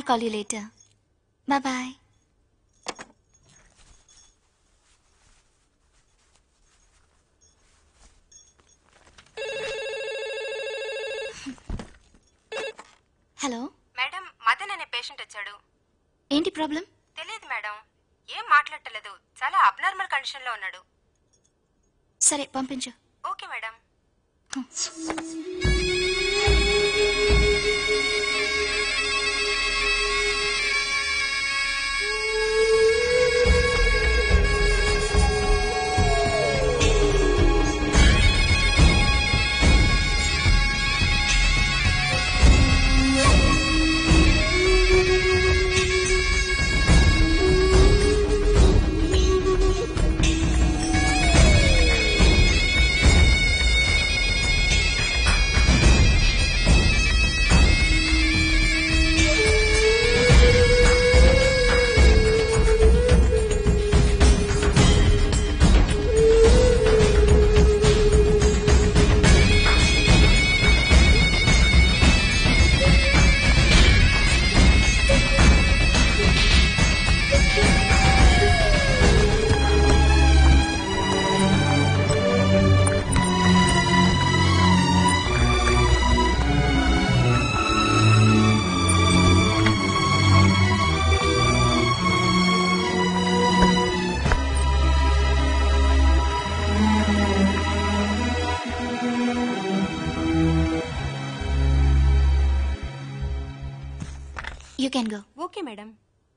Call you later bye bye hello madam Madan అనే patient వచ్చాడు ఏంటి ప్రాబ్లం తెలియదు మేడం ఏం మాట్లాడలేదు చాలా అబ్నార్మల్ కండిషన్ లో ఉన్నాడు సరే పంపించు okay madam you can go okay madam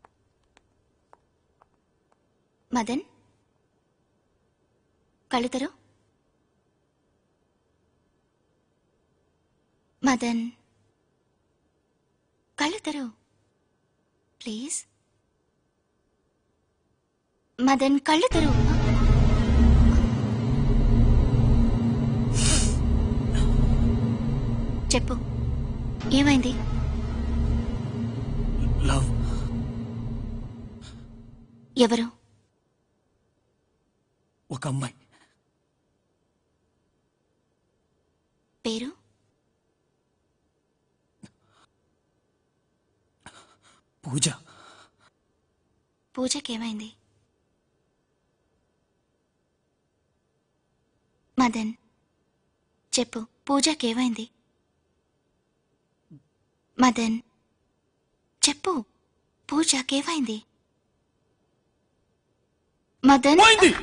Madan కళ్ళు తెరు మదన్ కళ్ళు తెరు ప్లీజ్ మదన్ కళ్ళు తెరు చెప్పు ఏమైంది లవ్ ఎవరు ఒక అమ్మాయి పేరు పూజ పూజకేమైంది మదన్ చెప్పు పూజకేమైంది మదన్ చెప్పు పూజకేమైంది మదన్ పోయింది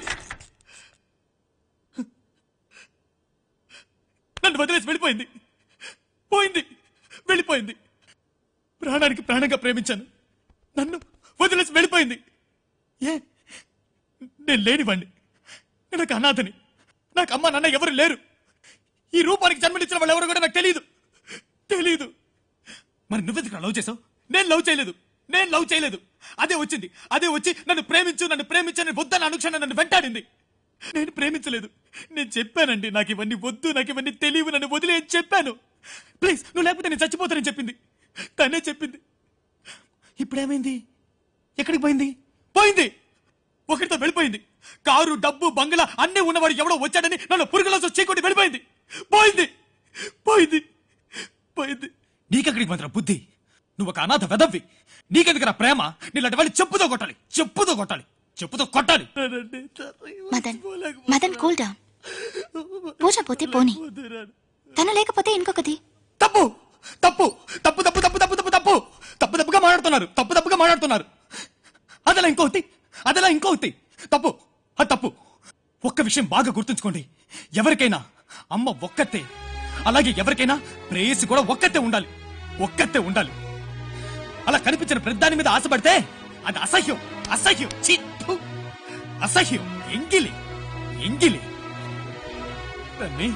నన్ను వదిలేసి వెళ్ళిపోయింది పోయింది వెళ్ళిపోయింది ప్రాణానికి ప్రాణంగా ప్రేమించాను నన్ను వదిలేసి వెళ్ళిపోయింది ఏ నేను లేనివాణ్ణి నేను ఒక అనాథని నాకు అమ్మ నాన్న ఎవరు లేరు ఈ రూపానికి జన్మనిచ్చిన వాళ్ళు ఎవరు కూడా నాకు తెలియదు తెలియదు మరి నువ్వెందుకు లవ్ చేసావు నేను లవ్ చేయలేదు నేను లవ్ చేయలేదు అదే వచ్చింది అదే వచ్చి నన్ను ప్రేమించు నన్ను ప్రేమించని వద్దని అనుక్షణం నన్ను వెంటాడింది నేను ప్రేమించలేదు నేను చెప్పానండి నాకు ఇవన్నీ వద్దు నాకు ఇవన్నీ తెలియవు నన్ను వదిలే అని చెప్పాను ప్లీజ్ నువ్వు లేకపోతే నేను చచ్చిపోతానని చెప్పింది తనే చెప్పింది ఇప్పుడేమైంది ఎక్కడికి పోయింది పోయింది ఒకరితో వెళ్ళిపోయింది కారు డబ్బు బంగ్లా అన్నీ ఉన్నవాడు ఎవడో వచ్చాడని నన్ను పురుగులో చీకొట్టి వెళ్ళిపోయింది పోయింది పోయింది పోయింది నీకెక్కడికి మాత్రం బుద్ధి నువ్వు ఒక అనాథ వెదవ్వి నీకెందుకు ప్రేమ నీలాంటి వాళ్ళు చెప్పుతో కొట్టాలి చెప్పుతో కొట్టాలి చెప్పుతో కొట్టాలి మదన్ మదన్ కూల్ డౌన్ పూజ పోతే పోని తను లేకపోతే ఇంకొకటి తప్పు తప్పు తప్పు తప్పు తప్పు తప్పు తప్పు తప్పు తప్పు తప్పుగా మాట్లాడుతున్నారు తప్పు తప్పుగా మాట్లాడుతున్నారు అదలా ఇంకొకటి అదలా ఇంకొకటి తప్పు అది తప్పు ఒక్క విషయం బాగా గుర్తుంచుకోండి ఎవరికైనా అమ్మ ఒక్కతే అలాగే ఎవరికైనా ప్రేయసి కూడా ఒక్కతే ఉండాలి ఒక్కతే ఉండాలి అలా కనిపించిన ప్రతిదాని మీద ఆశపడితే అది అసహ్యం అసహ్యం ఛీ, థు. అసహ్యం ఎంగిలి ఎంగిలి దాన్ని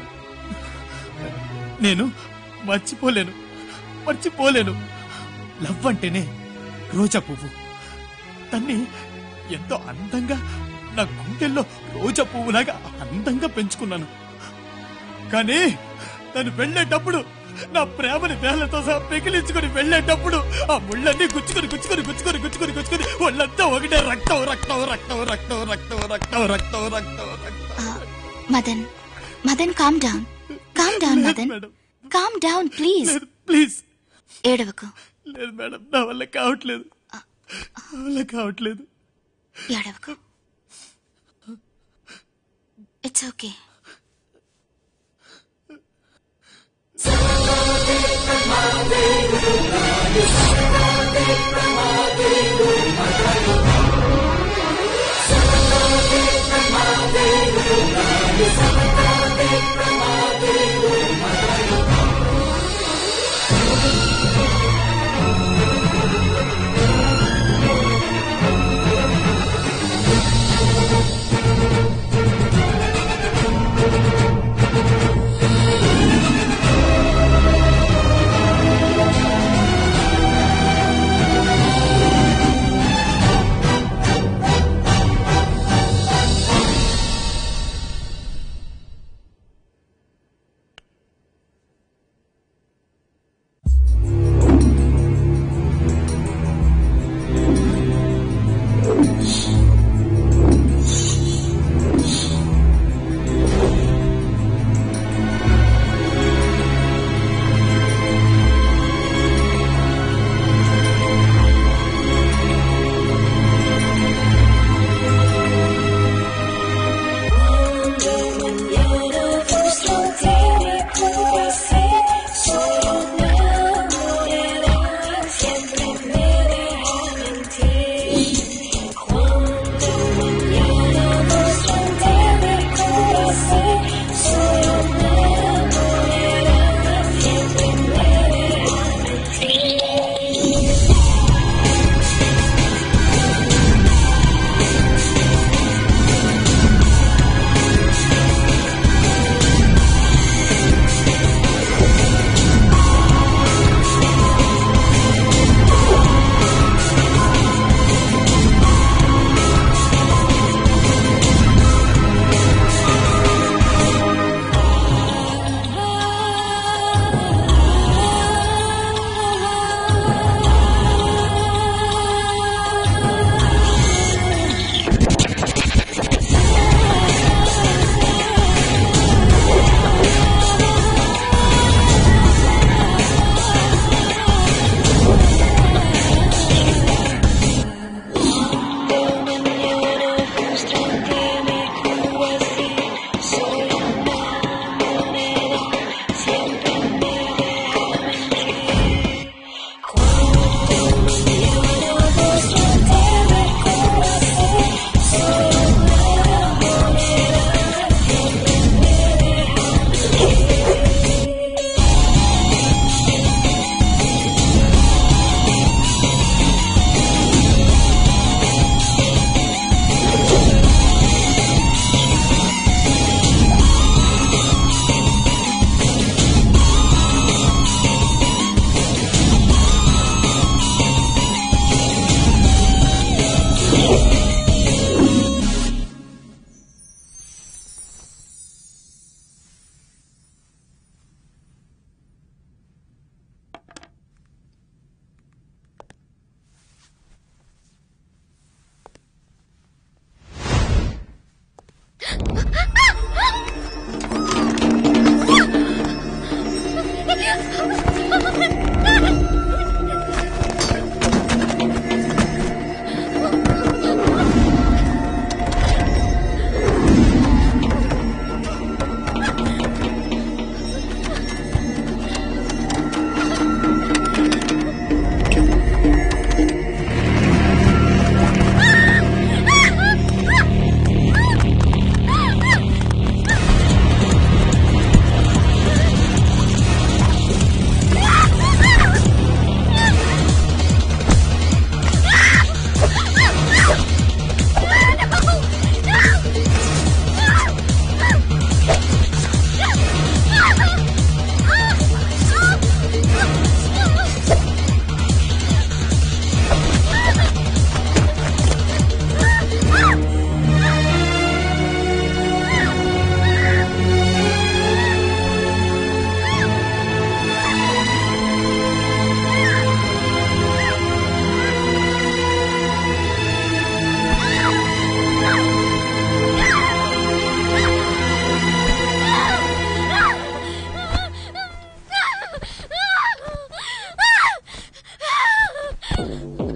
నేను మర్చిపోలేను మర్చిపోలేను లవ్ అంటేనే రోజా పువ్వు తన్ని ఎంతో అందంగా నా గుండెల్లో రోజా పువ్వులాగా అందంగా పెంచుకున్నాను కానీ తను వెళ్ళేటప్పుడు నా ప్రేమని వేళ్లతో సహా పెకిలించుకొని వెళ్ళేటప్పుడు ఆ ముళ్ళన్నీ గుచ్చుకొని గుచ్చుకొని గుచ్చుకొని గుచ్చుకొని గుచ్చుకొని వాళ్ళంతా ఒకటే రక్తం రక్తం రక్తం రక్తం రక్తం రక్తం రక్తం రక్తం రక్తం Madan Madan calm down calm down Madan calm down please please ఏడవకు లేదు మేడం నా వల్ల కావట్లేదు నా వల్ల కావట్లేదు ఏడవకు ఇట్స్ ఓకే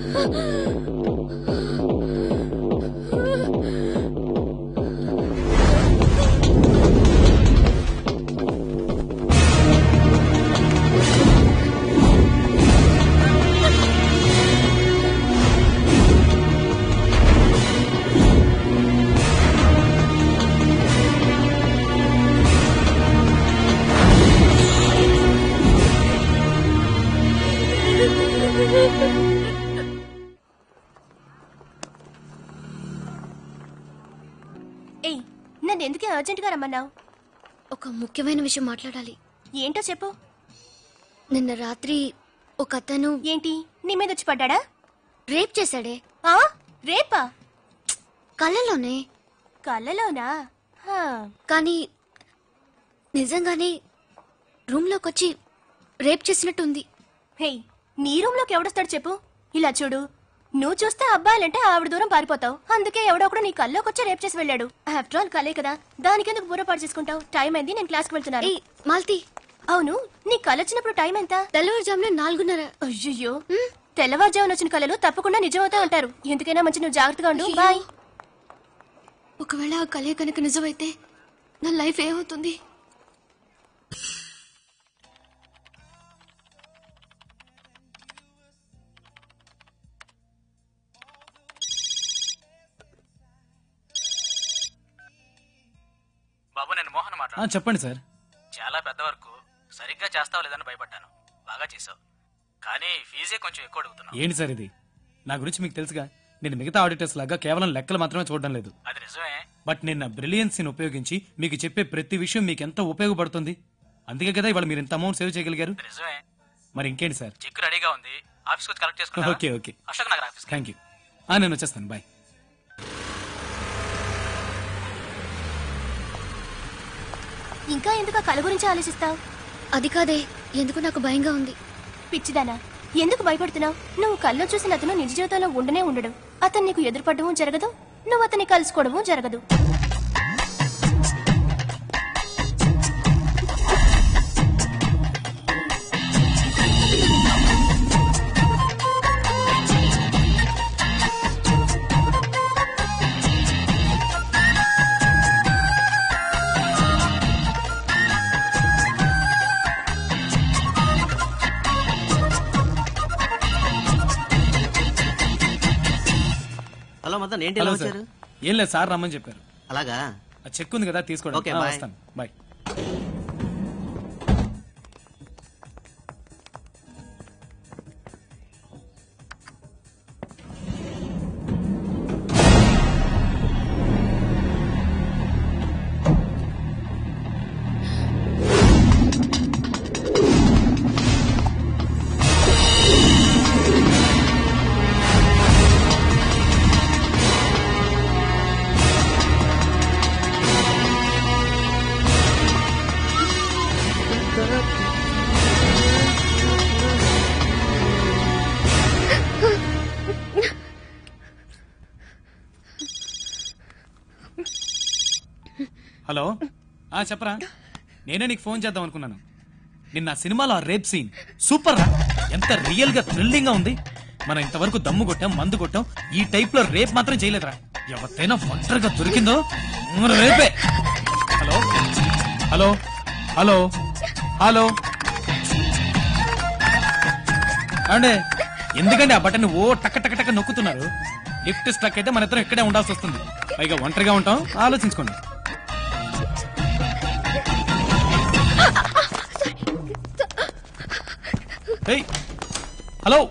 ఏయ్ నన్ను ఎందుకే అర్జెంటుగా రమ్మన్నావు ఒక ముఖ్యమైన విషయం మాట్లాడాలి ఏంటో చెప్పు నిన్న రాత్రి ఒక అతను ఏంటి నీ మీద వచ్చి పడ్డాడా రేప్ చేశాడే ఆ రేపా కళ్ళలోనే కళ్ళలోనా హా, కానీ నిజంగానే రూమ్లోకి వచ్చి రేప్ చేసినట్టుంది హేయ్ నీ రూమ్ లోకి ఎవడొస్తాడు చెప్పు ఇలా చూడు నువ్వు చూస్తే అబ్బాయిలంటే ఆవిడ దూరం పారిపోతావు అందుకే ఎవడో ఒకడు నీ కల్లోకి వచ్చి రేప్ చేసి వెళ్ళాడు ఆఫ్టర్ ఆల్ కలే కదా దానికెందుకు బుర్రపాటు చేసుకుంటావు టైం అయింది నేను క్లాస్కి వెళ్తున్నాను ఏయ్ మాల్తి అవును నీ కళ్ళు వచ్చినప్పుడు టైం ఎంత తెల్లవారుజామున నాలుగున్నర అయ్యయ్యో తెల్లవారుజామున వచ్చిన కళలు తప్పకుండా నిజమవుతా ఉంటారు ఎందుకైనా మంచి నువ్వు జాగ్రత్తగా ఉండు బాయ్ ఒకవేళ ఆ కలే కనుక నిజమైతే నా లైఫ్ ఏమవుతుంది బాబు నేను మోహన్ ఆ, మాట్లాడు చెప్పండి సార్ చాలా పెద్ద వరకు సరిగ్గా చేస్తావు లేదని భయపడ్డాను బాగా చేసావు కానీ ఫీజే కొంచెం ఎక్కువ అడుగుతున్నావు ఏంటి సార్ ఇది నా గురించి మీకు తెలుసుగా నేను మిగతా ఆడిటర్స్ లాగా కేవలం లెక్కలు మాత్రమే చూడడం లేదు అది నిజమే బట్ నేను నా బ్రిలియన్సీని ఉపయోగించి మీకు చెప్పే ప్రతి విషయం మీకు ఎంతో ఉపయోగపడుతుంది అందుకే కదా ఇవాళ మీరు ఇంత అమౌంట్ సేవ్ చేయగలిగారు అది నిజమే మరి ఇంకేంటి సార్ చెక్ రెడీగా ఉంది ఆఫీస్ వచ్చి కలెక్ట్ చేసుకున్నా okay okay Ashok Nagar office thank you నేను వచ్చేస్తాను బాయ్ ఇంకా ఎందుకు ఆ కళ గురించి ఆలోచిస్తావు అది కాదే ఎందుకు నాకు భయంగా ఉంది పిచ్చిదానా ఎందుకు భయపడుతున్నావు నువ్వు కల్లో చూసిన అతను నిజ జీవితంలో ఉండనే ఉండడు అతను నీకు ఎదురుపడము జరగదు నువ్వు అతన్ని కలుసుకోవడము జరగదు హలో మదన్ ఏంటి ఎలా హలో సార్ వచ్చారు ఏం లేదు సార్ రమ్మని చెప్పారు అలాగా ఆ చెక్ ఉంది కదా తీసుకోండి ఓకే, ఆ, బాయ్. వస్తాను బాయ్ హలో ఆ చెప్పరా నేనే నీకు ఫోన్ చేద్దాం అనుకున్నాను నిన్న ఆ సినిమాలో ఆ రేప్ సీన్ సూపర్ రా ఎంత రియల్ గా థ్రిల్లింగ్ గా ఉంది మనం ఇంతవరకు దమ్ము కొట్టాం మందు కొట్టాం ఈ టైప్ లో రేప్ మాత్రం చేయలేదురా ఎవరికైనా ఒంటరిగా దొరికిందో మ్మ్, రేపే హలో హలో హలో హలో అండి ఎందుకండి ఆ బటన్ ఓ టక్క టక్క టక్క నొక్కుతున్నారు లిఫ్ట్ స్ట్రక్ అయితే మన ఇద్దరం ఇక్కడే ఉండాల్సి వస్తుంది పైగా ఒంటరిగా ఉంటాం ఆలోచించుకోండి ఏయ్, హలో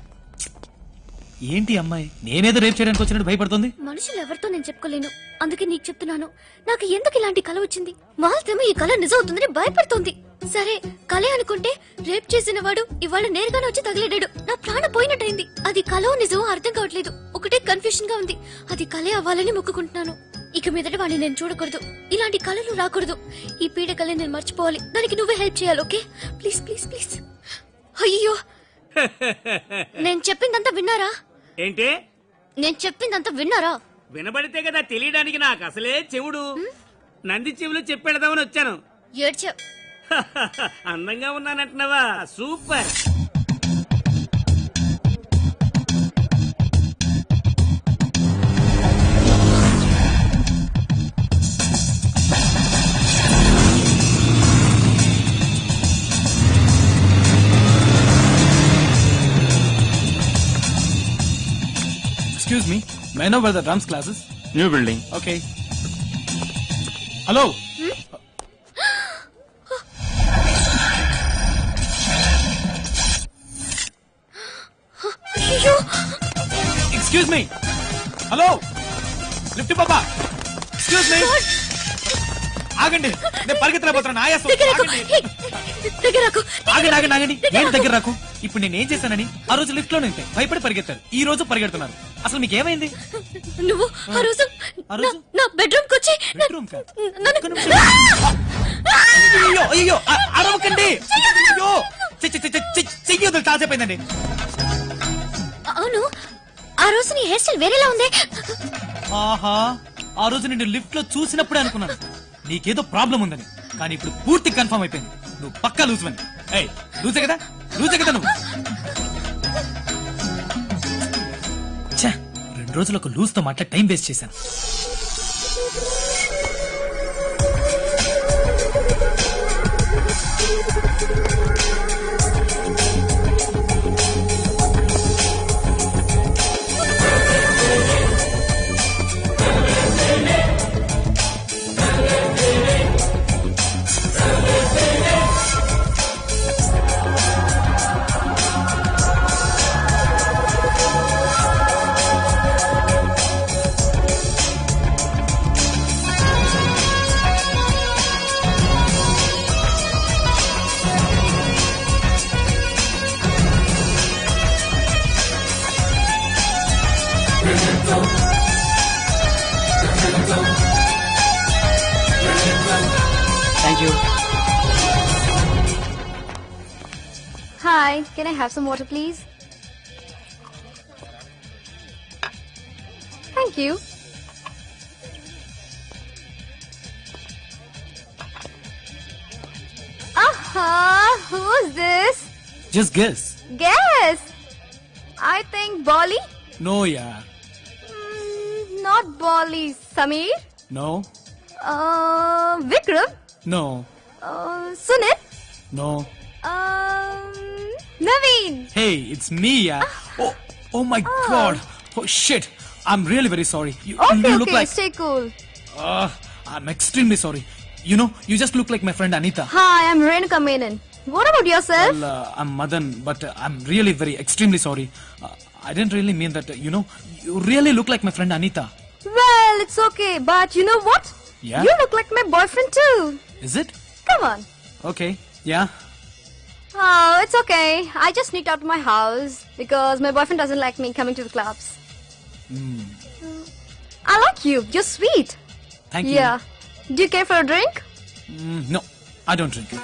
ఏంటి అమ్మాయి నేనేదో రేపు చేయడానికి వచ్చినట్టు భయపడుతుంది మనుషులు ఎవరితో నేను చెప్పుకోలేను అందుకే నీకు చెప్తున్నాను నాకు ఎందుకు ఇలాంటి కల వచ్చింది మాల్తేమో ఈ కల నిజం అవుతుందని భయపడుతోంది సరే కలే అనుకుంటే రేప్ చేసిన వాడు ఇవాళ నేరుగానే వచ్చి తగిలేడాడు నా ప్రాణం పోయినట్టయింది అది కలో నిజమో అర్థం కావట్లేదు ఒకటే కన్ఫ్యూషన్ గా ఉంది అది కలే అవ్వాలని మొక్కుకుంటున్నాను ఇక మీదట వాడిని నేను చూడకూడదు ఇలాంటి కళలు రాకూడదు ఈ పీడ కళ నేను మర్చిపోవాలి దానికి నువ్వే హెల్ప్ చేయాలి ఓకే ప్లీజ్ ప్లీజ్ ప్లీజ్ అయ్యో నేను చెప్పిందంతా విన్నారా ఏంటి నేను చెప్పిందంతా విన్నారా వినబడితే కదా తెలియడానికి నాకు అసలే చెవుడు నంది చెవులు చెప్పెడదామని వచ్చాను ఏడ్చా అందంగా ఉన్నానంటున్నావా super excuse me my know where the drums classes new building okay hello అయ్యో ఎక్స్క్యూజ్ మీ హలో లిఫ్ట్ పాపా ఎక్స్క్యూజ్ మీ ఆగండి నేను పరిగెత్తలేకపోతున్నాను ఆయాసం దగ్గర రాకు. ఆగండి హే, దగ్గర రాకు. ఆగండి ఆగండి ఆగండి నేను దగ్గర రాకు ఇప్పుడు నేను ఏం చేశానని ఆ రోజు లిఫ్ట్ లో నింటే భయపడి పరిగెత్తారు ఈ రోజు పరిగెడుతున్నారు అసలు మీకు ఏమైంది నువ్వు ఆ రోజు ఆ రోజు? నా- నా బెడ్రూమ్ కు వచ్చి నా- Bedroom కా? నన్ను ఒక్క నిమిషం. అయ్యో అయ్యో అ- అరవకండి అయ్యో చె- చె- చె- చె- చె- చెయ్యి వదిలి చాసేపోయిందండి అవును ఆ రోజు నీ హెయిర్ స్టైల్ వేరేలా ఉంది ఆహా ఆ రోజు నేను లిఫ్ట్ లో చూసినప్పుడే అనుకున్నాను నీకేదో ప్రాబ్లం ఉందని కానీ ఇప్పుడు పూర్తి కన్ఫర్మ్ అయిపోయింది నువ్వు పక్కా లూజ్ అని ఏయ్ లూజే కదా లూజే కదా నువ్వు ఛే, రెండు రోజులు ఒక లూజ్ తో మాట్లా టైం వేస్ట్ చేశాను thank you Hi, can I have some water, please? Thank you. Aha, who's this? Just guess Guess. I think Bolly. No yeah Mm, not Bolly. Sameer. No Uh, Vikram. No Uh, Sunit. No Um, Naveen. Hey it's me yeah oh oh my God oh shit I'm really very sorry you Okay, look okay, like stay cool. I'm extremely sorry you know you just look like my friend Anita Hi, I'm Renuka Menon. What about yourself? Well, uh, I'm Madan, but uh, I'm really very extremely sorry. Uh, I didn't really mean that. Uh, you know, you really look like my friend Anita. Well, it's okay, but you know what? Yeah? You look like my boyfriend too. Is it? Come on. Okay. Yeah. Oh, it's okay. I just sneaked out of my house because my boyfriend doesn't like me coming to the clubs. I like you. You're sweet. Thank you. Yeah. Do you care for a drink? Mm, no, I don't drink.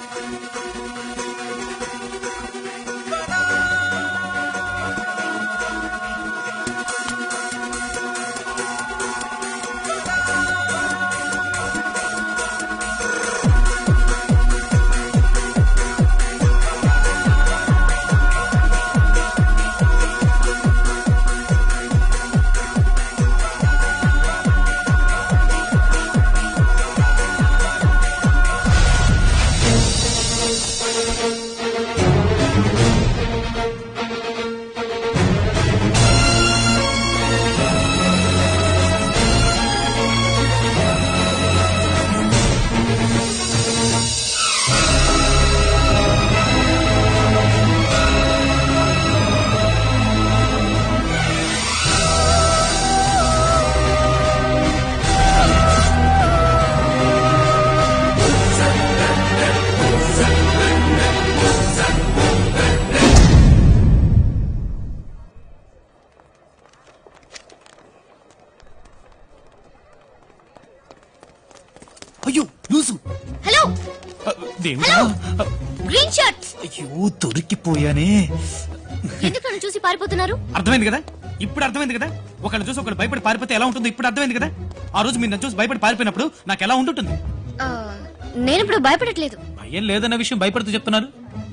అయ్యో loose Hello. దేవుడా Green shirts. అయ్యో దొరికిపోయానే ఎందుకు నన్ను చూసి పారిపోతున్నారు అర్థమైంది కదా ఇప్పుడు అర్థమైంది కదా ఒకళ్ళు చూసి ఒకళ్ళు భయపడి పారిపోతే ఎలా ఉంటుంది ఇప్పుడు అర్థమైంది కదా ఆ రోజు మీరు నన్ను చూసి భయపడి పారిపోయినప్పుడు నాకు ఎలా ఉంటుంటుంది ఆ, నేను ఇప్పుడు భయపడట్లేదు భయం లేదన్న విషయం భయపడుతూ చెప్తున్నారు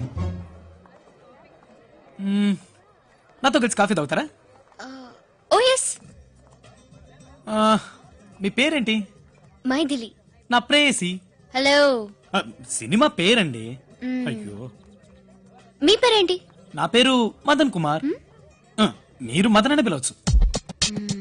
మ్మ్. నాతో కలిసి కాఫీ తాగుతారా ఓ ఎస్ ఆ, మీ పేరేంటి మైథిలి నా ప్రేయసి హలో ఆ, సినిమా పేరండి అయ్యో మీ పేరేంటి నా పేరు మదన్ కుమార్ ఆ, మీరు మదన్ అని పిలవచ్చు మ్మ్.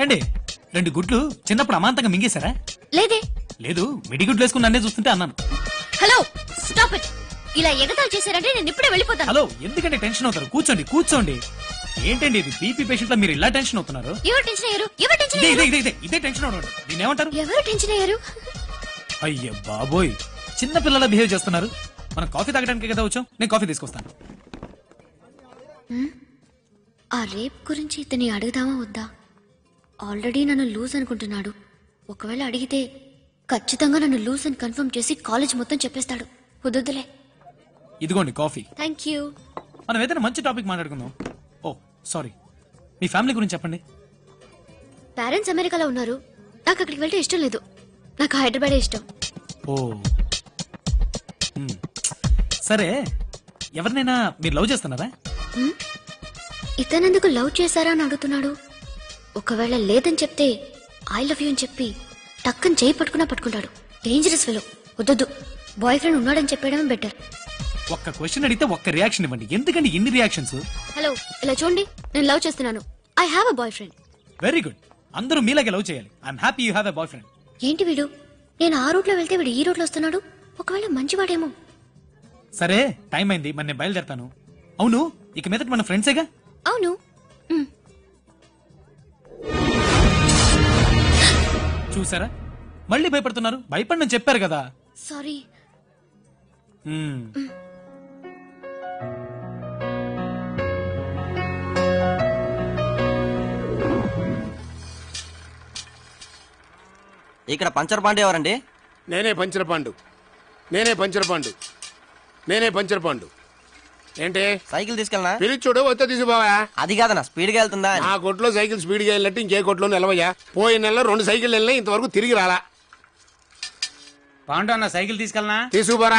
అండి రెండు గుడ్లు చిన్నప్పుడు అమాంతంగా మింగేశారా లేదే లేదు మిడిగుడ్లు వేసుకుని నన్నే చూస్తుంటే అన్నాను హలో స్టాప్ ఇట్ ఇలా ఎగతాళి చేశారంటే నేను ఇప్పుడే వెళ్ళిపోతాను హలో ఎందుకంటే టెన్షన్ అవుతారు కూర్చోండి కూర్చోండి ఏంటండి ఇది బీపీ పేషెంట్ లో మీరు ఇలా టెన్షన్ అవుతున్నారు ఎవరు టెన్షన్ అయ్యారు ఎవరు టెన్షన్ ఇదే అయ్యారు ఇదే ఇదే ఇదే ఇదే టెన్షన్ అవడం దీని ఏమంటారు ఎవరు టెన్షన్ అయ్యారు అయ్య బాబోయ్ చిన్న పిల్లల బిహేవ్ చేస్తున్నారు మనం కాఫీ తాగడానికి కదా వచ్చాం నేను కాఫీ తీసుకొస్తాను ఆ రేప్ గురించి ఇతని అడుగుదామా వద్దా ఆల్రెడీ నన్ను లూజ్ అనుకుంటున్నాడు ఒకవేళ అడిగితే ఖచ్చితంగా నన్ను లూజ్ అని కన్ఫర్మ్ చేసి కాలేజ్ మొత్తం చెప్పేస్తాడు కుదరదులే ఇదిగోండి కాఫీ థ్యాంక్ యూ మనం ఏదైనా మంచి టాపిక్ మాట్లాడుకుందాం ఓ సారీ మీ ఫ్యామిలీ గురించి చెప్పండి పేరెంట్స్ అమెరికాలో ఉన్నారు నాకు అక్కడికి వెళ్తే ఇష్టం లేదు నాకు హైదరాబాదే ఇష్టం ఓ హ్మ్. సరే ఎవరినైనా మీరు లవ్ చేస్తున్నారా ఇతనెందుకు లవ్ చేశారా అని అడుగుతున్నాడు ఒకవేళ లేదని చెప్తే ఐ లవ్ యూ అని చెప్పి టక్కని చేయి పట్టుకున్నా పట్టుకుంటాడు డేంజరస్ ఫెలో వద్దొద్దు బాయ్ ఫ్రెండ్ ఉన్నాడని చెప్పడమే బెటర్ ఒక్క క్వశ్చన్ అడిగితే ఒక్క రియాక్షన్ ఇవ్వండి ఎందుకండి ఇన్ని రియాక్షన్స్ హలో ఇలా చూడండి నేను లవ్ చేస్తున్నాను I have a boyfriend very good అందరూ మీలాగే లవ్ చేయాలి I'm happy you have a boyfriend ఏంటి వీడు నేను ఆ రూట్లో వెళ్తే వీడు ఈ రూట్లో వస్తున్నాడు ఒకవేళ మంచివాడేమో సరే టైం అయింది మరి నేను బయలుదేరతాను అవును ఇక మీదట మన ఫ్రెండ్సేగా అవును మ్, చూసారా మళ్ళీ భయపడుతున్నారు భయపడని చెప్పారు కదా సారీ మ్మ్. ఇక్కడ పంచర్ పాండే ఎవరండి నేనే పంచర్ పండు నేనే పంచర్ పండు నేనే పంచర్ పండు ఏంటి సైకిల్ తీసుకెళ్ళనా పిలిచుడు వస్తే తీసిపోవా అది కాదన్నా స్పీడ్ గా వెళ్తుందా అని. ఆ కొట్లో సైకిల్ స్పీడ్గా వెళ్ళినట్టు ఇంకే కొట్లో నిలవయ్యా పోయిన నెలలో రెండు సైకిల్ వెళ్ళినా ఇంతవరకు తిరిగి రాలా పాండు అన్న సైకిల్ తీసుకెళ్ళనా తీసుకుపోరా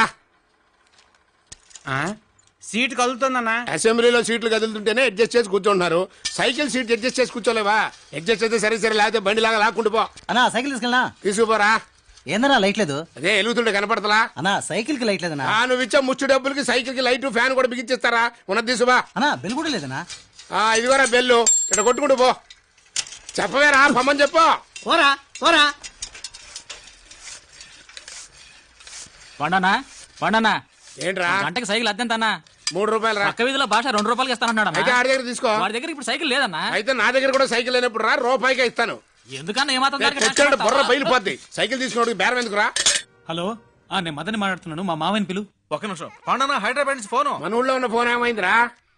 సీట్ కదులుతుందన్నా అసెంబ్లీలో సీట్లు కదులుతుంటేనే అడ్జస్ట్ చేసి కూర్చుంటున్నారు సైకిల్ సీట్ అడ్జస్ట్ చేసి కూర్చోలేవా అడ్జస్ట్ అయితే సరే సరే లేకపోతే బండి లాగా లాక్కుంటూ పో అన్నా సైకిల్ తీసుకెళ్ళనా తీసుకుపోరా ఏందన్నా లైట్ లేదు అదే ఎలుగుతుంటే కనపడతలా అన్నా సైకిల్ కి లైట్ లేదన్నా ఆ నువ్వు ఇచ్చే ముచ్చు డబ్బులకి సైకిల్ కి లైట్ ఫ్యాన్ కూడా బిగించేస్తారా ఉన్నది తీసుబా అన్నా బెల్ కూడా లేదన్నా ఆ ఇదిగోరా బెల్లు ఇక్కడ కొట్టుకుంటూ పో చెప్పవేరా పమ్మని చెప్పు పోరా పోరా పండనా పండనా ఏంట్రా గంటకి సైకిల్ అద్దెంతన్నా మూడు రూపాయలు రా పక్క వీధిలో భాష రెండు రూపాయలకి ఇస్తానన్నాడు అయితే ఆడి దగ్గర తీసుకో వాడి దగ్గర ఇప్పుడు సైకిల్ లేదన్నా అయితే నా దగ్గర కూడా సైకిల్ లేనప్పుడు రా రూపాయికే ఇస్తాను ఎందుకన్నా ఏమాత్రం దానికి తెచ్చాడు నష్టపడతావా? బుర్ర బయలుపోద్ది సైకిల్ తీసుకున్నాడు బేరం ఎందుకు రా హలో ఆ నేను మదన్ మాట్లాడుతున్నాను మా మావని పిలు ఒక నిమిషం పాండనా హైదరాబాద్ నుంచి ఫోను మన ఊళ్ళో ఉన్న ఫోన్ ఏమైందిరా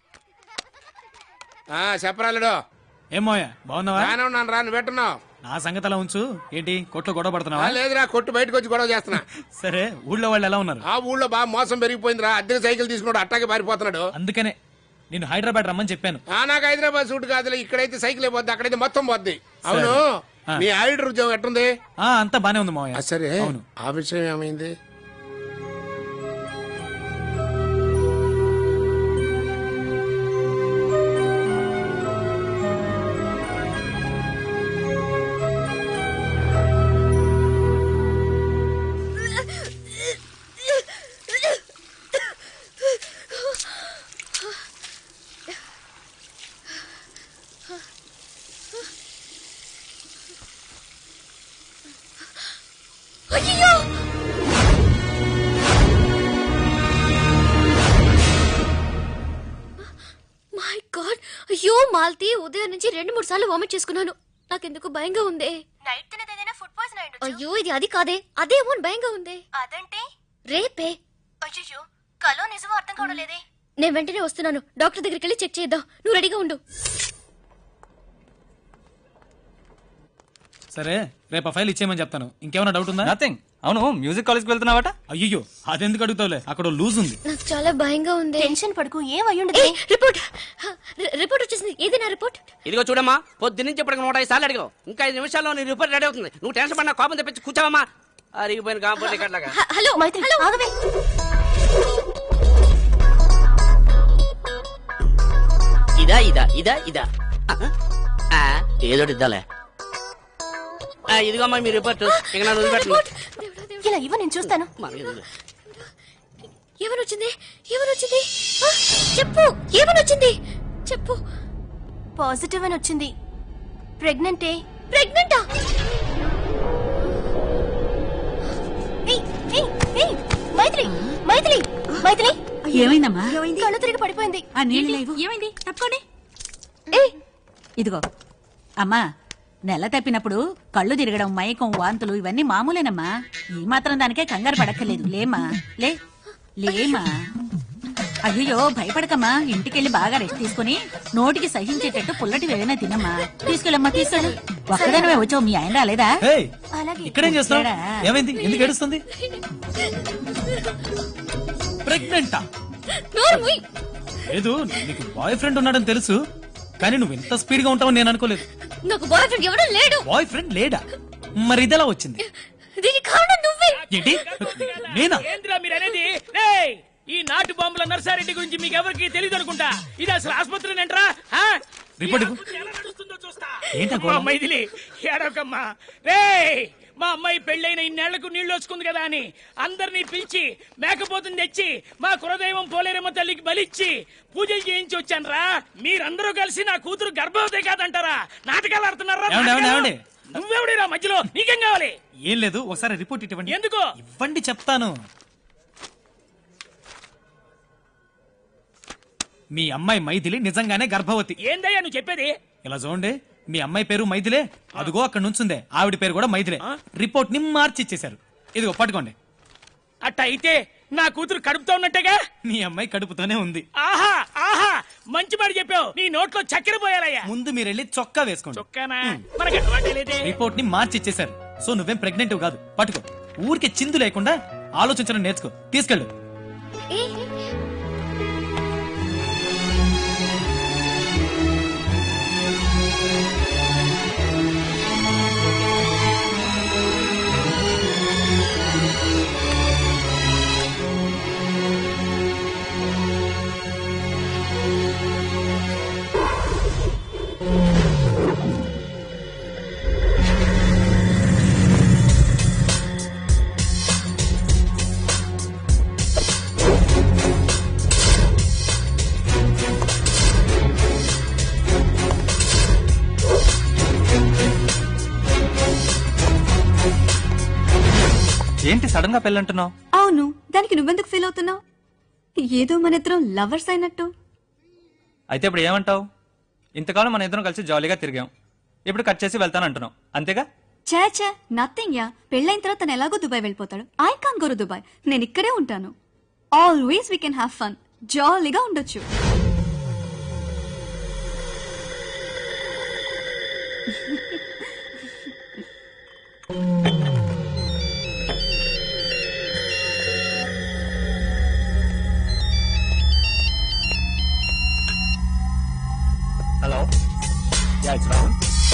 ఆ చెప్పరాలేడు ఏమోయా బాగున్నావా బాగానే ఉన్నాను రా నువ్వు పెట్టున్నావు నా సంగతి అలా ఉంచు ఏంటి కొట్లో గొడవ ఆ, పడుతున్నావా లేదురా కొట్టు బయటకు వచ్చి గొడవ చేస్తున్నా సరే ఊళ్ళో వాళ్ళు ఎలా ఉన్నారు ఆ ఊళ్ళో బాగా మోసం పెరిగిపోయిందిరా అద్దెకి సైకిల్ తీసుకున్నాడు అట్టాగే పారిపోతున్నాడు అందుకనే నేను హైదరాబాద్ రమ్మని చెప్పాను ఆ నాకు హైదరాబాద్ సూట్ కాదులే ఇక్కడైతే సైకిల్ పోద్ది అక్కడైతే మొత్తం పోద్ది అవును ఆ. నీ ఆడిటర్ ఉద్యోగం ఎట్టుంది ఆ అంతా బానే ఉంది మావయ్య ఆ, సరే అవును ఆ విషయం ఏమైంది అయ్యో మై గాడ్ అయ్యో మాల్తి ఉదయం నుంచి రెండు మూడు సార్లు వామిట్ చేసుకున్నాను నాకెందుకు భయంగా ఉంది నైట్ తినేది ఏదైనా ఫుడ్ పాయిజన్ అయ్యి అయ్యో ఇది అది కాదే అదేమో అని భయంగా ఉంది అదంటే రేపే అయ్యో కలో నిజమో అర్థం కావడం లేదే నేను వెంటనే వస్తున్నాను డాక్టర్ దగ్గరికి వెళ్ళి చెక్ చేద్దాం నువ్వు రెడీగా ఉండు సరే రేపు ఆ ఫైల్ ఇచ్చేయమని చెప్తాను ఇంకేమైనా డౌట్ ఉందా నథింగ్ అవును మ్యూజిక్ కాలేజ్కి వెళ్తున్నావట అయ్యో అదెందుకు అడుగుతావులే అక్కడ లూజ్ ఉంది నాకు చాలా భయంగా ఉంది టెన్షన్ పడుకు ఏం అయ్యుండదు ఏయ్, రిపోర్ట్ హ, రి- రిపోర్ట్ వచ్చేసింది ఏది నా రిపోర్ట్ ఇదిగో చూడమ్మా పొద్దున్నుంచి ఇప్పటికి నూట ఐదు సార్లు అడిగావు ఇంకా ఐదు నిమిషాల్లో నీ రిపోర్ట్ రెడీ అవుతుంది నువ్వు టెన్షన్ పడినా కోపం తెప్పించి కూర్చోవమ్మా అరిగిపోయిన కాంపౌండ్ ఇక్కడలాగా హ, హలో మైత్రి హలో ఆగవే ఇదా ఇదా ఇదా ఇదా ఆ, ఏదోటి ఇద్దాలే ఆ, ఇదిగోమ్మా మీ రిపోర్ట్ ఇక నన్ను వదిలిపెట్టండి దేవుడా, దేవుడా. ఇలా ఇవ్వ నేను చూస్తాను మనకి ఇది. ఏమని వచ్చింది ఏమని వచ్చింది ఆ, చెప్పు ఏమని వచ్చింది చెప్పు పాజిటివ్ అని వచ్చింది ప్రెగ్నెంటే ప్రెగ్నెంటా ఏయ్, ఏయ్, ఏయ్, మైథిలి మైథిలి మైథిలి ఏమైందమ్మా కళ్ళు తిరిగి పడిపోయింది ఆ నీళ్ళు లేవు ఏమైంది తప్పుకోండి ఏ ఇదిగో అమ్మా నెల తప్పినప్పుడు కళ్ళు తిరగడం మైకం వాంతులు ఇవన్నీ మామూలేనమ్మా ఈ మాత్రం దానికే కంగారు పడక్కర్లేదు లేమా లే లేమా అయ్యో భయపడకమ్మా ఇంటికెళ్ళి బాగా రెస్ట్ తీసుకుని నోటికి సహించేటట్టు పుల్లటి ఏదైనా తినమ్మా తీసుకెళ్ళమ్మా తీసుకెళ్ళు ఒక్కడనే వచ్చావు మీ ఆయన రాలేదా ఏయ్, అలాగే ఇక్కడేం చేస్తున్నావు ఏడా? ఏమైంది ఎందుకు ఏడుస్తుంది ప్రెగ్నెంటా నోరు మూయ్. లేదు నీకు బాయ్ ఫ్రెండ్ ఉన్నాడని తెలుసు కానీ నువ్వు ఇంత స్పీడ్ గా ఉంటావు నేను అనుకోలేదు నాకు బాయ్ ఫ్రెండ్ ఎవడూ లేడు బాయ్ ఫ్రెండ్ లేడా మరి ఇదెలా వచ్చింది దీనికి కారణం నువ్వే ఏంటి నేనా ఏంద్రా మీరు అనేది రేయ్, ఈ నాటు బాంబుల నర్సారెడ్డి గురించి మీకు ఎవరికి తెలియదు అనుకుంటా ఇది అసలు ఆసుపత్రి అంటరా రిపోర్ట్ ఇవ్వు. ఏంటా మా గోళం? మైథిలి ఏడవకమ్మా రే మా అమ్మాయి పెళ్ళైన ఇన్నేళ్లకు నీళ్లు వచ్చుకుంది కదా అని అందరినీ పిలిచి మేకపోతుని తెచ్చి మా కులదైవం పోలేరమ్మ తల్లికి బలిచ్చి పూజలు చేయించి వచ్చాను రా మీరందరూ కలిసి నా కూతురు గర్భవతి కాదంటారా నాటకాలు ఆడుతున్నారా ఏమండి, ఏమండి, నాటకాలు? ఏమండి? నువ్వెవడిరా మధ్యలో నీకేం కావాలి ఏం లేదు ఒకసారి రిపోర్ట్ ఇవ్వండి ఎందుకు ఇవ్వండి చెప్తాను మీ అమ్మాయి మైథిలి నిజంగానే గర్భవతి ఏందయ్యా నువ్వు చెప్పేది ఇలా చూడండి మీ అమ్మాయి పేరు మైథిలే అదిగో అక్కడ నుంచుందే ఆవిడ పేరు కూడా మైథిలే రిపోర్ట్ ని మార్చి ఇచ్చేశారు ఇదిగో పట్టుకోండి అట్ట అయితే నా కూతురు కడుపుతో ఉన్నట్టుగా మీ అమ్మాయి కడుపుతోనే ఉంది ఆహా ఆహా మంచి మాట చెప్పావు నీ నోట్లో చక్కెర పోయాలయ్యా ముందు మీరు వెళ్ళి చొక్కా వేసుకోండి చొక్కానా మనకి అలవాటే లేదే రిపోర్ట్ ని మార్చి ఇచ్చేశారు సో నువ్వేం ప్రెగ్నెంట్ కాదు పట్టుకో ఊరికే చిందు లేకుండా ఆలోచించడం నేర్చుకో తీసుకెళ్ళు ఏ ఏంటి సడన్ గా పెళ్ళంటున్నావు అవును దానికి నువ్వెందుకు ఫీల్ అవుతున్నావు ఏదో మన ఇద్దరం లవర్స్ అయినట్టు అయితే ఇప్పుడు ఏమంటావు ఇంతకాలం మన ఇద్దరం కలిసి జాలీగా తిరిగాం ఇప్పుడు కట్ చేసి వెళ్తానంటున్నావు అంతేగా చే చే నథింగ్ యా పెళ్ళైన తర్వాత తను ఎలాగో దుబాయ్ వెళ్ళిపోతాడు ఐ కాన్ గోరు దుబాయ్ నేను ఇక్కడే ఉంటాను always we can have fun జాలీగా ఉండొచ్చు hello yeah it's Rahul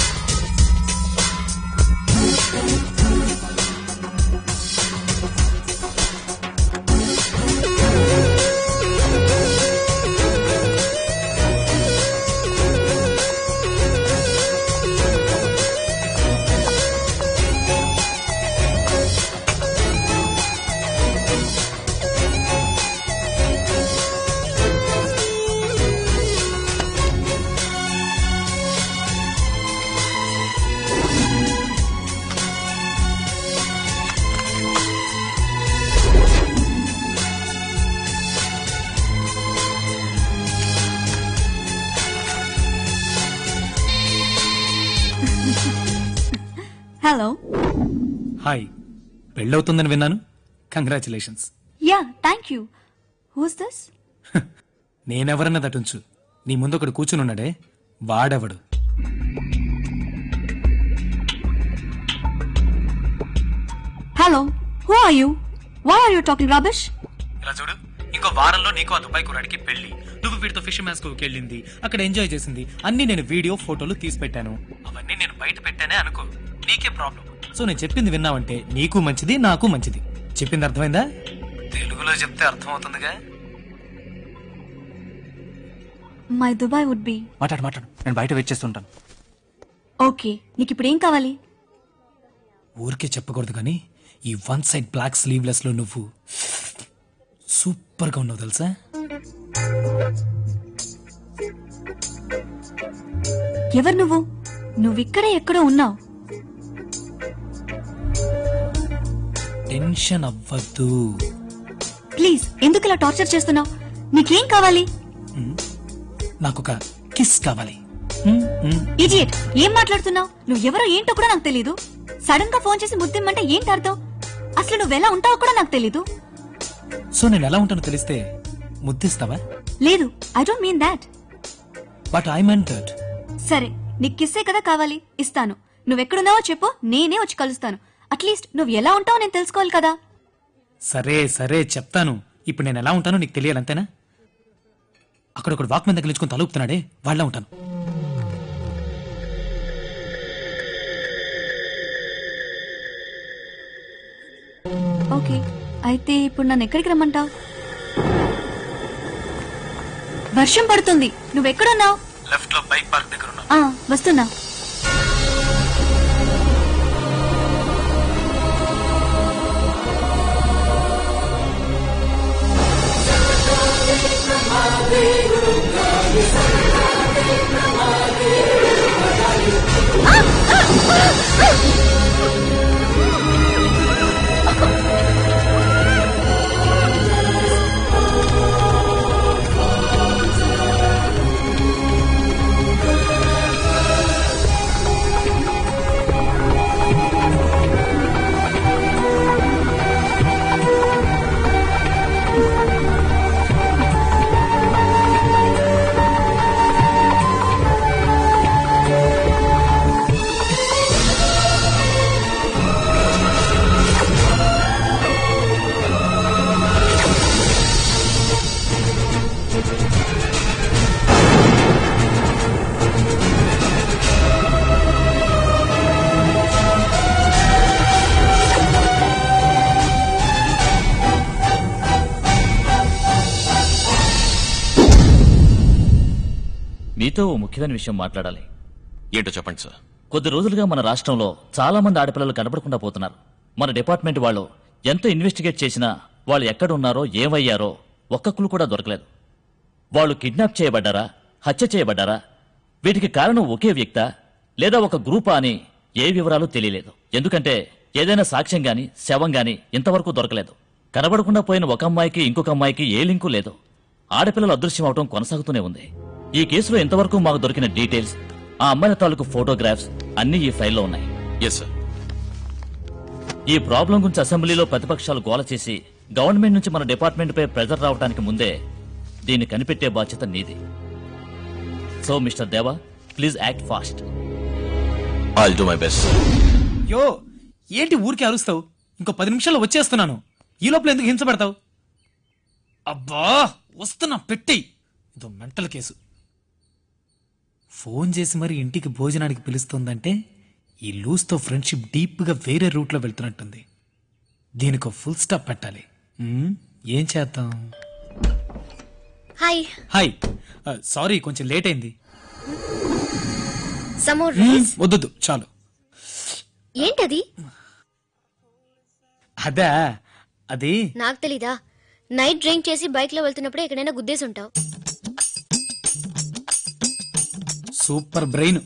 hello hi పెళ్ళవుతుందని విన్నాను congratulations yeah thank you who's this నేనెవరన్నా దటుంచు నీ ముందు ఒకడు కూర్చునున్నాడే వాడెవడు hello who are you why are you talking rubbish ఇలా చూడు ఇంకో వారంలో నీకు ఆ దుబాయ్ కురాడికి పెళ్లి నువ్వు వీడితో ఫిష్ మ్యాన్స్ కు వెళ్ళింది అక్కడ ఎంజాయ్ చేసింది అన్ని నేను వీడియో ఫోటోలు తీసి పెట్టాను అవన్నీ నేను బయట పెట్టానే అనుకో నీకే ప్రాబ్లం సో నేను చెప్పింది విన్నావంటే నీకు మంచిది నాకు మంచిది చెప్పింది అర్థమైందా తెలుగులో చెప్తే అర్థమవుతుందిగా మై దుబాయ్ వుడ్ బి మాట్లాడు మాట్లాడు నేను బయట వెయిట్ చేస్తుంటాను ఓకే నీకు ఇప్పుడు ఏం కావాలి ఊరికే చెప్పకూడదు కానీ ఈ వన్ సైడ్ బ్లాక్ స్లీవ్లెస్ లో నువ్వు సూపర్ గా ఉన్నావు తెలుసా ఎవరు నువ్వు నువ్విక్కడే ఎక్కడో ఉన్నావు టెన్షన్ అవ్వద్దు ప్లీజ్ ఎందుకు ఇలా టార్చర్ చేస్తున్నావు నీకేం కావాలి నాకు ఒక కిస్ కావాలి ఇడియట్ ఏం మాట్లాడుతున్నావు నువ్వు ఎవరో ఏంటో కూడా నాకు తెలీదు సడన్ గా ఫోన్ చేసి ముద్దిమ్మంటే ఏంటి అర్థం అసలు నువ్వు ఎలా ఉంటావో కూడా నాకు తెలీదు సో నేను ఎలా ఉంటానో తెలిస్తే ముద్దిస్తావా లేదు I don't mean that but I meant that సరే నీకు కిస్సే కదా కావాలి ఇస్తాను నువ్వెక్కడున్నావో చెప్పు నేనే వచ్చి కలుస్తాను అట్లీస్ట్ నువ్వు ఎలా ఉంటావో నేను తెలుసుకోవాలి కదా సరే సరే చెప్తాను ఇప్పుడు నేను ఎలా ఉంటానో నీకు తెలియాలి అంతేనా అక్కడ ఒకడు వాక్ మీద తగిలించుకుని తలుపుతున్నాడే వాళ్ళ ఉంటాను ఓకే అయితే ఇప్పుడు నన్ను ఎక్కడికి రమ్మంటావు వర్షం పడుతుంది నువ్వెక్కడున్నావు లెఫ్ట్ లో బైక్ పార్క్ దగ్గర ఉన్నా ఆ, వస్తున్నా మీతో ఓ ముఖ్యమైన విషయం మాట్లాడాలి ఏంటో చెప్పండి సార్ కొద్ది రోజులుగా మన రాష్ట్రంలో చాలా మంది ఆడపిల్లలు కనపడకుండా పోతున్నారు మన డిపార్ట్మెంట్ వాళ్ళు ఎంత ఇన్వెస్టిగేట్ చేసినా వాళ్ళు ఎక్కడ ఉన్నారో ఏమయ్యారో ఒక్క క్లూ కూడా దొరకలేదు వాళ్ళు కిడ్నాప్ చేయబడ్డారా హత్య చేయబడ్డారా వీటికి కారణం ఒకే వ్యక్త లేదా ఒక గ్రూపా అని ఏ వివరాలు తెలియలేదు ఎందుకంటే ఏదైనా సాక్ష్యం గాని శవం గాని ఇంతవరకు దొరకలేదు కనబడకుండా పోయిన ఒక అమ్మాయికి ఇంకొక అమ్మాయికి ఏ లింకు లేదు ఆడపిల్లలు అదృశ్యం అవటం కొనసాగుతూనే ఉంది ఈ కేసులో ఇంతవరకు మాకు దొరికిన డీటెయిల్స్ ఆ అమ్మాయిల తాలూకు ఫోటోగ్రాఫ్స్ అన్ని ఈ ఫైల్లో ఉన్నాయి ఎస్ సార్ ఈ ప్రాబ్లం గురించి అసెంబ్లీలో ప్రతిపక్షాలు గోల చేసి గవర్నమెంట్ నుంచి మన డిపార్ట్మెంట్ పై ప్రెజర్ రావడానికి ముందే దీన్ని కనిపెట్టే బాధ్యత నీది so mister Deva please act fast I do my best yo ఏంటి ఊరికే అరుస్తావు ఇంకో పది నిమిషాల్లో వచ్చేస్తున్నాను ఈ లోపల ఎందుకు హింసపడతావు అబ్బా వస్తున్నా పెట్టేయ్ ఇదో మెంటల్ కేసు ఫోన్ చేసి మరి ఇంటికి భోజనానికి పిలుస్తుందంటే ఈ లూస్తో ఫ్రెండ్షిప్ డీప్గా వేరే రూట్లో వెళ్తున్నట్టుంది దీనికి ఫుల్ స్టాప్ పెట్టాలి ఉమ్, ఏం చేద్దాం హాయ్ హాయ్ సారీ కొంచెం లేట్ అయింది సమోర్ ఉమ్, రైస్ వద్దొద్దు చాలు ఏంటది అదా అది నాకు తెలీదా నైట్ డ్రింక్ చేసి బైక్ లో వెళ్తున్నప్పుడు ఎక్కడైనా గుద్దేసి ఉంటావు సూపర్ బ్రెయిన్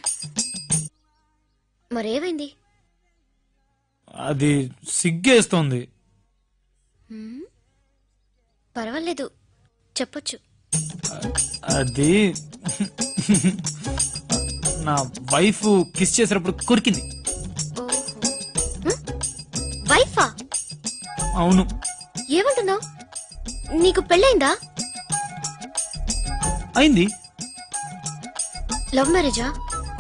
మరేమైంది అది సిగ్గేస్తోంది హ్మ్? పర్వాలేదు చెప్పొచ్చు అది నా వైఫ్ కిస్ చేసినప్పుడు కొరికింది వైఫా అవును ఏమంటున్నావు నీకు పెళ్ళైందా అయింది లవ్ మ్యారేజా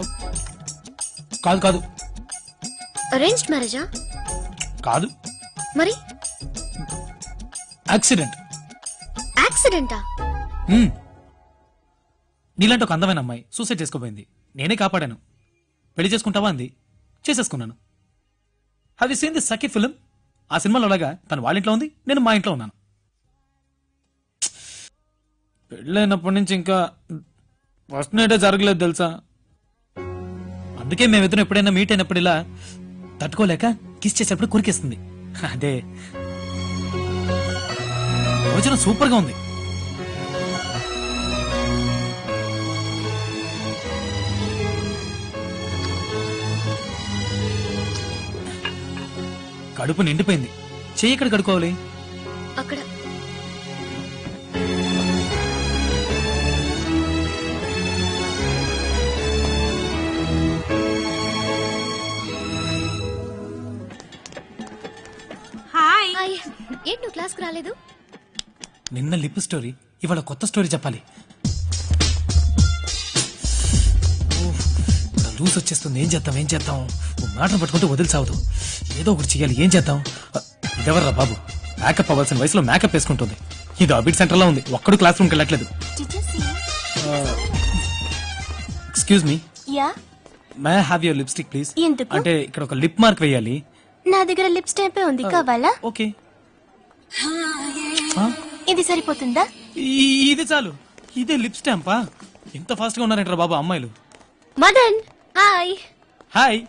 కాదు కాదు అరేంజ్డ్ మ్యారేజా కాదు మరి యాక్సిడెంట్ యాక్సిడెంటా హ్మ్. నీలాంటి ఒక అందమైన అమ్మాయి సూసైడ్ చేసుకోపోయింది నేనే కాపాడాను పెళ్లి చేసుకుంటావా అంది చేసేసుకున్నాను have you seen the Sakhi film ఆ సినిమాలో లాగా తను వాళ్ళ ఇంట్లో ఉంది నేను మా ఇంట్లో ఉన్నాను పెళ్ళైనప్పటి నుంచి ఇంకా ఫస్ట్ నైటే జరగలేదు తెలుసా అందుకే మేమిద్దరం ఎప్పుడైనా మీట్ అయినప్పుడు ఇలా తట్టుకోలేక కిస్ చేసేటప్పుడు కురికేస్తుంది అదే భోజనం సూపర్ గా ఉంది కడుపు నిండిపోయింది చెయ్యి ఎక్కడ కడుక్కోవాలి అక్కడ హాయ్ హాయ్ ఏంటి నువ్వు క్లాస్కి రాలేదు నిన్న లిప్ స్టోరీ ఇవాళ కొత్త స్టోరీ చెప్పాలి ఓహ్, నా లూస్ వచ్చేస్తుంది ఏం చేద్దాం ఏం చేద్దాం ఓ మాటను పట్టుకుంటే వదిలి సావదు ఏదో ఒకటి చెయ్యాలి ఏం చేద్దాం అ, ఇదెవర్రా బాబు మేకప్ అవ్వాల్సిన వయసులో మేకప్ వేసుకుంటుంది ఇది అబిట్ సెంటర్ లో ఉంది ఒక్కడు క్లాస్ రూమ్కి వెళ్ళట్లేదు excuse me ya may have your lipstick please ఎందుకు? అంటే ఇక్కడ ఒక లిప్ మార్క్ వేయాలి నా దగ్గర లిప్ స్టాంపే ఉంది కావాలా ఓకే ఇది సరిపోతుందా ఈ- ఇది చాలు ఇదే లిప్ స్టాంపా ఇంత ఫాస్ట్ గా ఉన్నారంటారా బాబు అమ్మాయిలు మదన్ హాయ్ హాయ్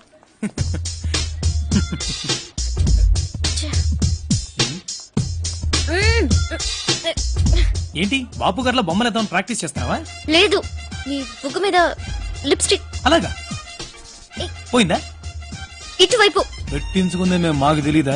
ఏంటి బాపు గారిలో బొమ్మలు వేద్దామని ప్రాక్టీస్ చేస్తున్నావా లేదు నీ బుగ్గ మీద లిప్స్టిక్ అలాగా పోయిందా ఇటువైపు పెట్టించుకుందే మేము మాకు తెలీదా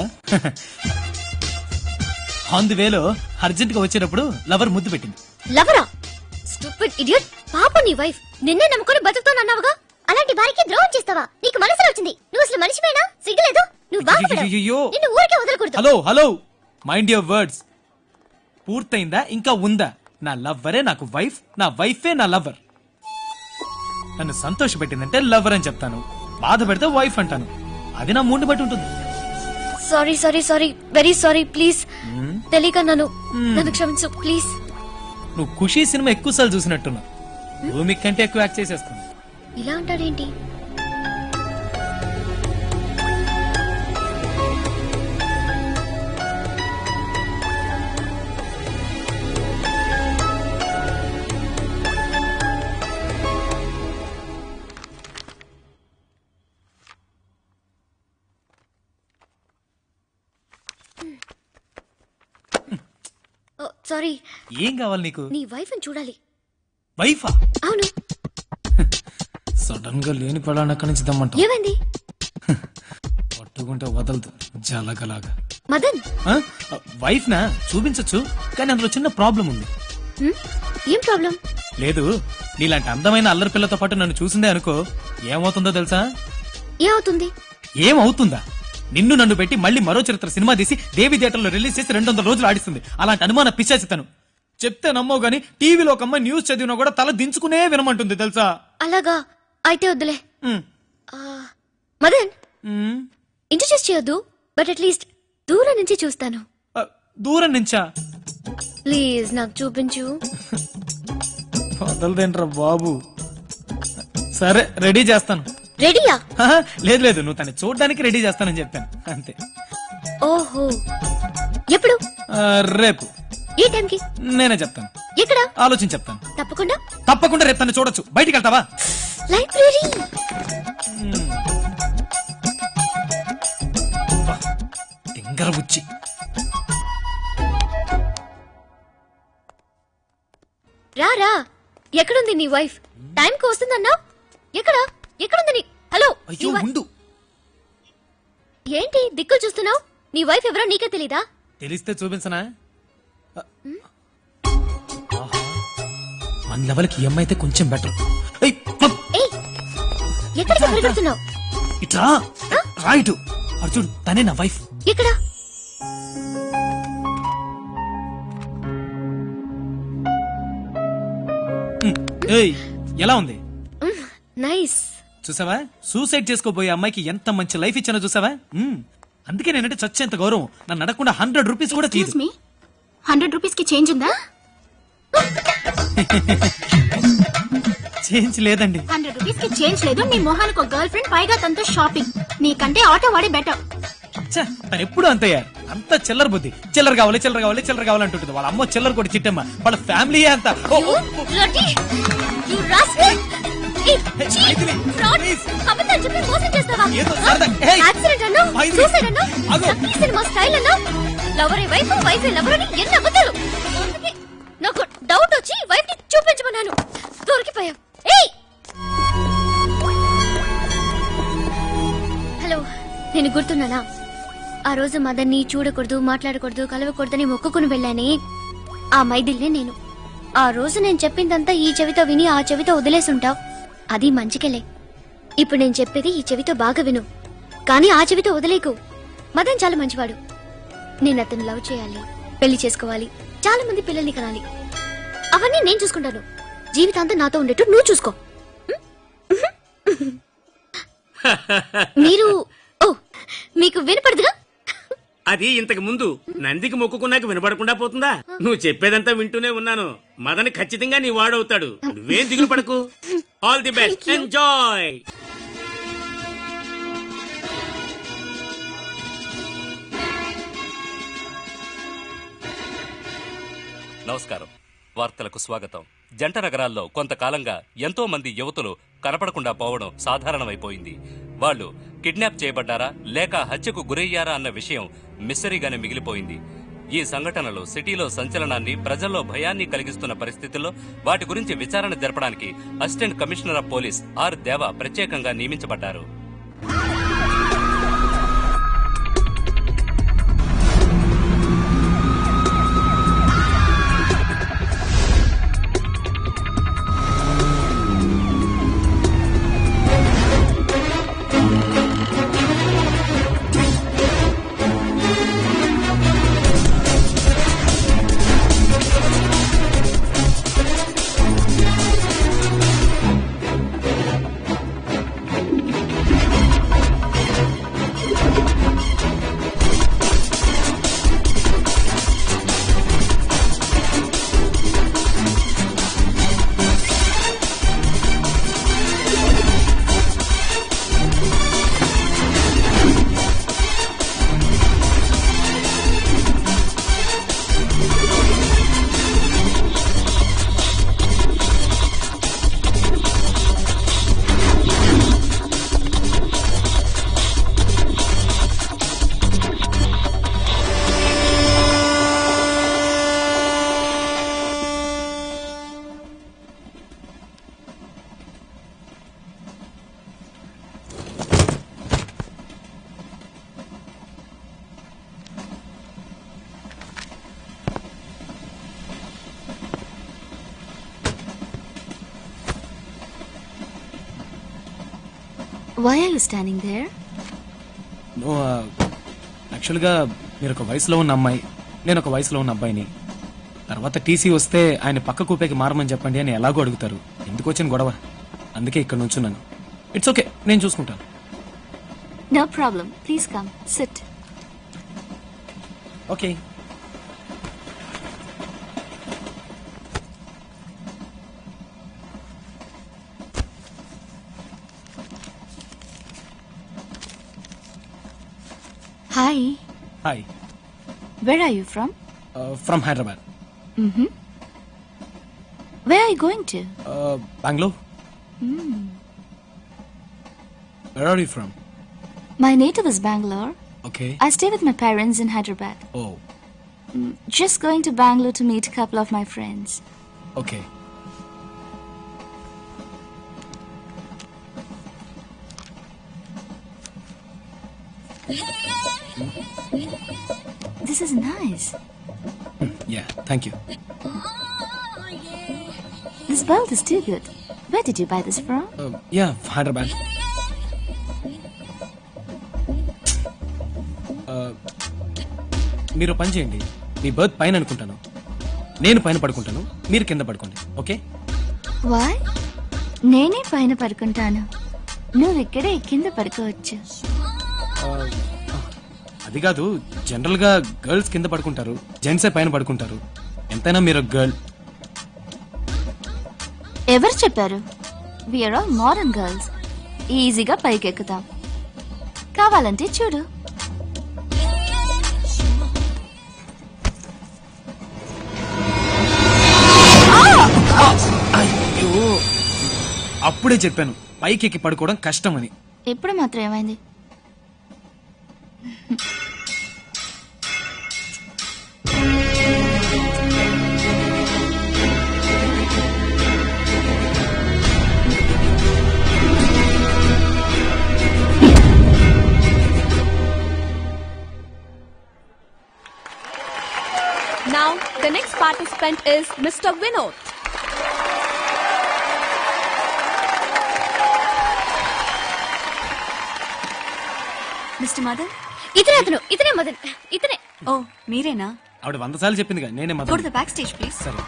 ఆన్ ది వేలో అర్జెంట్ గా వచ్చేటప్పుడు లవర్ ముద్దు పెట్టింది లవరా స్టూపిడ్ ఇడియట్ పాప నీ వైఫ్ నిన్నే నమ్ముకొని బతుకుతానన్నావుగా అలాంటి భార్యకి ద్రోహం చేస్తావా నీకు మనసులో వచ్చింది నువ్వు అసలు మనిషిపోయినా సిగ్గులేదు నువ్వు బాగుపడవు అయ్యయ్యయ్యో. నిన్ను ఊరికే వదలకూడదు hello hello mind your words పూర్తయిందా ఇంకా ఉందా నా లవ్వరే నాకు వైఫ్ నా వైఫే నా లవ్వర్ నన్ను సంతోష పెట్టిందంటే లవ్వర్ అని చెప్తాను బాధ పెడితే వైఫ్ అంటాను అది నా మూడు బట్టి ఉంటుంది sorry sorry sorry very sorry please తెలియక నన్ను నన్ను క్షమించు ప్లీజ్ నువ్వు ఖుషీ సినిమా ఎక్కువ సార్లు చూసినట్టున్నావు భూమి కంటే ఎక్కువ యాక్ట్ చేసేస్తాను ఇలా అంటాడేంటి సారీ ఏం కావాలి నీకు నీ వైఫ్ చూడాలి వైఫా అవును సడన్ గా లేని పడాన్ని అక్కడి నుంచి దమ్మంటావు ఏమైంది పట్టుకుంటే వదలదు జలగలాగా మదన్ వైఫ్ నా చూపించచ్చు కానీ అందులో చిన్న ప్రాబ్లం ఉంది హ్మ్? ఏం ప్రాబ్లం లేదు నీలాంటి అందమైన అల్లరి పిల్లతో పాటు నన్ను చూసిందే అనుకో ఏమవుతుందో తెలుసా ఏమవుతుంది ఏమవుతుందా నిన్ను నన్ను పెట్టి మళ్ళీ మరో చరిత్ర సినిమా తీసి దేవి థియేటర్లో రిలీజ్ చేసి రెండు వందల రోజులు ఆడిస్తుంది అలాంటి అనుమాన పిచ్చాచి తను చెప్తే నమ్మవు గాని టీవీలో ఒక అమ్మాయి న్యూస్ చదివినా కూడా తల దించుకునే వినమంటుంది తెలుసా అలాగా అయితే వద్దులే హ్మ్. ఆ, మదన్ హ్మ్. ఇంట్రడ్యూస్ చేయొద్దు బట్ అట్లీస్ట్ దూరం నుంచి చూస్తాను ఆ, దూరం నుంచా ప్లీజ్ నాకు చూపించు వదలదేంట్రా బాబు సరే రెడీ చేస్తాను రెడీయా హహ, లేదు లేదు నువ్వు తను చూడడానికి రెడీ చేస్తానని చెప్పాను అంతే ఓహో ఎప్పుడు ఆ, రేపు ఏ టైంకి నేనే చెప్తాను ఎక్కడ ఆలోచించి చెప్తాను తప్పకుండా తప్పకుండా రేపు తను చూడొచ్చు బయటికి వెళ్తావా లైబ్రరీ టింగర బుచ్చి రా రా ఎక్కడుంది నీ వైఫ్ టైంకి వస్తుందన్నా ఎక్కడ ఎక్కడుంది నీ హలో అయ్యో నీ వై- ఉండు ఏంటి దిక్కులు చూస్తున్నావు నీ వైఫ్ ఎవరో నీకే తెలీదా తెలిస్తే చూపించనా ఆహా. మన లెవెల్కి ఈ అమ్మాయి అయితే కొంచెం బెటర్ ఏయ్ ఎక్కడికి పరిగెడుతున్నావు ఇట్రా రా ఇటు అర్జున్ తనే నా వైఫ్ ఎక్కడ ఏయ్ ఎలా ఉంది నైస్ చూసావా సూసైడ్ చేసుకోబోయే అమ్మాయికి ఎంత మంచి లైఫ్ ఇచ్చానో చూసావా మ్మ్. అందుకే నేనంటే చచ్చేంత గౌరవం నన్ను అడగకుండా హండ్రెడ్ రూపీస్ కూడా తీయదు మీ హండ్రెడ్ రూపీస్ కి చేంజ్ ఉందా చేంజ్ లేదండి హండ్రెడ్ రూపీస్ కి చేంజ్ లేదు నీ మొహానికి ఒక గర్ల్ ఫ్రెండ్ పైగా తనతో షాపింగ్ నీకంటే ఆటో వాడే బెటర్ ఛ, తను ఎప్పుడు అంతయ్యా అంత చిల్లర బుద్ధి చిల్లర కావాలి చిల్లర కావాలి చిల్లర కావాలి అంటుంటుంది వాళ్ళ అమ్మ చిల్లర కూడా చిట్టమ్మ వాళ్ళ ఫ్యామిలీ అంత ఓ, ఓ, ఓ. Bloody! You rascal! ఏయ్, cheat! Fraud! అబద్ధాలు చెప్పి మోసం చేస్తావా? ఏదో సరదా. ఏయ్! యాక్సిడెంట్ అన్నా మైథిలి! సూసైడ్ అన్నా ఆగు. నకిలీ సినిమా స్టైల్ అన్నా లవరే వైఫ్ వైఫ్ లవర్ అని ఎన్ని అబద్ధాలు అందుకే నాకు డౌట్ వచ్చి వైఫ్ ని చూపించమన్నాను దొరికిపోయాం ఏయ్ హలో నేను గుర్తున్నానా ఆ రోజు మదన్ని చూడకూడదు మాట్లాడకూడదు కలవకూడదని మొక్కుకుని వెళ్ళానే ఆ మైదిల్నే నేను ఆ రోజు నేను చెప్పిందంతా ఈ చెవితో విని ఆ చెవితో వదిలేసుంటావు అది మంచికెలే ఇప్పుడు నేను చెప్పేది ఈ చెవితో బాగా విను కానీ ఆ చెవితో వదిలేకు మదన్ చాలా మంచివాడు నేను అతను లవ్ చేయాలి పెళ్లి చేసుకోవాలి చాలా మంది పిల్లల్ని కనాలి అవన్నీ నేను చూసుకుంటాను జీవితాంతం నాతో ఉండేట్టు నువ్వు చూసుకో మీరు ఓ మీకు వినపడదుగా అది ఇంతకు ముందు నందికి మొక్కుకున్నాక వినపడకుండా పోతుందా నువ్వు చెప్పేదంతా వింటూనే ఉన్నాను మదన్ ఖచ్చితంగా నీ వాడవుతాడు నువ్వేం దిగులు పడకు ఆల్ ది బెస్ట్ ఎంజాయ్ నమస్కారం వార్తలకు స్వాగతం జంట నగరాల్లో కొంతకాలంగా ఎంతో మంది యువతులు కనపడకుండా పోవడం సాధారణమైపోయింది వాళ్ళు కిడ్నాప్ చేయబడ్డారా లేక హత్యకు గురయ్యారా అన్న విషయం మిస్టరీగానే మిగిలిపోయింది ఈ సంఘటనలు సిటీలో సంచలనాన్ని ప్రజల్లో భయాన్ని కలిగిస్తున్న పరిస్థితుల్లో వాటి గురించి విచారణ జరపడానికి assistant commissioner of police R Deva ప్రత్యేకంగా నియమించబడ్డారు Why are you standing there? No యాక్చువల్గా మీరు ఒక వయసులో ఉన్న అమ్మాయి నేను ఒక వయసులో ఉన్న అబ్బాయిని తర్వాత టీసీ వస్తే ఆయన పక్క కూపేకి మారమని చెప్పండి అని ఎలాగో అడుగుతారు ఎందుకు వచ్చిన గొడవ అందుకే ఇక్కడ నుంచున్నాను ఇట్స్ ఓకే నేను చూసుకుంటాను No problem. Please come. Sit. Okay Hi. Hi Where are you from? From Hyderabad Mm-hmm. Where are you going to? Bengaluru Hmm. Where are you from My native is Bangalore. Okay I stay with my parents in Hyderabad. Oh Mm, Just going to Bangalore to meet a couple of my friends. Okay This is nice. Yeah thank you This belt is too good. Where did you buy this from? Yeah Hyderabad మీరు పని చేయండి మీ birth పైన అనుకుంటాను నేను పైన పడుకుంటాను మీరు కింద పడుకోండి ఓకే Why? నేనే పైన పడుకుంటాను నువ్వు ఇక్కడే కింద పడుకోవచ్చు అది కాదు జనరల్ గా గర్ల్స్ కింద పడుకుంటారు జెంట్సే పైన పడుకుంటారు ఎంతైనా మీరు గర్ల్ ఎవరు చెప్పారు వీఆర్ ఆల్ మోడర్న్ గర్ల్స్ ఈజీగా పైకి ఎక్కుతాం కావాలంటే చూడు అయ్యో అప్పుడే చెప్పాను పైకి ఎక్కి పడుకోవడం కష్టం అని ఎప్పుడు మాత్రం ఏమైంది participant is Mr. Vinod. Mister Madan ఇతనే అతను ఇతనే మదన్ ఇతనే ఓ మీరేనా ఆవిడ వంద సార్లు చెప్పిందిగా నేనే go to Madan the backstage please సరే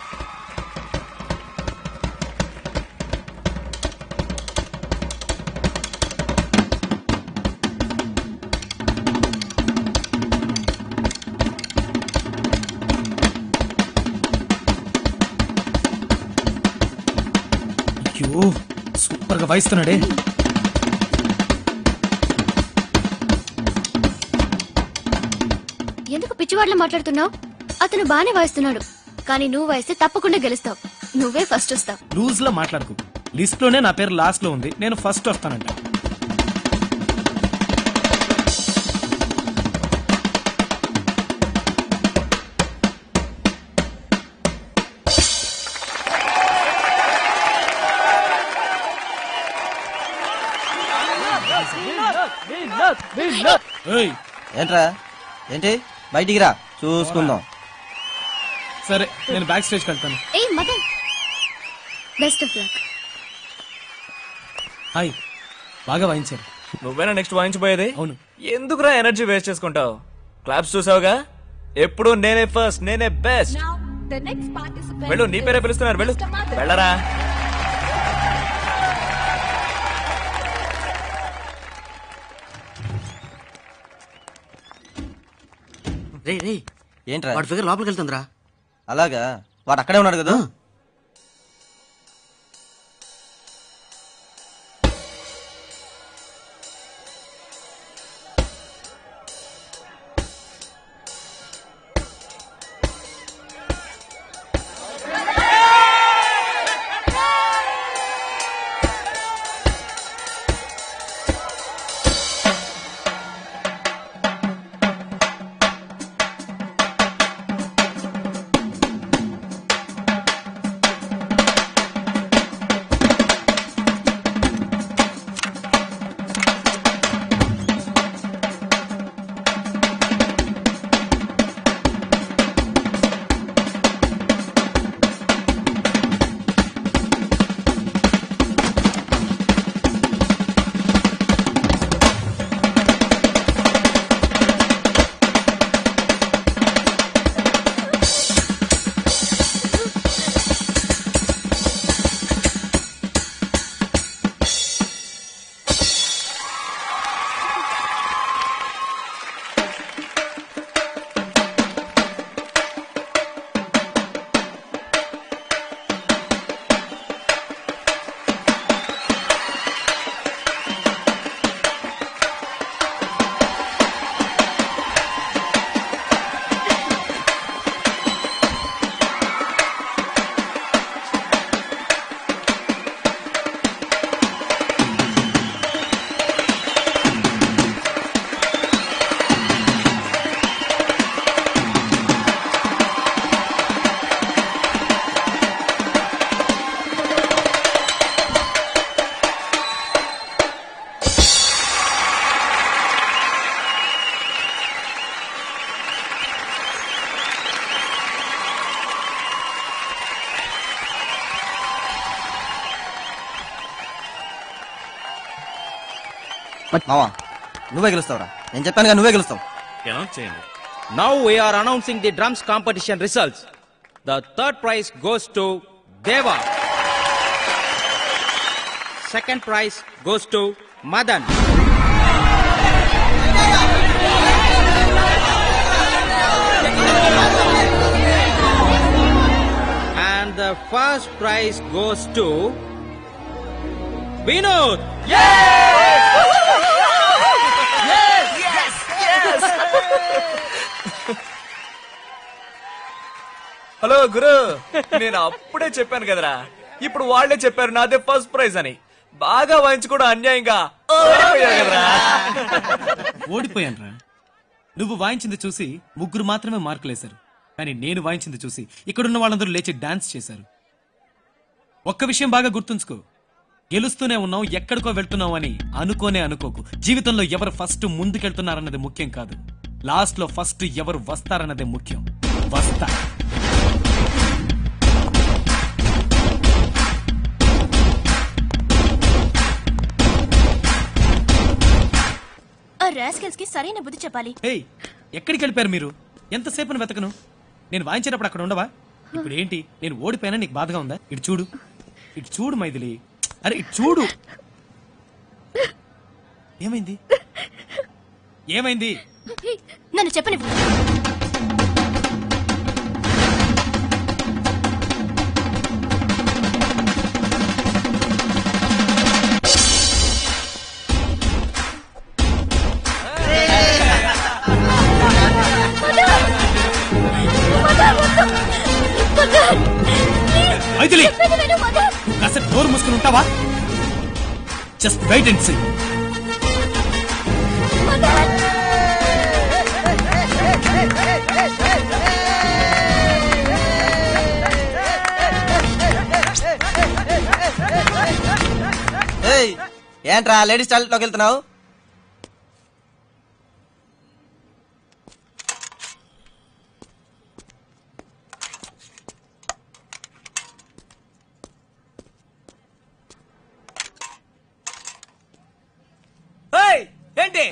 అయ్యో సూపర్ గా వాయిస్తున్నాడే ఎందుకు పిచ్చివాడ్లా మాట్లాడుతున్నావు అతను బానే వాయిస్తున్నాడు కానీ నువ్వు వాయిస్తే తప్పకుండా గెలుస్తావు నువ్వే ఫస్ట్ వస్తావు లూజ్ లో మాట్లాడుకో లిస్ట్ లోనే నా పేరు లాస్ట్ లో ఉంది నేను ఫస్ట్ వస్తానంట ఏయ్, ఏంట్రా ఏంటి బయటికి రా చూసుకుందాం సరే నేను బ్యాక్ స్టేజ్కి వెళ్తాను ఏ Madan best of luck hi బాగా వాయించారు నువ్వేనా నెక్స్ట్ వాయించబోయేది అవును ఎందుకురా ఎనర్జీ వేస్ట్ చేసుకుంటావు క్లాప్స్ చూసావుగా ఎప్పుడు నేనే ఫస్ట్ నేనే best Now, the next participant వెళ్ళు నీ పేరే is పిలుస్తున్నారు వెళ్ళు Mr. Madan. వెళ్ళరా రే రే ఏంట్రా వాడి ఫిగర్ లోపలికి వెళ్తుందిరా అలాగా వాడు అక్కడే ఉన్నాడు కదా మావా నువ్వే గెలుస్తావురా నేను చెప్పానుగా నువ్వే గెలుస్తావు అనౌన్స్ చేయండి Now we are announcing the drums competition results. The third prize goes to Deva. Second prize goes to Madan. And the first prize goes to Vinod. Hello గురు నేను అప్పుడే చెప్పాను కదరా ఇప్పుడు వాళ్ళే చెప్పారు నాదే ఫస్ట్ ప్రైజ్ అని బాగా వాయించుకోవడం అన్యాయంగా ఓడిపోయారు కదరా ఓడిపోయాను రా నువ్వు వాయించింది చూసి ముగ్గురు మాత్రమే మార్కులేశారు కానీ నేను వాయించింది చూసి ఇక్కడున్న వాళ్ళందరూ లేచి డాన్స్ చేశారు ఒక్క విషయం బాగా గుర్తుంచుకో గెలుస్తూనే ఉన్నావు ఎక్కడికో వెళ్తున్నావు అని అనుకోనే అనుకోకు జీవితంలో ఎవరు ఫస్ట్ ముందుకెళ్తున్నారన్నది ముఖ్యం కాదు లాస్ట్ లో ఫస్ట్ ఎవరు వస్తారన్నదే ముఖ్యం వస్తా రాస్కెల్స్ కి సరైన బుద్ధి చెప్పాలి ఏయ్ ఎక్కడికి వెళ్ళిపోయారు మీరు ఎంతసేపు వెతకను నేను వాయించేటప్పుడు అక్కడ ఉండవా ఇప్పుడు ఏంటి నేను ఓడిపోయినా నీకు బాధగా ఉందా ఇటు చూడు ఇటు చూడు మైథిలి అరే ఇటు చూడు ఏమైంది ఏమైంది నన్ను చెప్పని మైథిలి కాసేపు నోరు మూసుకుని ఉంటావా జస్ట్ వెయిట్ అండ్ సీ ఏయ్ ఏంట్రా లేడీస్ టాయిలెట్లోకి వెళ్తున్నావు ఏయ్, ఏంటి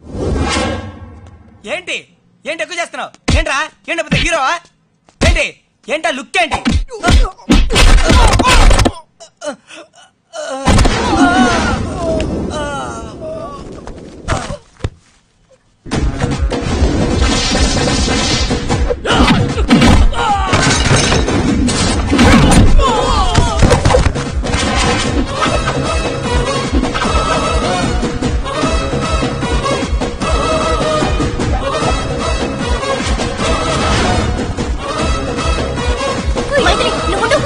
ఏంటి ఏంటి ఎక్కువ చేస్తున్నావు ఏంట్రా ఏంటి పెద్ద హీరోవా ఏంటి ఏంటా లుక్ ఏంటి మైత్రి నువ్వు ఉండు.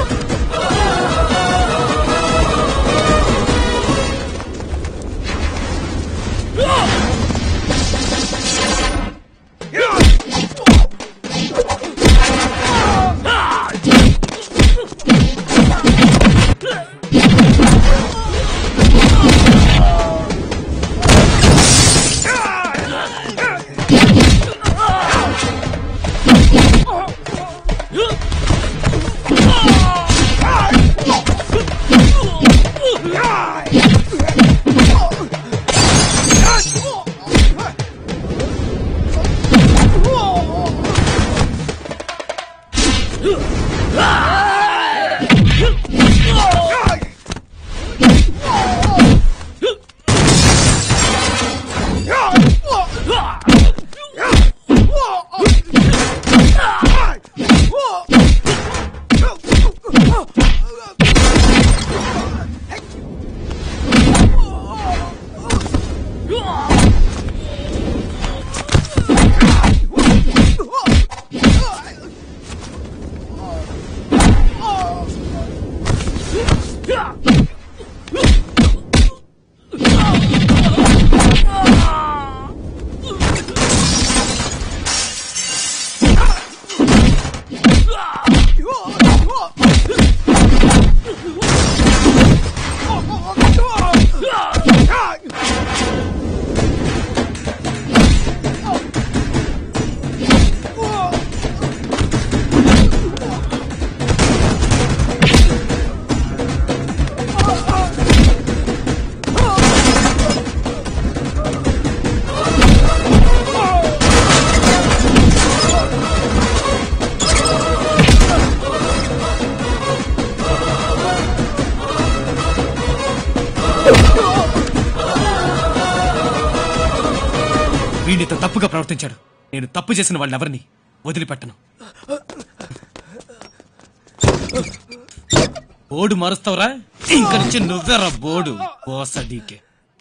వీడితో తప్పుగా ప్రవర్తించాడు నేను తప్పు చేసిన వాళ్ళని ఎవరిని వదిలిపెట్టను బోర్డు మారుస్తావురా ఇంక నుంచి నువ్వెరా బోర్డు బోసడీకే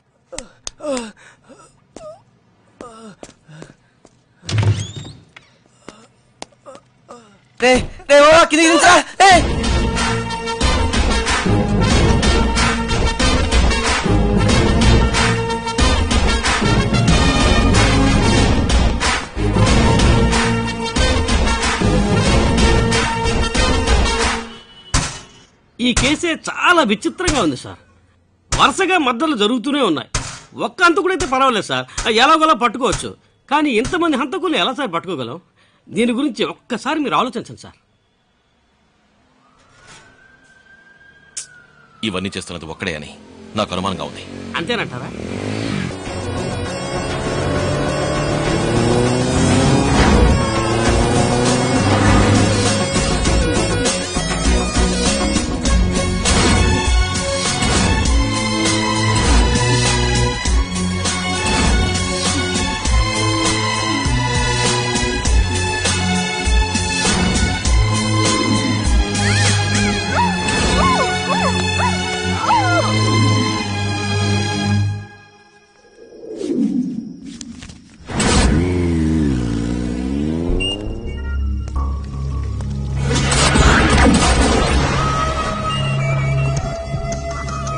రే రే ఓ కిందికి దించరా రే ఈ కేసే చాలా విచిత్రంగా ఉంది సార్ వరుసగా మద్దలు జరుగుతూనే ఉన్నాయి ఒక్క హంతకుడైతే పర్వాలేదు సార్ ఎలాగోలా పట్టుకోవచ్చు కానీ ఇంతమంది హంతకులు ఎలా సార్ పట్టుకోగలం దీని గురించి ఒక్కసారి మీరు ఆలోచించండి సార్ ఇవన్నీ చేస్తున్నది ఒక్కడే అని నాకు అనుమానంగా ఉంది అంతేనంటారా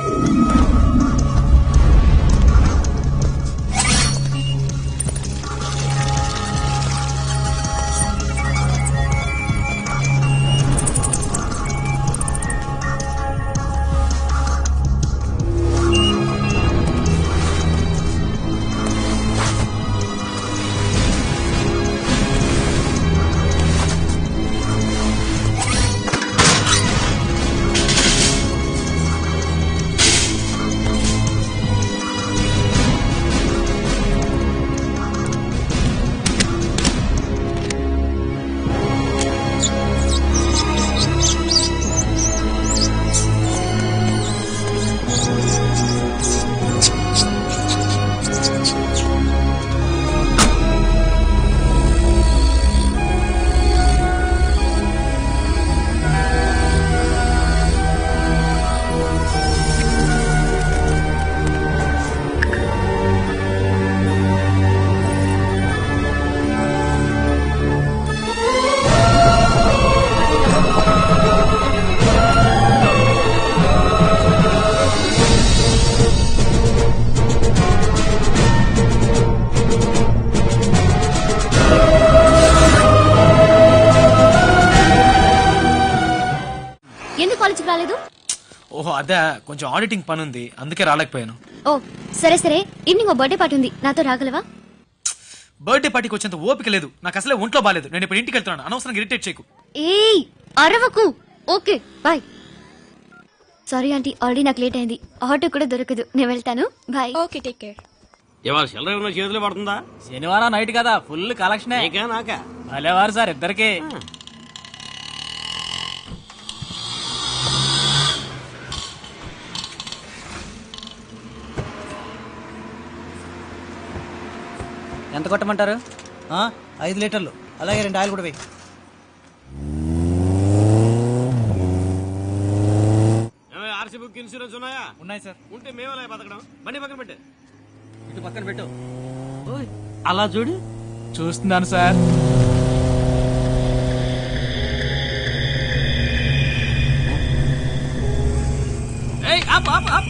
ఎందుకు కాలేజీకి రాలేదు ఓహో అదే కొంచెం ఆడిటింగ్ పని ఉంది అందుకే రాలేకపోయాను ఓ సరే సరే ఈవినింగ్ ఓ బర్త్డే పార్టీ ఉంది నాతో రాగలవా బర్త్డే పార్టీకి వచ్చేంత ఓపిక లేదు నాకు అసలే ఒంట్లో బాలేదు నేను ఇప్పుడు ఇంటికి వెళ్తున్నాను అనవసరంగా ఇరిటేట్ చేయకు ఏయ్ అరవకు okay bye sorry aunty already నాకు లేట్ అయింది ఆటో కూడా దొరకదు నేను వెళ్తాను బాయ్ ఓకే టేక్ కేర్ ఇవాళ చిల్లర ఏమన్నా చేతిలో పడుతుందా శనివారం నైట్ కదా ఫుల్ కలెక్షన్ నీకా నాకా భలేవారు సార్ ఇద్దరికి ఎంత కొట్టమంటారు ఐదు లీటర్లు అలాగే రెండు ఆయిల్ కూడా వేయి ఆర్సీ బుక్ ఇన్సూరెన్స్ ఉన్నాయా ఉన్నాయి సార్ ఉంటే మేమే బతకడం బండి పక్కన పెట్టే ఇటు పక్కన పెట్టు అలా చూడు చూస్తున్నాను సార్ ఏయ్ ఆప్ ఆప్ ఆప్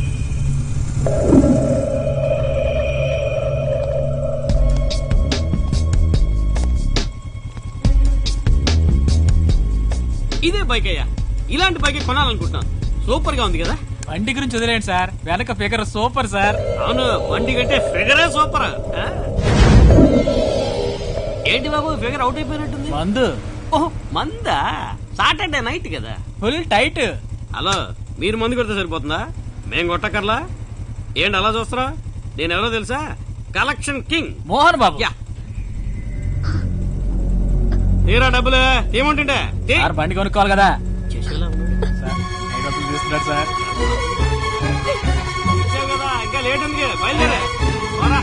ఇదే బైక్ అయ్యా ఇలాంటి బైక్ కొనాలనుకుంటున్నాను సూపర్ గా ఉంది కదా బండి గురించి వదిలేండి సార్ వెనక ఫిగర్ సూపర్ సార్ అవును బండి కంటే ఫిగరే సూపర్ ఆ? ఏంటి బాబు ఫిగర్ అవుట్ అయిపోయినట్టుంది మందు ఓహో మందా సాటర్డే నైట్ కదా ఫుల్ టైట్ హలో మీరు మందు కొడితే సరిపోతుందా మేం కొట్టకర్లా ఏంటి అలా చూస్తారా నేను ఎవరో తెలుసా కలెక్షన్ కింగ్ మోహన్ బాబు యా తీరా డబ్బులు ఏముంటుండే సార్ బండి కొనుక్కోవాలి కదా సార్ ఐదు డబ్బులు తీస్తున్నాడు సార్ కదా ఇంకా లేట్ ఉంది బయలుదేరే పోరా.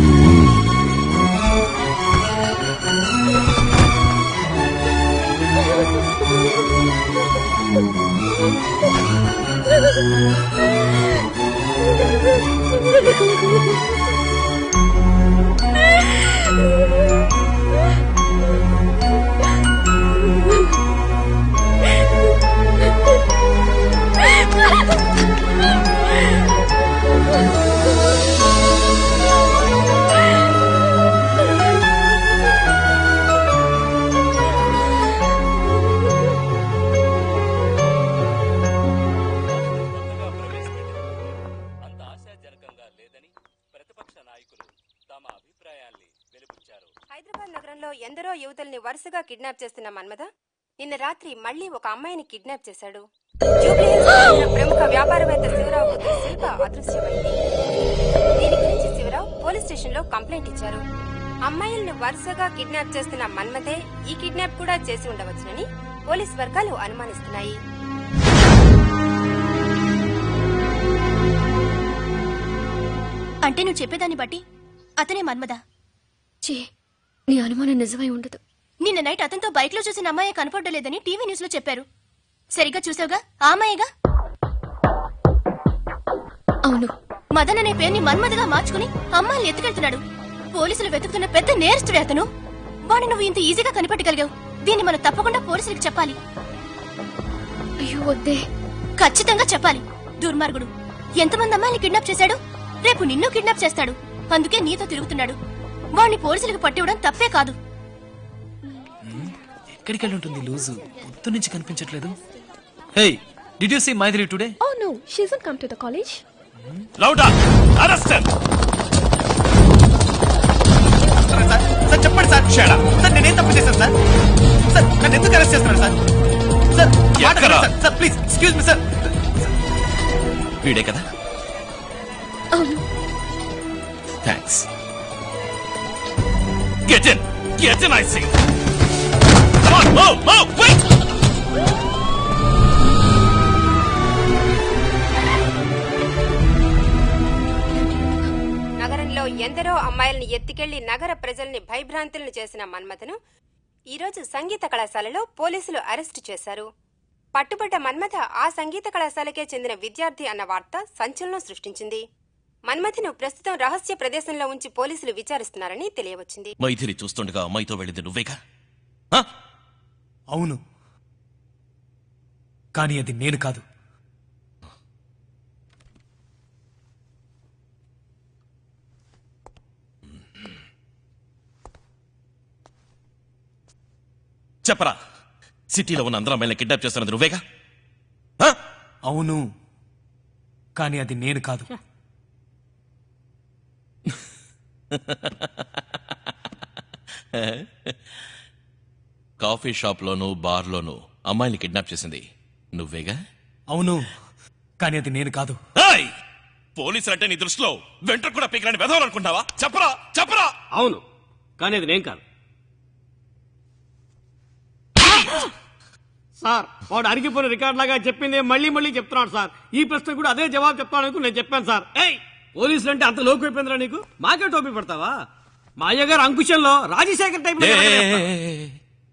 అంత ఆశాజనకంగా లేదని ప్రతిపక్ష నాయకులు తమ అభిప్రాయాల్ని వెలుబుచ్చారు హైదరాబాద్ నగరంలో ఎందరో యువతుల్ని వరుసగా కిడ్నాప్ చేస్తున్న మన్మథ నిన్న రాత్రి మళ్ళీ ఒక అమ్మాయిని కిడ్నాప్ చేశాడు జూబ్లీ హిల్స్ చెందిన ప్రముఖ వ్యాపారవేత్త శివరావు కూతురు శిల్ప అదృశ్యమైంది దీని గురించి శివరావు పోలీస్ స్టేషన్ లో కంప్లైంట్ ఇచ్చారు అమ్మాయిల్ని వరుసగా కిడ్నాప్ చేస్తున్న మన్మథే ఈ కిడ్నాప్ కూడా చేసి ఉండవచ్చునని పోలీస్ వర్గాలు అనుమానిస్తున్నాయి అంటే నువ్వు చెప్పేదాన్ని బట్టి అతనే మన్మద చే నీ అనుమానం నిజమై ఉండదు నిన్న నైట్ అతనితో బైక్ లో చూసిన అమ్మాయి కనపడలేదని టీవీ న్యూస్ లో చెప్పారు సరిగ్గా చూసావుగా ఆ అమ్మాయిగా అవును మదన్ అనే పేరుని మన్మదగా మార్చుకుని అమ్మాయిని ఎత్తుకెళ్తున్నాడు పోలీసులు వెతుకుతున్న పెద్ద నేరస్తుడే అతను వాడిని నువ్వు ఇంత ఈజీగా కనిపెట్టగలిగావు దీన్ని మనం తప్పకుండా పోలీసులకు చెప్పాలి అయ్యో వద్దే ఖచ్చితంగా చెప్పాలి దుర్మార్గుడు ఎంతమంది అమ్మాయిని కిడ్నాప్ చేశాడు రేపు నిన్ను కిడ్నాప్ చేస్తాడు అందుకే నీతో తిరుగుతున్నాడు వాణ్ణి పోలీసులకు పట్టివ్వడం తప్పే కాదు ఎక్కడికి వెళ్ళి ఉంటుంది లూజు పొద్దు నుంచి కనిపించట్లేదు hey did you see Mythili today Oh no, she hasn't come to the college. లౌడా అరెస్ట్ సార్ చెప్పండి సార్ షేడా సార్ నేనేం తప్పు చేశాను సార్ సార్ నన్ను ఎందుకు అరెస్ట్ చేస్తున్నారు సార్ సార్ మాట ఎక్కడ? వినండి sir. Sir please excuse me sir వీడే కదా అవును thanks get in get in I see Come on, move, move, wait! నగరంలో ఎందరో అమ్మాయిల్ని ఎత్తికెళ్లి నగర ప్రజల్ని భయభ్రాంతులను చేసిన మన్మథను ఈరోజు సంగీత కళాశాలలో పోలీసులు అరెస్టు చేశారు పట్టుబడ్డ మన్మథ ఆ సంగీత కళాశాలకే చెందిన విద్యార్థి అన్న వార్త సంచలనం సృష్టించింది మన్మథను ప్రస్తుతం రహస్య ప్రదేశంలో ఉంచి పోలీసులు విచారిస్తున్నారని తెలియవచ్చింది మైథిలి చూస్తుండగా అమ్మాయితో వెళ్ళింది నువ్వేగా అవును కానీ అది నేను కాదు చెప్పరా సిటీలో ఉన్న అందరూ అమ్మాయిని కిడ్నాప్ చేస్తున్నది నువ్వేగా అవును కానీ అది నేను కాదు కాఫీ షాప్లోను బార్లోను అమ్మాయిని కిడ్నాప్ చేసింది నువ్వేగా అవును కానీ అది నేను కాదు ఏయ్! పోలీసులు అంటే నీ దృష్టిలో వెంట్ర కూడా పీకలని వెదవాలనుకుంటావా చెప్పరా చెప్పరా అవును కానీ అది నేను కాదు సార్ వాడు అరిగిపోయిన రికార్డ్ లాగా చెప్పింది మళ్ళీ మళ్ళీ చెప్తున్నాడు సార్ ఈ ప్రశ్న కూడా అదే జవాబు చెప్తాను అనుకుని నేను చెప్పాను సార్ ఏయ్ పోలీసులు అంటే అంత లోకు అయిపోయిందిరా నీకు మాకే టోపీ పడతావా మా అయ్యగారు అంకుశంలో రాజశేఖర్ టైప్ ఏ, ఏ, ఏ, ఏ, ఏ.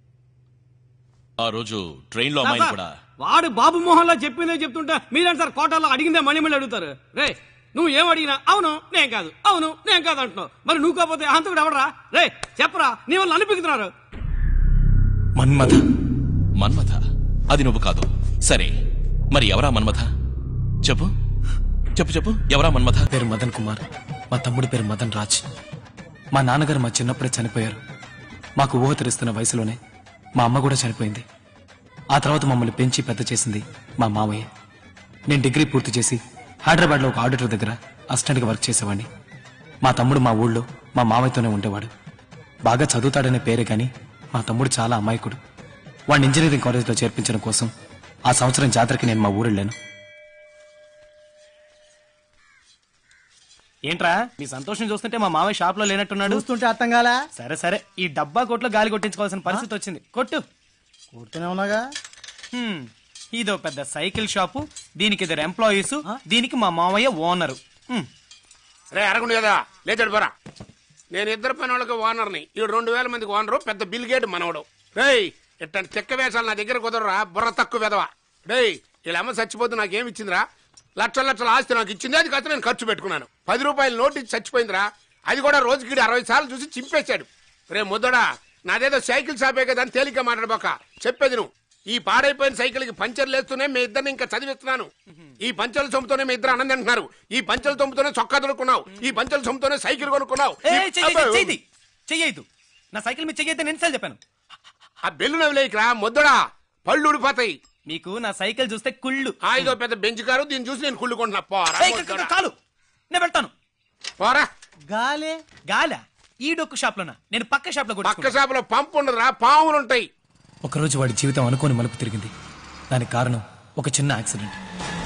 ఆ రోజు ట్రైన్ లో అమ్మాయిని కూడా వాడు బాబు మోహన్ లా చెప్పిందే చెప్తుంటే మీరేం సార్ కోటాలో అడిగిందే మళ్ళీ మళ్ళీ అడుగుతారు రే నువ్వు ఏం అడిగినా అవును నేను కాదు అవును నేను కాదు అంటున్నావు మరి నువ్వు కాకపోతే అంతకుడు ఎవడరా రే చెప్పరా నీ వాళ్ళు అనిపిస్తున్నారు మన్మథ మన్మథ అది నువ్వు కాదు సరే మరి ఎవరా మన్మథ చెప్పు చెప్పు చెప్పు ఎవరా మన్మథ పేరు మదన్ కుమార్ మా తమ్ముడి పేరు మదన్ రాజ్ మా నాన్నగారు మా చిన్నప్పుడే చనిపోయారు మాకు ఊహ తెరుస్తున్న వయసులోనే మా అమ్మ కూడా చనిపోయింది ఆ తర్వాత మమ్మల్ని పెంచి పెద్ద చేసింది మా మామయ్య నేను డిగ్రీ పూర్తి చేసి హైదరాబాద్లో ఒక ఆడిటర్ దగ్గర అసిస్టెంట్గా వర్క్ చేసేవాడిని మా తమ్ముడు మా ఊళ్ళో మా మామయ్యతోనే ఉండేవాడు బాగా చదువుతాడనే పేరే కానీ మా తమ్ముడు చాలా అమాయకుడు వాడిని ఇంజనీరింగ్ కాలేజ్లో చేర్పించడం కోసం ఆ సంవత్సరం జాతరకి నేను మా ఊరు వెళ్ళాను ఏంట్రా నీ సంతోషం చూస్తుంటే మా మామయ్య షాప్ లో లేనట్టున్నాడు చూస్తుంటే అర్థం కాలా సరే సరే ఈ డబ్బా కొట్లో గాలి కొట్టించుకోవాల్సిన పరిస్థితి వచ్చింది కొట్టు కొడుతూనే ఉన్నాగా హ్మ్, ఇదో పెద్ద సైకిల్ షాపు దీనికి ఇద్దరు ఎంప్లాయీస్ దీనికి మా మామయ్య ఓనరు హ్మ్. రే అరగుండు కదా లేచాడు పోరా నేను ఇద్దరు పని వాళ్ళకి ఓనర్ని ఈ రెండు వేల మందికి ఓనరు పెద్ద బిల్ గేట్ మనవడు రేయ్ ఇట్లాంటి చెక్క వేషాలు నా దగ్గర కుదరరా బుర్ర తక్కువ వెదవా రేయ్ వీళ్ళ అమ్మ చచ్చిపోతే నాకేం ఇచ్చిందిరా లక్షల లక్షల ఆస్తి నాకు ఇచ్చింది అది కాస్త నేను ఖర్చు పెట్టుకున్నాను పది రూపాయలు నోటు ఇచ్చి చచ్చిపోయిందిరా అది కూడా రోజుకి అరవై సార్లు చూసి చింపేశాడు రే ముద్దడా నాదేదో సైకిల్ షాపే కదా అని తేలిక మాట్లాడబోక చెప్పేది నువ్వు ఈ పాడైపోయిన సైకిల్ కి పంచర్ లేస్తూనే మీ ఇద్దరిని ఇంకా చదివిస్తున్నాను ఈ పంచల సొమ్ముతోనే మీ ఇద్దరు అన్నం తింటున్నారు ఈ పంచల సొమ్ముతోనే చొక్కా దొరుకున్నావు ఈ పంచల సొమ్ముతోనే సైకిల్ కొనుక్కున్నావు ఏ, ఈ- చెయ్యి, అబ్బో. చెయ్యి, చెయ్యొద్దు నా సైకిల్ మీద చెయ్యొద్దని ఎన్నిసార్లు చెప్పాను ఆ బెల్లు నవ్వులేకరా ముద్దడా పళ్ళు ఊడిపోతాయి మీకు నా సైకిల్ చూస్తే కుళ్ళు ఆ ఇదో పెద్ద బెంచ్ కారు దీన్ని చూసి నేను కుళ్ళుకుంటున్నా పోరా ఏయ్, క- క- కాలు నేను వెళ్తాను పోరా గాలే గాలా ఈ డొక్కు షాప్ లోనా నేను పక్క షాప్ లో పక్క షాపులో పంపు ఉండదురా పాములు ఉంటాయి ఒకరోజు వాడి జీవితం అనుకోని మలుపు తిరిగింది దానికి కారణం ఒక చిన్న యాక్సిడెంట్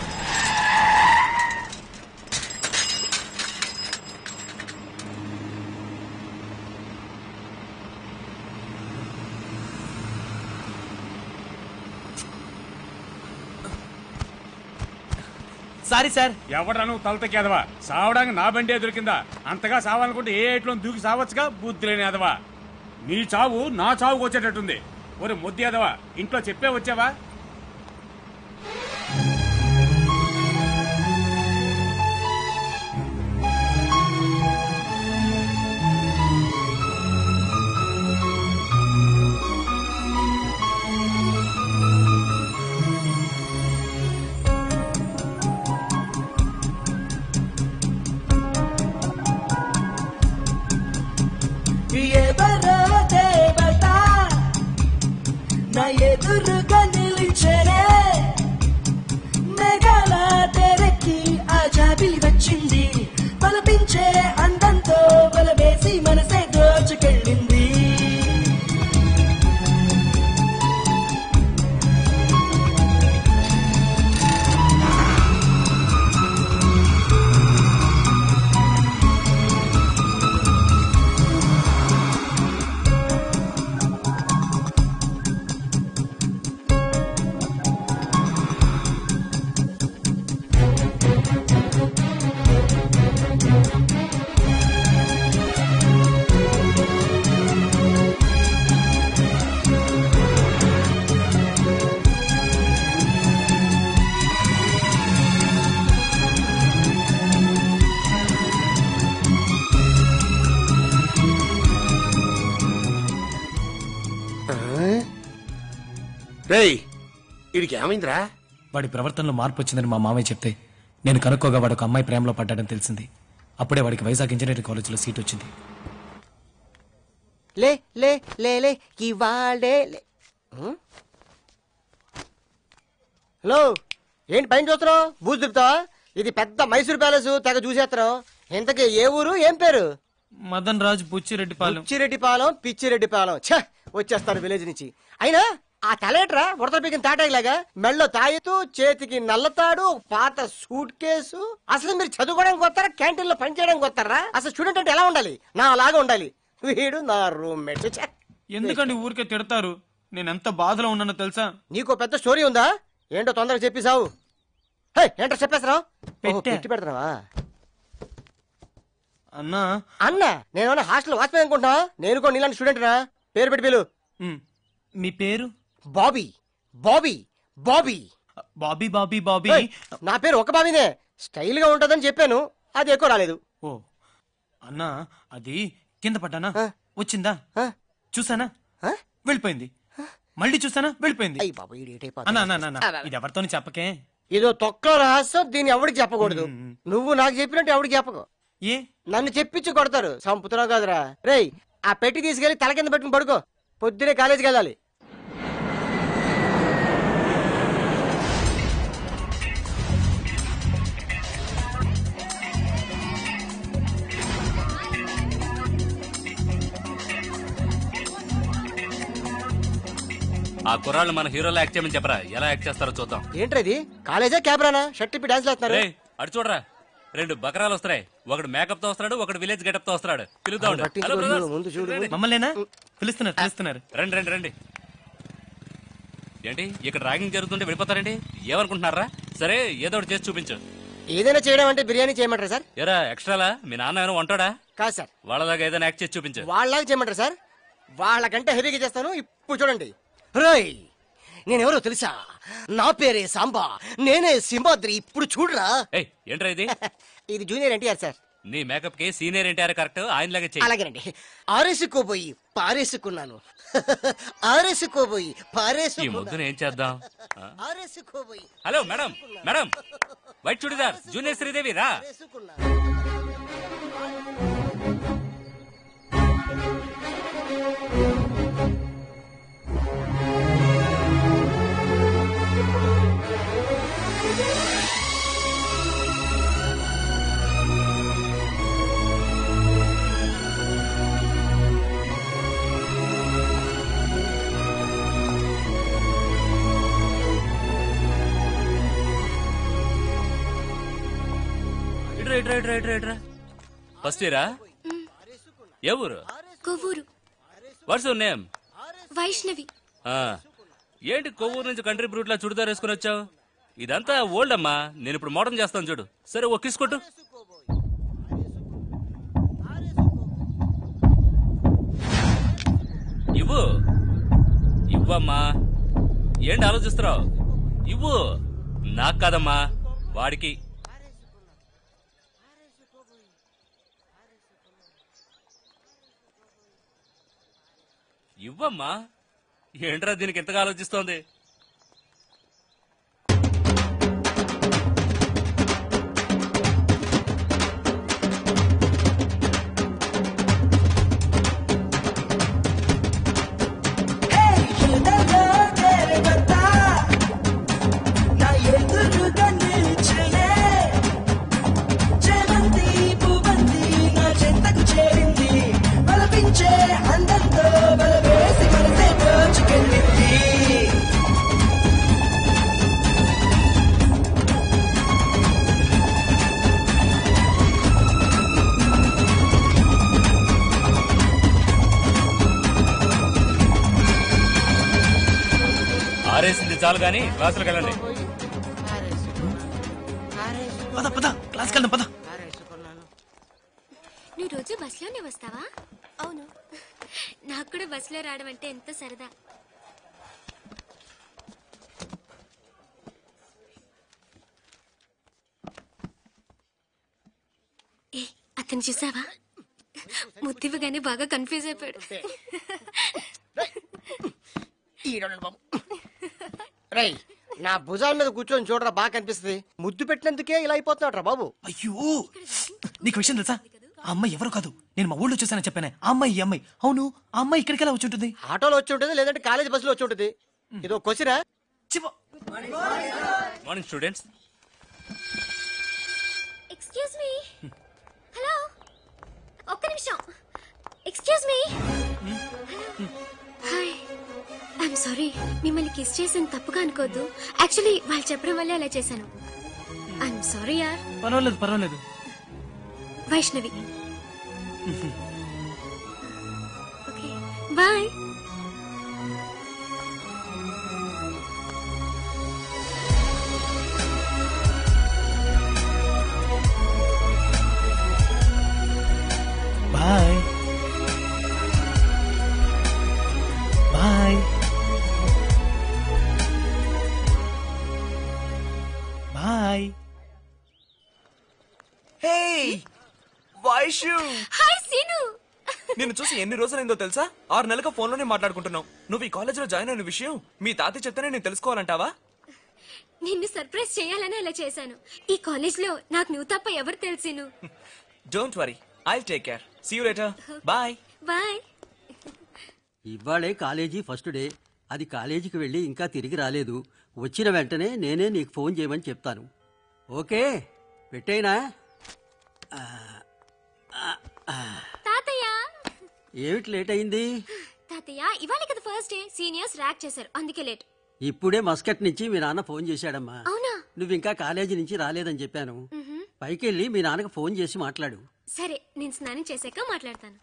సారీ సార్ ఎవడరా నువ్వు తలతకి ఎదవా సావడానికి నా బండి దొరికిందా అంతగా సావాలనుకుంటే ఏ ఏట్లో దూకి సావచ్చుగా బుద్ధి లేని ఎదవా నీ చావు నా చావుకు వచ్చేటట్టుంది ఒరే ముద్ది ఎదవా ఇంట్లో చెప్పే వచ్చావా జాబిలి వచ్చింది బలపించే అందంతో బలవేసి మనసే దోచుకెళ్ళింది రేయ్ వీడికి ఏమైందిరా వాడి ప్రవర్తనలో మార్పు వచ్చిందని మా మామయ్య చెప్తే నేను కనుక్కోగా వాడు ఒక అమ్మాయి ప్రేమలో పడ్డాడని తెలిసింది అప్పుడే వాడికి వైజాగ్ ఇంజనీరింగ్ కాలేజీలో సీట్ వచ్చింది లే లే లే లే ఇవాళే లే ఉం? హలో ఏంటి పైన చూస్తున్నావు బూజు దుబ్బుతావా ఇది పెద్ద మైసూర్ ప్యాలెస్ తెగ చూసేస్తున్నావు ఇంతకీ ఏ ఊరు ఏం పేరు మదన్ రాజ్ బుచ్చిరెడ్డిపాలెం పిచ్చిరెడ్డిపాలెం పిచ్చిరెడ్డిపాలెం ఛ వచ్చేస్తాను విలేజ్ నుంచి అయినా ఆ తలేట్రా ఉడత పీకిన తాటాయిలాగా మెళ్ళో తాయెత్తు చేతికి నల్లతాడు పాత సూట్ కేసు అసలు మీరు చదువుకోవడానికి వస్తారా క్యాంటీన్ లో పనిచేయడానికి వస్తారా అసలు స్టూడెంట్ అంటే ఎలా ఉండాలి నా అలాగా ఉండాలి వీడు నా రూమ్మేట్ ఎందుకండి ఊరికే తిడతారు నేను ఎంత బాధలో ఉన్నానో తెలుసా నీకో పెద్ద స్టోరీ ఉందా ఏంటో తొందరగా చెప్పేశావు హే ఏంటో చెప్పేసరావు పెట్టా. పెట్టి పెడతావా అన్నా అన్న నేను హాస్టల్ వాచ్మెన్ అనుకుంటున్నా నేను కూడా నీలాంటి స్టూడెంట్ రా పేరు పెట్టి పిలు మీ పేరు బాబీ బాబీ బాబీ బాబీ బాబీ బాబీ ఏయ్, నా పేరు ఒక బాబీనే స్టైల్ గా ఉంటదని చెప్పాను అది ఎక్కువ రాలేదు ఓ అన్నా అది కింద పడ్డానా వచ్చిందా చూసానా వెళ్ళిపోయింది మళ్ళీ చూసానా వెళ్ళిపోయింది అన్నా అన్నా అన్నా, అన్నా ఇది ఎవరితోని చెప్పకే ఇదో తొక్క రహస్యం దీన్ని ఎవరికి చెప్పకూడదు నువ్వు నాకు చెప్పినట్టు ఎవరికి చెప్పకు ఏ నన్ను చెప్పించి కొడతారు సంపుతున్నావు కదరా రేయ్ ఆ పెట్టి తీసుకెళ్లి తల కింద పెట్టుకుని పడుకో పొద్దునే కాలేజీకి వెళ్ళాలి ఆ కుర్రాళ్ళు మన హీరోలో యాక్ట్ చేయమని చెప్పరా ఎలా యాక్ట్ చేస్తారో చూద్దాం ఏంట్రది కాలేజా క్యాబ్రానా షర్ట్ ఇప్పి డాన్స్ వేస్తున్నారు రేయ్, అటు చూడరా రెండు బకరాలు వస్తున్నాయి ఒకడు మేకప్ తో వస్తున్నాడు ఒకడు విలేజ్ గెటప్ తో వస్తున్నాడు పిలుద్దాం ఉండు. Hello brothers. ముందు చూడు రండి. మమ్మల్నేనా పిలుస్తున్నారు పిలుస్తున్నారు రండి రండి రండి ఏంటి ఇక్కడ ర్యాగింగ్ జరుగుతుంటే వెళ్ళిపోతారండి ఏమనుకుంటున్నారా సరే ఏదో ఒకటి చేసి చూపించు ఏదైనా చేయడం అంటే బిర్యానీ చేయమంటారా సార్ ఎరా ఎక్స్ట్రాలా మీ నాన్న ఏమైనా వంటాడా కాదు సార్ వాళ్ళదాకా ఏదైనా యాక్ట్ చేసి చూపించు వాళ్ళలాగా చేయమంటారా సార్ వాళ్ళకంటే హెవీగా చేస్తాను ఇప్పుడు చూడండి రేయ్ నేనెవరో తెలుసా నా పేరే సాంబా నేనే సింహాద్రి ఇప్పుడు చూడరా ఏయ్ ఏంట్రా ఇది ఇది జూనియర్ ఎన్టీఆర్ సార్ నీ మేకప్ కి సీనియర్ ఎన్టీఆర్ కరెక్ట్ ఆయనలాగా చెయ్యి అలాగేనండి ఆరేసుకోబోయి పారేసుకున్నాను ఆరేసుకోబోయి ఈ పారేసుకున్నాను ముద్దును ఏం చేద్దాం ఆ? ఆరేసుకోబోయి hello madam madam white churidar junior Sridevi రా ఇట్రా ఇట్రా ఇట్రా ఇట్రా ఇట్రా ఫస్ట్ ఇయరా ఏ ఊరు Kovvur what's your name Vaishnavi ఏంటి కొవ్వూరు నుంచి కంట్రీ బ్రూట్ లా చుడిదార్ వేసుకుని వచ్చావు ఇదంతా ఓల్డ్ అమ్మా నేను ఇప్పుడు మోడర్న్ చేస్తాను చూడు సరే ఓ కిస్ కొట్టు ఇవ్వు ఇవ్వమ్మా ఏంటి ఆలోచిస్తున్నావు ఇవ్వు నాకు కాదమ్మా వాడికి ఇవ్వమ్మా ఏంట్రా దీనికి ఎంతగా ఆలోచిస్తోంది ఎదగా तेरे बता నా ఎదురుగా నిల్చునే ఇది చాలు గాని క్లాసులకు వెళ్ళండి పద పద క్లాస్కి వెళ్దాం పద నువ్వు రోజు బస్సులోనే వస్తావా అవును నాకు కూడా బస్సులో రావడం అంటే ఎంత సరదా ఏ అతను చూసావా ముద్దివ్వగానే బాగా కన్ఫ్యూజ్ అయిపోయాడు రై నా భుజాల మీద కూర్చొని చూడరా బాగా కనిపిస్తుంది ముద్దు పెట్టినందుకే ఇలా అయిపోతున్నాడు రా బాబు అయ్యో నీకు విషయం తెలుసా ఆ అమ్మాయి ఎవరు కాదు నేను మా ఊళ్ళో చూసానని చెప్పానే ఆ అమ్మాయి ఈ అమ్మాయి అవును ఆ అమ్మాయి ఇక్కడికి ఎలా వచ్చి ఉంటుంది ఆటోలో వచ్చి ఉంటుంది లేదంటే కాలేజ్ బస్సులో వచ్చి ఉంటుంది ఇదో కొసిరా morning students excuse me hello ఒక్క నిమిషం excuse me hi I'm sorry మిమ్మల్ని కిస్ చేసిన తప్పుగా అనుకోవద్దు యాక్చువల్లీ వాళ్ళు చెప్పడం వల్లే అలా చేశాను ఐఎమ్ సారీ యార్ పర్వాలేదు పర్వాలేదు Vaishnavi okay bye bye bye bye hey Vaishu hi Seenu నిన్ను చూసి ఎన్ని రోజులైందో తెలుసా ఆరు నెలలుగా ఫోన్లోనే మాట్లాడుకుంటున్నావు నువ్వు ఈ కాలేజీలో జాయిన్ అయిన విషయం మీ తాతయ్య చెప్తేనే నేను తెలుసుకోవాలంటావా నిన్ను సర్ప్రైజ్ చేయాలని అలా చేశాను ఈ కాలేజ్ లో నాకు నువ్వు తప్ప ఎవరు తెలిసిను don't worry I take care see you later bye bye ఇవాళే కాలేజీ ఫస్ట్ డే అది కాలేజీకి వెళ్ళి ఇంకా తిరిగి రాలేదు వచ్చిన వెంటనే నేనే నీకు ఫోన్ చేయమని చెప్తాను ఓకే పెట్టేనా తాతయ్య ఏమిటి లేట్ అయింది తాతయ్య ఇవాళ కదా ఫస్ట్ డే సీనియర్స్ ర్యాక్ చేశారు అందుకే లేట్ ఇప్పుడే మస్కట్ నుంచి మీ నాన్న ఫోన్ చేశాడమ్మా అవునా నువ్వు ఇంకా కాలేజీ నుంచి రాలేదని చెప్పాను మ్హూ. పైకి వెళ్ళి మీ నాన్నకు ఫోన్ చేసి మాట్లాడు సరే నేను స్నానం చేశాక మాట్లాడతాను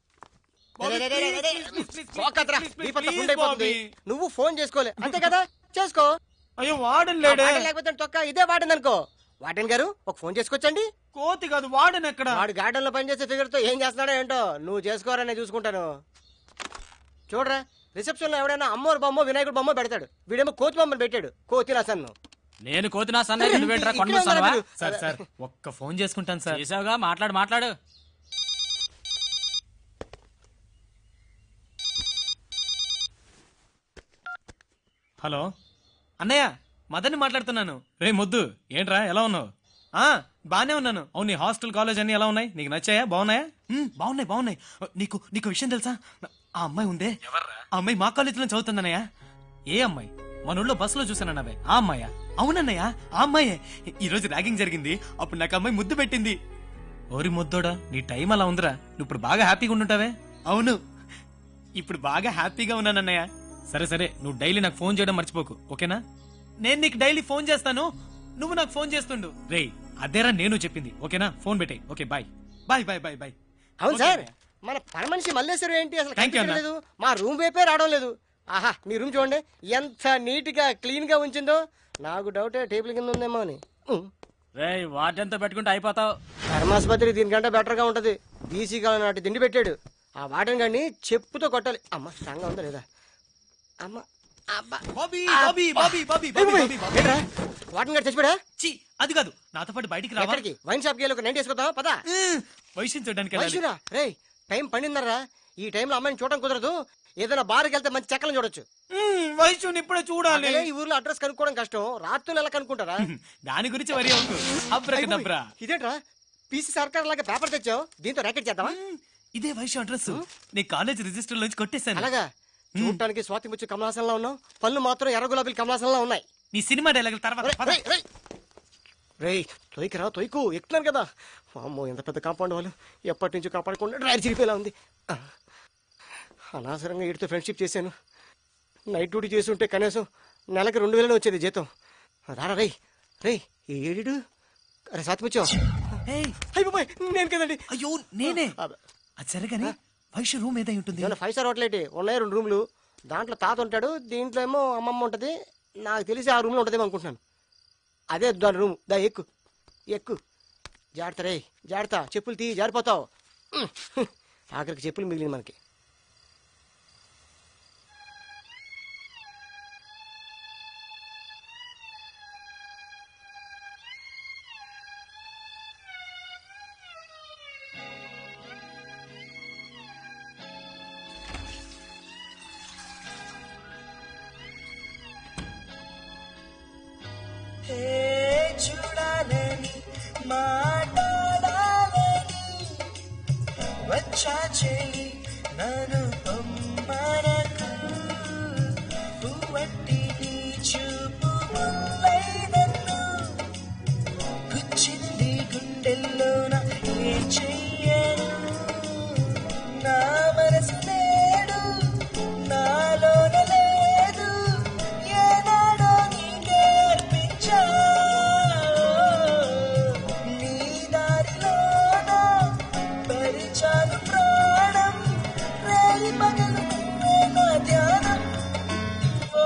పోకద్రా, నీ పట్ల గుండె అయిపోతుంది. నువ్వు ఫోన్ చేసుకోలే అంతే కదా చేసుకో అయ్యో వాడన్ లేడే. ఆ వాడన్ లేకపోతే తొక్క ఇదే వాడన్ అనుకో వాడన్ గారు ఒక ఫోన్ చేసుకొచ్చండి కోతి కాదు వాడన్ ఎక్కడ వాడు గార్డెన్ లో పనిచేసే ఫిగర్ తో ఏం చేస్తున్నాడో ఏంటో నువ్వు చేసుకోరా నేను చూసుకుంటాను చూడరా రిసెప్షన్ లో ఎవడైనా అమ్మోరు బొమ్మ వినాయకుడు బొమ్మ పెడతాడు వీడేమో కోతి బొమ్మను పెట్టాడు కోతి రసన్ను నేను కోతినా సన్న నువ్వేంట్రా ఇక్కడే ఉన్నారా కొండమూస్తావా మీరు? సార్ సార్ ఒక్క ఫోన్ చేసుకుంటాను సార్ చేసావుగా మాట్లాడు మాట్లాడు హలో అన్నయ్య మదన్ని మాట్లాడుతున్నాను రే మొద్దు ఏంట్రా ఎలా ఉన్నావు ఆ బానే ఉన్నాను అవును నీ హాస్టల్ కాలేజ్ అన్ని ఎలా ఉన్నాయి నీకు నచ్చాయా బాగున్నాయా ఉమ్, బాగున్నాయి బాగున్నాయి నీకు నీకు విషయం తెలుసా ఆ అమ్మాయి ఉందే ఆ అమ్మాయి మా కాలేజీలో చదువుతుందన్నయ్య ఏ అమ్మాయి మన ఊళ్ళో బస్సులో చూసానన్నవే ఆ అమ్మాయా అవునన్నయ్య ఆ అమ్మాయే ఈ రోజు ర్యాగింగ్ జరిగింది అప్పుడు నాకు అమ్మాయి ముద్దు పెట్టింది ఓరి ముద్దోడా నీ టైం అలా ఉందిరా నువ్వు ఇప్పుడు బాగా హ్యాపీగా ఉండుంటావే అవును ఇప్పుడు బాగా హ్యాపీగా ఉన్నానన్నయ్య సరే సరే నువ్వు డైలీ నాకు ఫోన్ చేయడం మర్చిపోకు ఓకేనా నేను నీకు డైలీ ఫోన్ చేస్తాను నువ్వు నాకు ఫోన్ చేస్తుండు రేయ్ అదేరా నేను చెప్పింది ఓకేనా ఫోన్ పెట్టాయి okay bye bye bye bye bye అవును సార్ మన పని మనిషి మల్లేశ్వరం ఏంటి అసలు Thank you, అన్న. కనిపించలేదు మా రూమ్ వైపే రావడం లేదు ఆహా మీ రూమ్ చూడండి ఎంత నీట్ గా క్లీన్ గా ఉంచిందో నాకు డౌటే టేబుల్ కింద ఉందేమో అని ఉం. రే వాటంతా పెట్టుకుంటే అయిపోతావు ధర్మాసుపత్రి దీనికంటే బెటర్ గా ఉంటది బీసీ కాలం నాటి తిండి పెట్టాడు ఆ వాటన్ గాని చెప్పుతో కొట్టాలి అమ్మ స్ట్రాంగ్ ఉందా లేదా అమ్మ అబ్బా. బాబీ ఆ, బాబీ అబ్బా. బాబీ బాబీ ఏయ్ బాబీ బాబీ, బాబీ బాబీ ఏంట్రా? వాటన్ గారు చచ్చిపోయా చి అది కాదు నాతో పాటు బయటికి రావా ఎక్కడికి వైన్ షాప్ కి వెళ్ళి ఒక నైట్ వేసుకుందాం పదా వైషన్ చూడడానికి వెళ్ళాలి. వైశ్యురా రే టైం పన్నెండున్నరా ఈ టైంలో అమ్మాయిని చూడడం కుదరదు ఏదైనా బార్కి వెళ్తే మంచి చెక్కలను చూడొచ్చు వైశ్యుని ఇప్పుడే చూడాలి అసలే ఈ ఊర్లో అడ్రస్ కనుక్కోవడం కష్టం రాత్రులు ఎలా కనుక్కుంటారా దాని గురించి వరి అవుతు అబ్రకదబ్రా ఇదేంట్రా పీసీ సర్కార్ లాగా పేపర్ తెచ్చావు దీంతో ర్యాకెట్ చేద్దామా ఇదే వైశ్య అడ్రస్ నీ కాలేజ్ రిజిస్టర్ నుంచి కొట్టేశాను అలాగా చూడటానికి స్వాతి ముచ్చు కమలాసంలో ఉన్నావు పళ్ళు మాత్రం ఎర్ర గులాబీలు కమలాసంలో ఉన్నాయి నీ సినిమా డైలాగుల తర్వాత పద. రేయ్ తొయ్యకరా తొయ్యకు ఎక్కుతున్నాను కదా అమ్మో ఎంత పెద్ద కాంపౌండ్ వాళ్ళు ఎప్పటి నుంచో కాపాడకుండా డ్రైర్ చిరిపేలా ఉంది ఆ. అనవసరంగా వీటితో ఫ్రెండ్షిప్ చేశాను నైట్ డ్యూటీ చేసి ఉంటే కనీసం నెలకి రెండు వేలనే వచ్చేది జీతం రారా రేయ్ రేయ్ ఏడు అరే సాతిముచ్చో అయిపోయి నేను కదండి అయ్యో నేనే అది సరే కానీ వైశ్య రూమ్ ఏదై ఉంటుంది ఏమన్నా ఫైవ్ స్టార్ హోటల్ ఏంటి ఉన్నాయి రెండు రూమ్లు దాంట్లో తాత ఉంటాడు దీంట్లో ఏమో అమ్మమ్మ ఉంటది నాకు తెలిసి ఆ రూమ్లో ఉంటుందేమో అనుకుంటున్నాను అదే దాని రూమ్ దా ఎక్కు ఎక్కు జాగ్రత్త రే జాగ్రత్త చెప్పులు తీ జారిపోతావు ఉమ్. ఆఖరికి చెప్పులు మిగిలింది మనకి హే చూడాలని మాట్లాడాలని వచ్చా చెయ్యి నన్ను పొమ్మనకు పువ్వట్టి నీ చూపు ముల్లైనన్ను గుచ్చింది గుండెల్లోన ఏ చెయ్యను నా మనసు నేడు నాలోన లేదు ఏనాడో నీకేర్పించా నీ దారిలోన పరిచాలు ప్రాణం రేయి పగలు నువ్వే నా ధ్యానం ఓ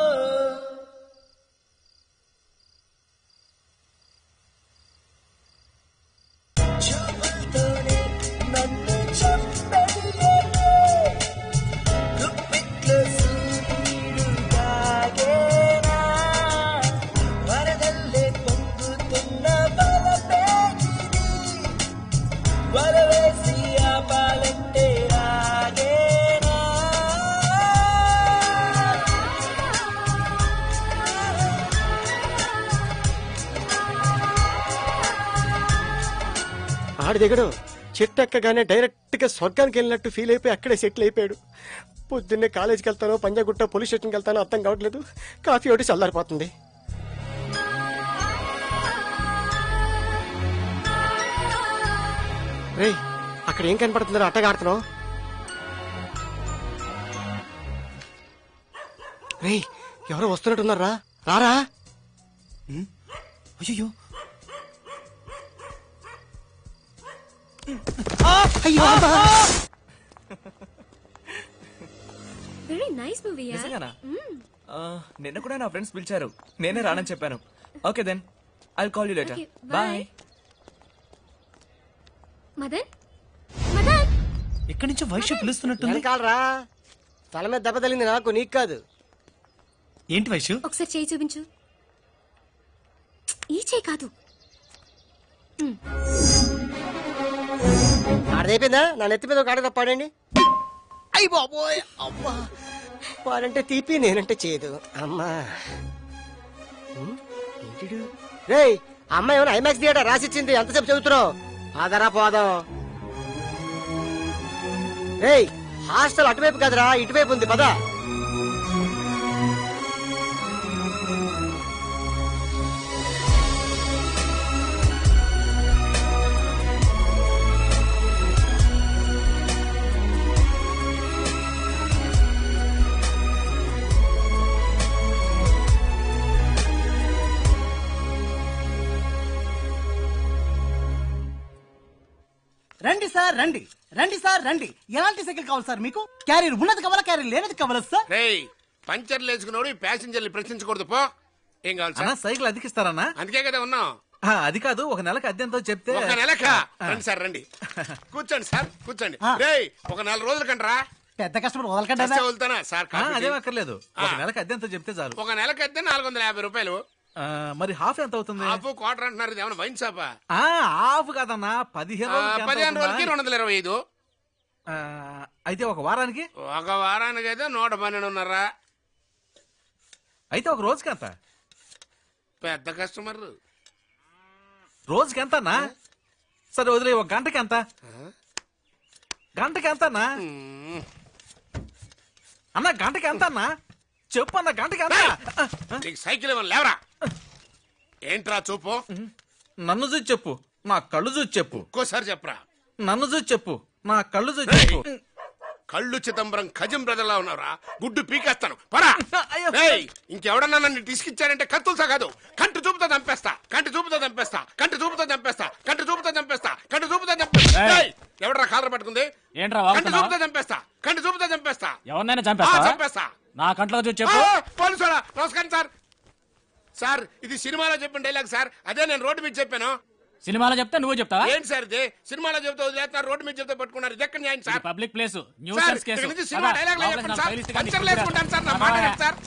చూపులతోనే నన్ను చంపేయకే గుప్పిట్లో సూర్యుడు దాగేనా వరదల్లే పొంగుతున్న బలపేగిది వలవేసి ఆపాలంటే రాగేనా ఆడి దిగడు చెట్టు ఎక్కగానే డైరెక్ట్ గా స్వర్గానికి వెళ్ళినట్టు ఫీల్ అయిపోయి అక్కడే సెటిల్ అయిపోయాడు పొద్దున్నే కాలేజీకి వెళ్తానో పంజాగుట్ట పోలీస్ స్టేషన్కి వెళ్తానో అర్థం కావట్లేదు కాఫీ ఒకటి చల్లారిపోతుంది రేయ్ అక్కడ ఏం కనపడుతుందో అట్టగా ఆడుతున్నావు రేయ్ ఎవరో వస్తున్నట్టున్నారా రారా అయ్యో అయ్యో అమ్మా. వెరీ నైస్ మూవీ నిజంగానా? ఆ, నిన్న కూడా నా ఫ్రెండ్స్ పిలిచారు నేనే రానని చెప్పాను okay then I call you later Okay, bye. Bye Madan Madan ఎక్కడి నుంచో వైశ్య పిలుస్తున్నట్టుంది వెనకాలరా తల మీద దెబ్బ తగిలింది నాకు నీకు కాదు ఏంటి వైశ్యు ఒకసారి చేయి చూపించు ఈ చేయి కాదు ఆడదైపోయిందా నా నెత్తి మీద ఒక ఆడ పాడండి అయ్యి బాబోయ్ అమ్మా వాడంటే తీపి నేనంటే చేయదు అమ్మా ఉమ్, ఏంటిడు రేయ్ అమ్మాయి ఏమైనా ఐమాక్స్ థియేటర్ రాసిచ్చింది ఎంతసేపు చదువుతున్నావు ఆదరా పోదాం రేయ్ హాస్టల్ అటువైపు కదరా ఇటువైపు ఉంది పదా రండి సార్ రండి రండి సార్ రండి ఎలాంటి సైకిల్ కావాలి సార్ మీకు క్యారియర్ ఉన్నది కావాలా క్యారియర్ లేనిది కావాలా సార్ రేయ్ పంచర్లు వేసుకున్నాడు ఈ ప్యాసింజర్లు ప్రశ్నించకూడదు పో ఏం కావాలి అన్నా సార్ సైకిల్ అద్దెకిస్తారన్నా అందుకే కదా ఉన్నాం ఆ, అది కాదు ఒక నెలకి అద్దెంతో చెప్తే ఒక నెలక ఆ. రండి సార్ రండి కూర్చోండి సార్ కూర్చోండి రేయ్ ఒక నెల రోజుల కంటరా పెద్ద కస్టమర్ వదలకండి చస్తే వదులుతానా సార్ ఆ, కాఫీ అదేం టీ? అక్కర్లేదు ఆ. ఒక నెలకి అద్దెంతో చెప్తే చాలు ఒక నెలకి అయితే నాలుగు వందల యాభై రూపాయలు ఆ, మరి హాఫ్ ఎంత అవుతుంది హాఫ్ క్వార్టర్ అంటున్నారు ఇది ఏమైనా వైన్ షాపా ఆ, హాఫ్ కాదన్నా పదిహేను ఆ, రోజులకి ఎంత పదిహేను అవుతుందా? రోజులకి రెండు వందల ఇరవై ఐదు ఆ, అయితే ఒక వారానికి ఒక వారానికి అయితే నూట పన్నెండున్నర అయితే ఒక రోజుకి ఎంత పెద్ద కస్టమర్ రోజుకి ఎంత అన్నా సరే వదిలే ఒక గంటకి ఎంత గంటకి ఎంత అన్నా అన్న గంటకి ఎంత అన్నా చెప్పు అన్న గంటకి ఎంత నీకు సైకిల్ ఏమైనా లేవరా ఏంట్రా చూపు నన్ను చూసి చెప్పు నా కళ్ళు చూసి చెప్పు ఇంకోసారి చెప్పరా నన్ను చూసి చెప్పు నా కళ్ళు చూసి చెప్పు కళ్ళు చిదంబరం ఖజం బ్రదర్లా ఉన్నారా గుడ్డు పీకేస్తాను పరా ఏయ్, ఇంకెవడన్నా నన్ను తీసుకిచ్చాడంటే కత్తులసా కాదు కంటి చూపుతో చంపేస్తా కంటి చూపుతో చంపేస్తా కంటి చూపుతో చంపేస్తా కంటి చూపుతో చంపేస్తా కంటి చూపుతో చంపేస్తా ఏయ్. ఏయ్, ఎవడ్రా కాలర్ పట్టుకుంది ఏంట్రా కంటి వాగుతున్నావ్? చూపుతో చంపేస్తా కంటి చూపుతో చంపేస్తా ఎవరినైనా ఆ, చంపేస్తా చంపేస్తా నా కంట్లో చూసి చెప్పు ఆ, పోలీసు వాళ్ళ, నమస్కారం సార్ సార్ ఇది సినిమాలో చెప్పిన డైలాగ్ సార్ అదే నేను రోడ్డు మీద చెప్పాను సినిమాలో చెప్తే నువ్వు చెప్తావా ఏంటి సార్ ఇది సినిమాలో చెప్తే వదిలేస్తున్నారు రోడ్డు మీద చెప్తే పట్టుకున్నారు ఇది ఎక్కడ న్యాయం sir public place sir nuisance ఇక్కడ కేసు నుంచి సినిమా పద, డైలాగ్ లోపలికి చెప్పండి నా సార్ ఫైల్ ఇస్తే కానీ పంచర్లు వేసుకుంటాను సార్ నా మాట వినండి సార్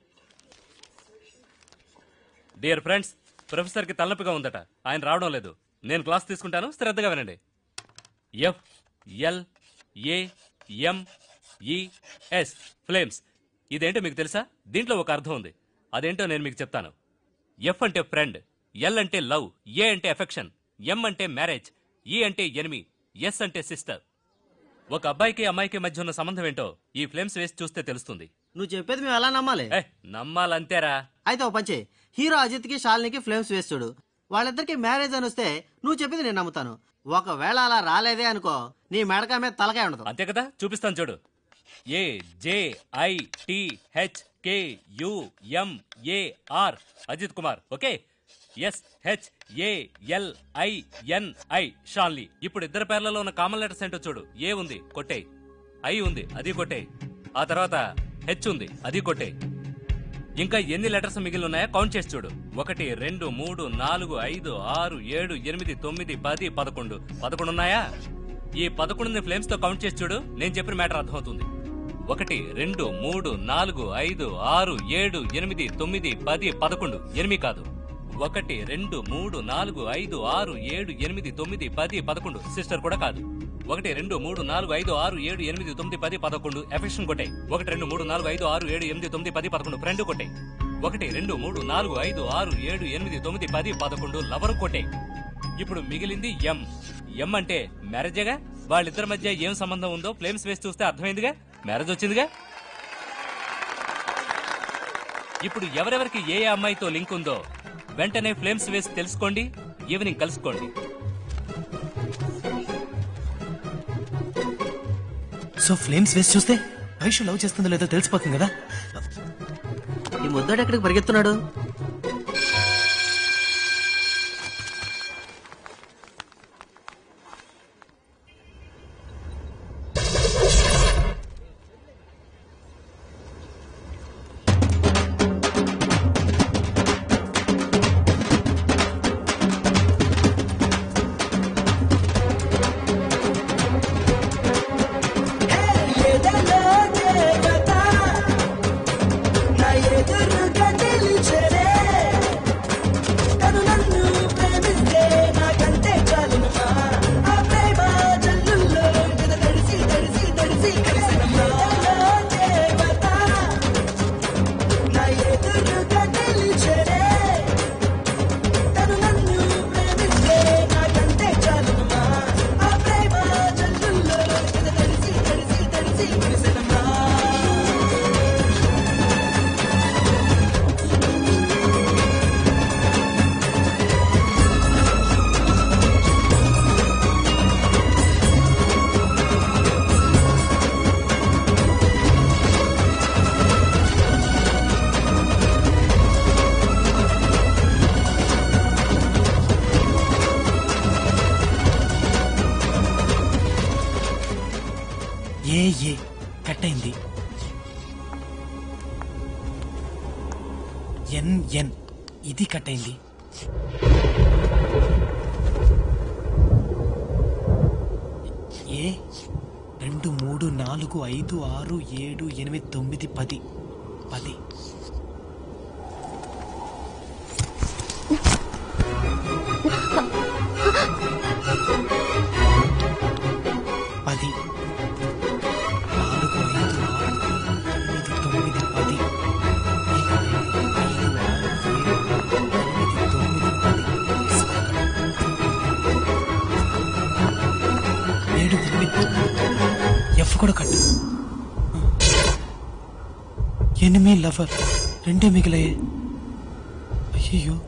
డియర్ ఫ్రెండ్స్ ప్రొఫెసర్కి తలనొప్పిగా ఉందట ఆయన రావడం లేదు నేను క్లాస్ తీసుకుంటాను శ్రద్ధగా వినండి ఎఫ్ ఎల్ ఏ ఎం ఈ ఎస్ ఫ్లేమ్స్ ఇదేంటో మీకు తెలుసా దీంట్లో ఒక అర్థం ఉంది అదేంటో నేను మీకు చెప్తాను ఎఫ్ అంటే ఫ్రెండ్ ఎల్ అంటే లవ్ ఏ అంటే ఎఫెక్షన్ ఎం అంటే మ్యారేజ్ ఈ అంటే ఎనిమి ఎస్ అంటే సిస్టర్ ఒక అబ్బాయికి అమ్మాయికి మధ్య ఉన్న సంబంధం ఏంటో ఈ ఫ్లేమ్స్ వేసి చూస్తే తెలుస్తుంది నువ్వు చెప్పేది మేము ఎలా నమ్మాలి ఏ నమ్మాలంతేరా అయితే ఒక పంచే హీరో అజిత్ కి శాలినికి ఫ్లేమ్స్ వేస్తుడు వాళ్ళిద్దరికి మ్యారేజ్ అని వస్తే నువ్వు చెప్పింది నేను నమ్ముతాను ఒకవేళ అలా రాలేదే అనుకో నీ మెడక మీద తలకాయ ఉండదు అంతే కదా చూపిస్తాను చూడు A J I T H K U M A R Ajith Kumar okay S H A L I N I షాన్లీ ఇప్పుడు ఇద్దరు పేర్లలో ఉన్న కామన్ లెటర్స్ ఏంటో చూడు ఏ ఉంది కొట్టే ఐ ఉంది అది కొట్టే ఆ తర్వాత హెచ్ ఉంది అది కొట్టే ఇంకా ఎన్ని లెటర్స్ మిగిలి ఉన్నాయో కౌంట్ చేసి చూడు ఒకటి రెండు మూడు నాలుగు ఐదు ఆరు ఏడు ఎనిమిది తొమ్మిది పది పదకొండు పదకొండు ఉన్నాయా ఈ పదకొండుని ఫ్లేమ్స్ తో కౌంట్ చేసి చూడు నేను చెప్పిన మ్యాటర్ అర్థమవుతుంది ఒకటి రెండు మూడు నాలుగు ఐదు ఆరు ఏడు ఎనిమిది తొమ్మిది పది పదకొండు ఎనిమిది కాదు ఒకటి రెండు మూడు నాలుగు ఐదు ఆరు ఏడు ఎనిమిది తొమ్మిది పది పదకొండు సిస్టర్ కూడా కాదు ఒకటి రెండు మూడు నాలుగు ఐదు ఆరు ఏడు ఎనిమిది తొమ్మిది పది పదకొండు ఎఫెక్షన్ కొట్టే ఒకటి రెండు మూడు నాలుగు ఐదు ఆరు ఏడు ఎనిమిది తొమ్మిది పది పదకొండు ఫ్రెండ్ కొట్టే ఒకటి రెండు మూడు నాలుగు ఐదు ఆరు ఏడు ఎనిమిది తొమ్మిది పది పదకొండు లవర్ కొట్టే ఇప్పుడు మిగిలింది ఎం ఎం అంటే మ్యారేజేగా వాళ్ళిద్దరి మధ్య ఏం సంబంధం ఉందో ఫ్లేమ్స్ వేసి చూస్తే అర్థమైందిగా మ్యారేజ్ వచ్చిందిగా ఇప్పుడు ఎవరెవరికి ఏ ఏ అమ్మాయితో లింక్ ఉందో వెంటనే ఫ్లేమ్స్ వేసి తెలుసుకోండి ఈవినింగ్ కలుసుకోండి సో ఫ్లేమ్స్ వేసి చూస్తే వైషు లవ్ చేస్తుందో లేదో తెలిసిపోతుంది కదా ఈ ముద్దాడు ఎక్కడికి పరిగెత్తున్నాడు ఏదైనా దేవత నా ఎదురుగా నిలిచెనే. తను నన్ను ప్రేమిస్తే నాకంతే చాలునమ్మా. ఆ ప్రేమ జల్లుల్లో ఎద తడిసి, తడిసి, తడిసి కలిసినమ్మా. ఏదైనా దేవత నా ఎదురుగా నిలిచెనే. తను నన్ను ప్రేమిస్తే నాకంతే చాలునమ్మా. ఆ ప్రేమ జల్లుల్లో ఎద తడిసి, తడిసి, తడిసి కలిసినమ్మా. ఏ ఏ కట్ అయింది ఎన్ ఎన్ ఇది కట్ అయింది ఏ రెండు మూడు నాలుగు ఐదు ఆరు ఏడు ఎనిమిది తొమ్మిది పది పది పది నాలుగు ఐదు ఆరు ఎనిమిది తొమ్మిది పది ఏడు ఎనిమిది ఎఫ్ కూడా కట్టు ఎనిమి లవర్ రెండే మిగిలాయే అయ్యో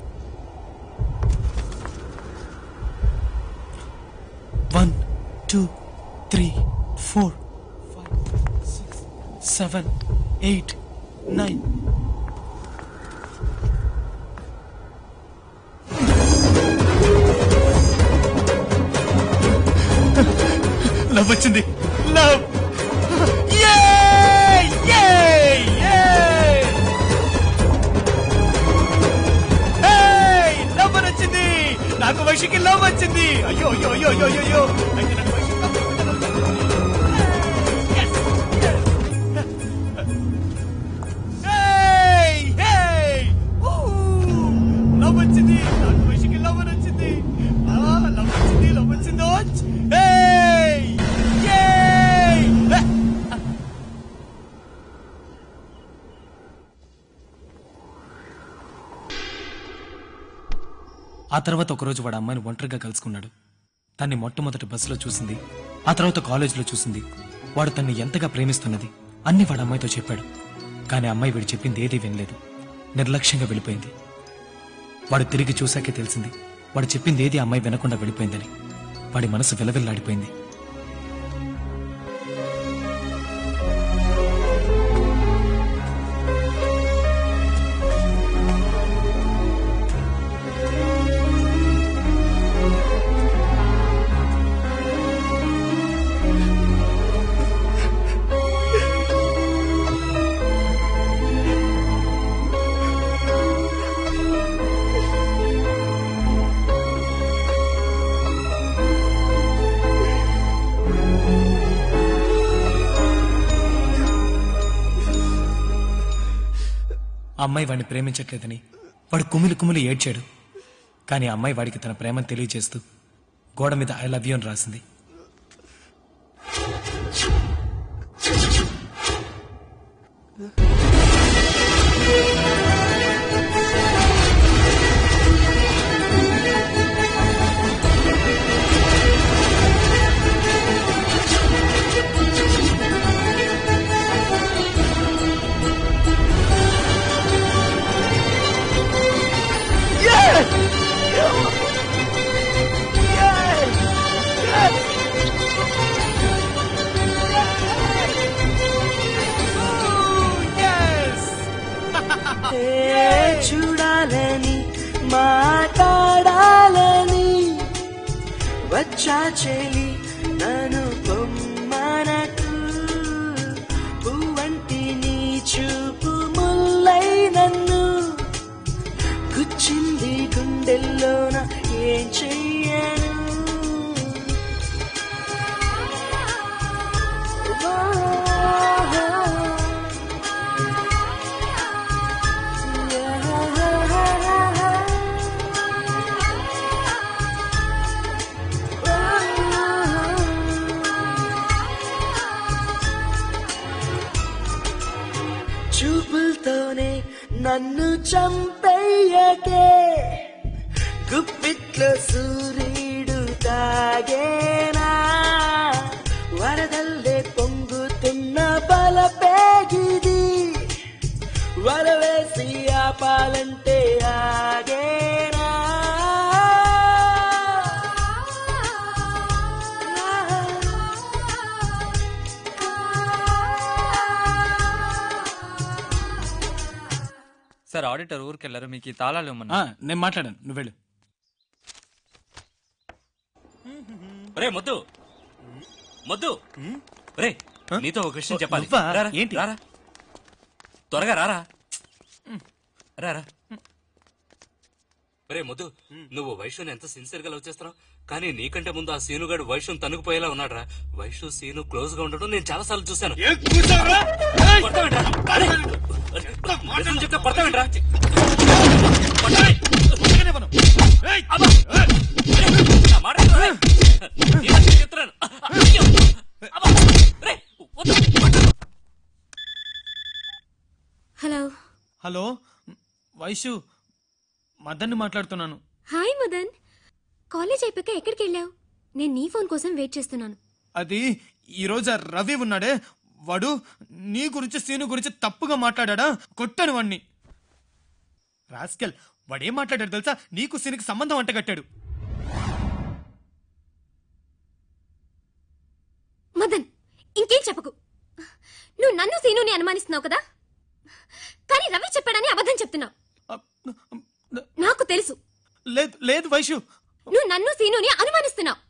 one two three four five six seven eight nine love వచ్చింది లవ్ నాకు వైషుకి లవ్ వచ్చింది అయ్యో అయ్యో అయ్యో అయ్యో అయ్యో, అయ్యో అయితే నాకు Vaishu Hey! Hey! Woo! Love వచ్చింది నాకు వైషుకి లవ్ అని వచ్చింది ఆ, లవ్ వచ్చింది లవ్ వచ్చింది వచ్చ్. Hey! Yay! Eh! ఆ తర్వాత ఒకరోజు వాడు అమ్మాయిని ఒంటరిగా కలుసుకున్నాడు తన్ని మొట్టమొదటి బస్సులో చూసింది ఆ తర్వాత కాలేజీలో చూసింది వాడు తన్ని ఎంతగా ప్రేమిస్తున్నది అన్ని వాడు అమ్మాయితో చెప్పాడు కానీ అమ్మాయి వీడు చెప్పింది ఏదీ వినలేదు నిర్లక్ష్యంగా వెళ్ళిపోయింది వాడు తిరిగి చూశాకే తెలిసింది వాడు చెప్పింది ఏది అమ్మాయి వినకుండా వెళ్ళిపోయిందని వాడి మనసు విలవిల్లాడిపోయింది ఆ అమ్మాయి వాడిని ప్రేమించట్లేదని వాడు కుమిలి కుమిలి ఏడ్చాడు కానీ ఆ అమ్మాయి వాడికి తన ప్రేమను తెలియజేస్తూ గోడ మీద ఐ లవ్ యూ అని రాసింది ఏ చూడాలని మాట్లాడాలని వచ్చా చెలి నన్ను బొమ్మనకు పువ్వంటి నీ చూపు ముల్లై నన్ను గుచ్చింది గుండెల్లోన ఏం చెయ్యను చూపులతోనే నన్ను చంపేయకే గుప్పిట్లో సూర్యుడు తాగేనా వరదల్లే పొంగుతున్న బలపేగిది వరవేసి ఆపాలంటే ఆగేనా సార్ ఆడిటర్ ఊరికెళ్ళారు మీకు ఈ తాళాలు ఇవ్వమన్నా ఆ, నేను మాట్లాడాను నువ్వు వెళ్ళు రే మొద్దు మొద్దు రే నీతో ఒక విషయం చెప్పాలి నువ్వా? రారా, ఏంటి? రారా త్వరగా రారా రారా రే మొద్దు నువ్వు వైశ్యుని ఎంత సిన్సియర్ గా లవ్ చేస్తున్నావు కానీ నీకంటే ముందు ఆ సీనుగాడు వైశ్యం తనుకుపోయేలా ఉన్నాడురా వైశ్యు సీను క్లోజ్ గా ఉండడం నేను చాలా సార్లు చూశాను కొడతావేంట్రా? అరే, నిజం చెప్తే కొడతావేంట్రా? కొట్టవే. అబ్బా. నా మాట వినరా, రే? నీ దగ్గర చెప్తున్నాను. అయ్యో. అబ్బా. రే, వద్దు. హలో హలో వైషు మదన్ని మాట్లాడుతున్నాను హాయ్ మదన్ కాలేజ్ అయిపోయాక ఎక్కడికి వెళ్ళావు నేను నీ ఫోన్ కోసం వెయిట్ చేస్తున్నాను అది ఈరోజు ఆ రవి ఉన్నాడే వాడు నీ గురించి సీను గురించి తప్పుగా మాట్లాడా కొట్టాను వాణ్ణి రాస్కెల్ వాడేం మాట్లాడాడు తెలుసా నీకు సీనుకి సంబంధం అంటగట్టాడు మదన్ ఇంకేం చెప్పకు నువ్వు నన్ను సీనుని అనుమానిస్తున్నావు కదా కానీ రవి చెప్పాడని అబద్ధం చెప్తున్నావు నాకు తెలుసు లేదు లేదు వైషు నువ్వు నన్ను సీనుని అనుమానిస్తున్నావు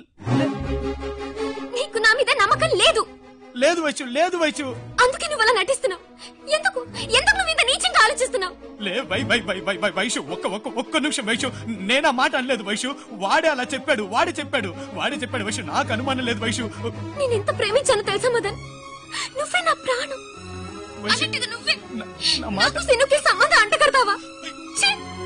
నీకు నా మీద నమ్మకం లేదు లేదు వైషు లేదు వైషు అందుకే నువ్వు అలా నటిస్తున్నావు ఎందుకు ఎందుకు నువ్వు ఇంత నీచంగా ఆలోచిస్తున్నావు లే వై వై వై వై వై వైషు ఒక్క ఒక్క ఒక్క నిమిషం వైషు నేనా మాట అనలేదు వైషు వాడే అలా చెప్పాడు వాడే చెప్పాడు వాడే చెప్పాడు వైషు నాకు అనుమానం లేదు వైషు నేను ఎంత ప్రేమించానో తెలుసా మదన్ నువ్వే నా ప్రాణం అలాంటిది నువ్వే నాకు సినుకి సంబంధం అంటగడతావా ఛీ!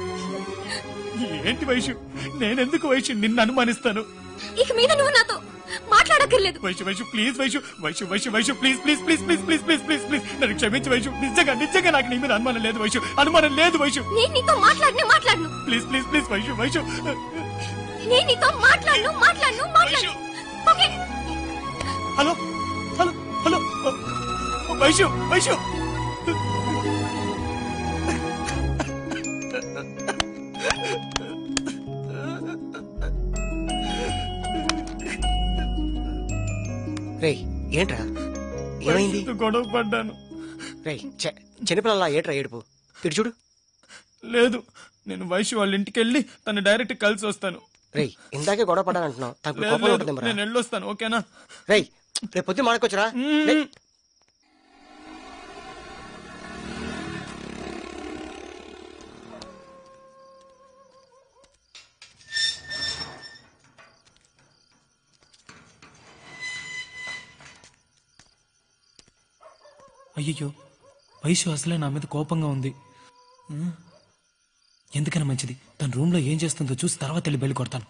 ఏంటి వైషు నేనెందుకు వైషు నిన్ను అనుమానిస్తాను ఇక మీద నువ్వు నాతో మాట్లాడక్కర్లేదు Vaishu Vaishu please Vaishu Vaishu Vaishu Vaishu please please please please please please please please నన్ను క్షమించు వైషు నిజంగా నిజంగా నాకు నీ మీద అనుమానం లేదు వైషు అనుమానం లేదు వైషు నేను నీతో మాట్లాడనే మాట్లాడను please please please Vaishu Vaishu నేను నీతో మాట్లాడను మాట్లాడను మాట్లాడను okay hello hello hello Vaishu Vaishu రేయ్ ఏంట్రా ఏమైంది వైషుతో గొడవ పడ్డాను రేయ్ ఛ, చిన్నపిల్లలా ఏంట్రా ఏడుపు ఇటు చూడు లేదు నేను వైషు వాళ్ళ ఇంటికి వెళ్ళి తను డైరెక్ట్ కలిసి వస్తాను రేయ్ ఇందాకే గొడవ పడ్డాను అంటున్నావు తనకు లేదు, కోపంలో లేదు, ఉంటుంది నేను వెళ్ళొస్తాను ఓకేనా రేయ్ రేపు పొద్దున్న మాడుకోవచ్చురా రేయ్. అయ్యయ్యో వైషు అసలే నా మీద కోపంగా ఉంది ఆ? ఎందుకైనా మంచిది తన రూమ్లో ఏం చేస్తుందో చూసి తర్వాత వెళ్ళి బయలు కొడతాను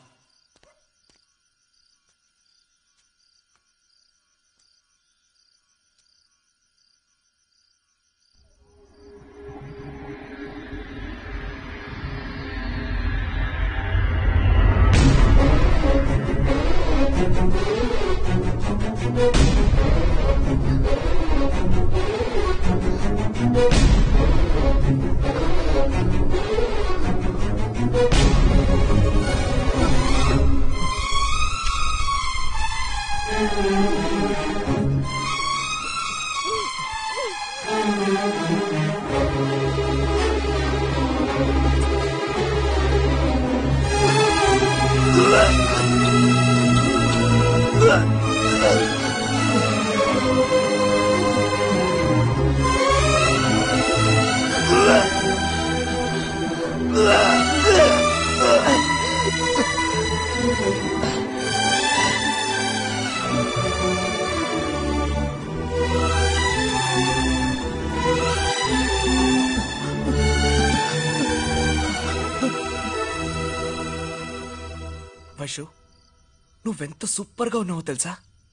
వైషు నువ్వెంత సూపర్గా ఉన్నావో తెలుసా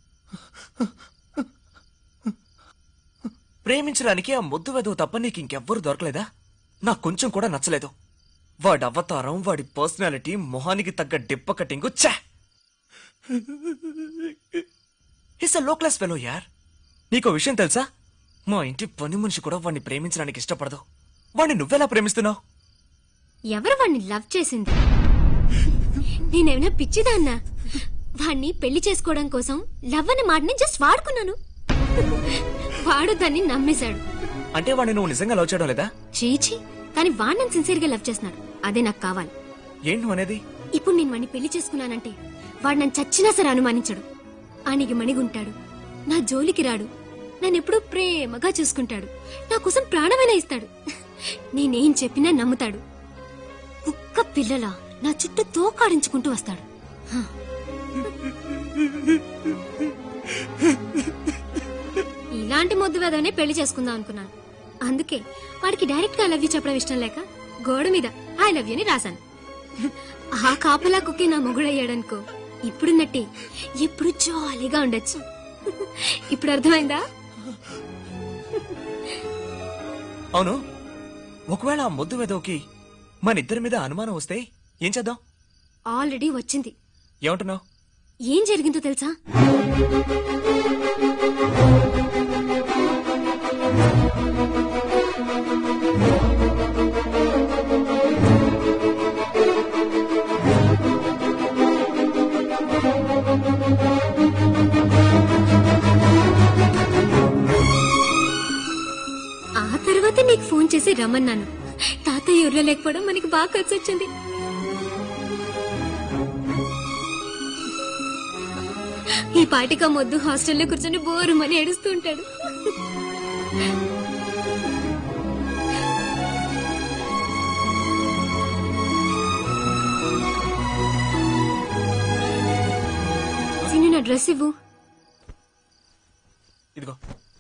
ప్రేమించడానికి ఆ ముద్దు వెదవు తప్ప నీకు ఇంకెవ్వరు దొరకలేదా నాకు కొంచెం కూడా నచ్చలేదు వాడి అవతారం వాడి పర్సనాలిటీ మొహానికి తగ్గ డిప్ప కటింగ్ ఛా హిస్ అ లో క్లాస్ ఫెలో యార్ నీకో విషయం తెలుసా మా ఇంటి పని మనిషి కూడా వాడిని ప్రేమించడానికి ఇష్టపడదు వాడిని నువ్వెలా ప్రేమిస్తున్నావు ఎవరు వాణ్ణి లవ్ చేసింది నేనేమైనా పిచ్చిదాన్నా వాణ్ణి పెళ్లి చేసుకోవడం కోసం లవ్ అనే మాటని జస్ట్ వాడుకున్నాను వాడు దాన్ని నమ్మేశాడు అంటే వాడిని నువ్వు నిజంగా లవ్ చేయడం లేదా చీచి కానీ వాడు నన్ను సిన్సియర్ గా లవ్ చేస్తున్నాడు అదే నాకు కావాలి ఏంటి నువ్వు అనేది ఇప్పుడు నేను వాణ్ణి పెళ్లి చేసుకున్నానంటే వాడు నన్ను చచ్చినా సరే అనుమానించడు ఆనికి మణిగుంటాడు నా జోలికి రాడు నన్ను ఎప్పుడూ ప్రేమగా చూసుకుంటాడు నా కోసం ప్రాణమైనా ఇస్తాడు నేనేం చెప్పినా నమ్ముతాడు కుక్క పిల్లలా నా చుట్టూ తోకాడించుకుంటూ వస్తాడు హ. ఇలాంటి మొద్దు వేదవనే పెళ్లి చేసుకుందాం అనుకున్నాను అందుకే వాడికి డైరెక్ట్ గా ఐ లవ్ యూ చెప్పడం ఇష్టం లేక గోడ మీద ఐ లవ్ యూ అని రాశాను ఆ కాపలా కుక్కి నా మొగుడయ్యాడనుకో ఇప్పుడున్నట్టే ఎప్పుడు జాలీగా ఉండొచ్చు ఇప్పుడు అర్థమైందా అవును ఒకవేళ ఆ ముద్దు వెదవుకి మన ఇద్దరి మీద అనుమానం వస్తే ఏం చేద్దాం ఆల్రెడీ వచ్చింది ఏమంటున్నావు ఏం జరిగిందో తెలుసా ఆ తర్వాత నీకు ఫోన్ చేసి రమ్మన్నాను తాతయ్య ఊర్లో లేకపోవడం మనకి బాగా కలిసి వచ్చింది ఈ పాటిక మొద్దు హాస్టల్లో కూర్చొని బోరుమని ఏడుస్తూ ఉంటాడు నా డ్రెస్ ఇవ్వు ఇదిగో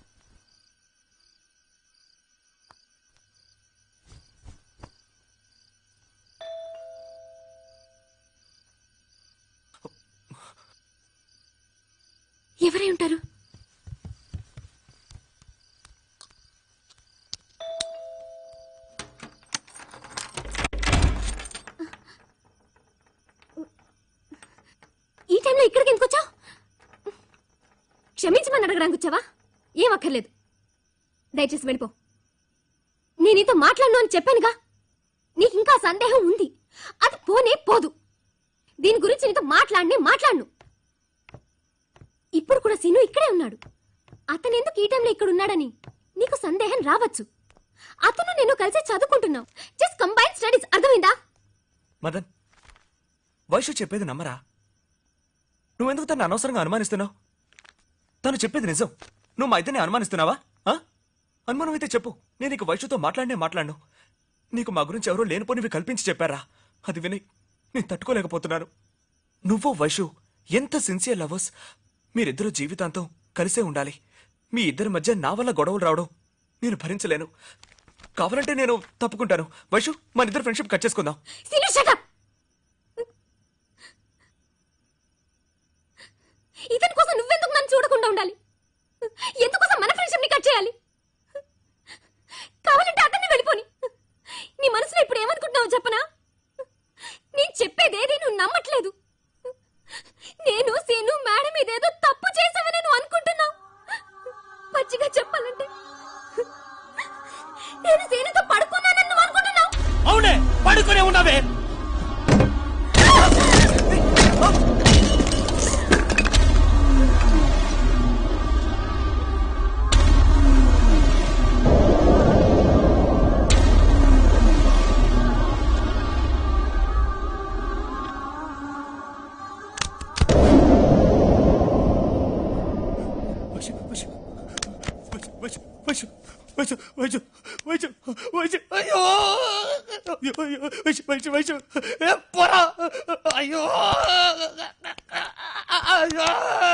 ఎవరై ఉంటారు ఈ టైంలో ఇక్కడికి ఎందుకు వచ్చావు క్షమించమని అడగడానికి వచ్చావా ఏం అక్కర్లేదు దయచేసి వెళ్ళిపో నేను నీతో మాట్లాడను అని చెప్పానుగా నీకు ఇంకా సందేహం ఉంది అది పోనే పోదు దీని గురించి నీతో మాట్లాడనే మాట్లాడను ఇప్పుడు కూడా సీను ఇక్కడే ఉన్నాడు అతను ఎందుకు ఈ టైంలో ఇక్కడ ఉన్నాడని నీకు సందేహం రావచ్చు అతను నేను కలిసి చదువుకుంటున్నాం జస్ట్ కంబైన్ స్టడీస్ అర్థమైందా మదన్ వైషు చెప్పేది నమ్మరా నువ్వెందుకు తను అనవసరంగా అనుమానిస్తున్నావు తను చెప్పేది నిజం నువ్వు మా ఇద్దరిని అనుమానిస్తున్నావా ఆ? అనుమానం అయితే చెప్పు నేను ఇక వైషుతో మాట్లాడినే మాట్లాడను నీకు మా గురించి ఎవరో లేనిపోనివి కల్పించి చెప్పారా అది విని నేను తట్టుకోలేకపోతున్నాను నువ్వు వైషు ఎంత సిన్సియర్ లవర్స్ మీరిద్దరూ జీవితాంతం కలిసే ఉండాలి మీ ఇద్దరి మధ్య నా వల్ల గొడవలు రావడం నేను భరించలేను కావాలంటే నేను తప్పుకుంటాను వైషు మన ఇద్దరు ఫ్రెండ్షిప్ కట్ చేసుకుందాం సీను షటప్ ఇతని కోసం నువ్వెందుకు నన్ను చూడకుండా ఉండాలి ఎందుకోసం మన ఫ్రెండ్షిప్ ని కట్ చేయాలి కావాలంటే అతన్ని వెళ్ళిపోని నీ మనసులో ఇప్పుడు ఏమనుకుంటున్నావు చెప్పనా నేను చెప్పేదేది నువ్వు నమ్మట్లేదు నేను సీను మేడం ఇదేదో తప్పు చేసావని నువ్వు అనుకుంటున్నావు పచ్చిగా చెప్పాలంటే నేను సీనుతో పడుకున్నానని నువ్వు అనుకుంటున్నావు అవునే పడుకునే ఉన్నావే వైషు వైషు వైషు వైషు వైషు వైషు వైషు వైషు అయ్యో అయ్యో అయ్యో వైషు వైషు వైషు ఏ పోరా అయ్యో అయ్యో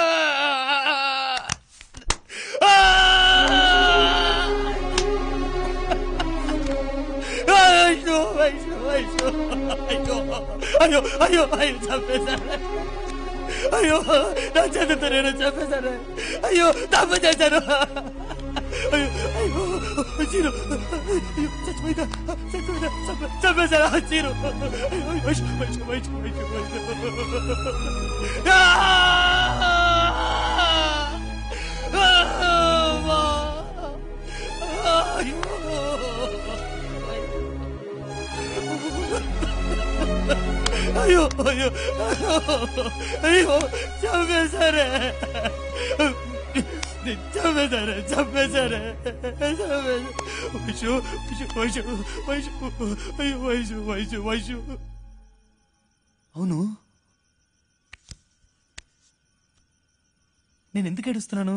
అయ్యో వైషు వైషు అయ్యో అయ్యో అయ్యో అయ్యో చంపేశారు అయ్యో నా చేతితో నేను చంపేశాను అయ్యో తప్పు చేశాను అయ్యో అయ్యో చీరు అయ్యో చచ్చిపోయిందా చచ్చిపోయిందా చంప- చంపేశాను ఆ చీరు అయ్యో వైషు వైషు వైషు వైషు వైషు ఆ! అమ్మా! అయ్యో అయ్యో అయ్యో చంపేశారే చంపేశారే చంపేశారే వైషు వైషు వైషు అయ్యో వైషు వైషు వైషు అవును నేను ఎందుకు ఏడుస్తున్నాను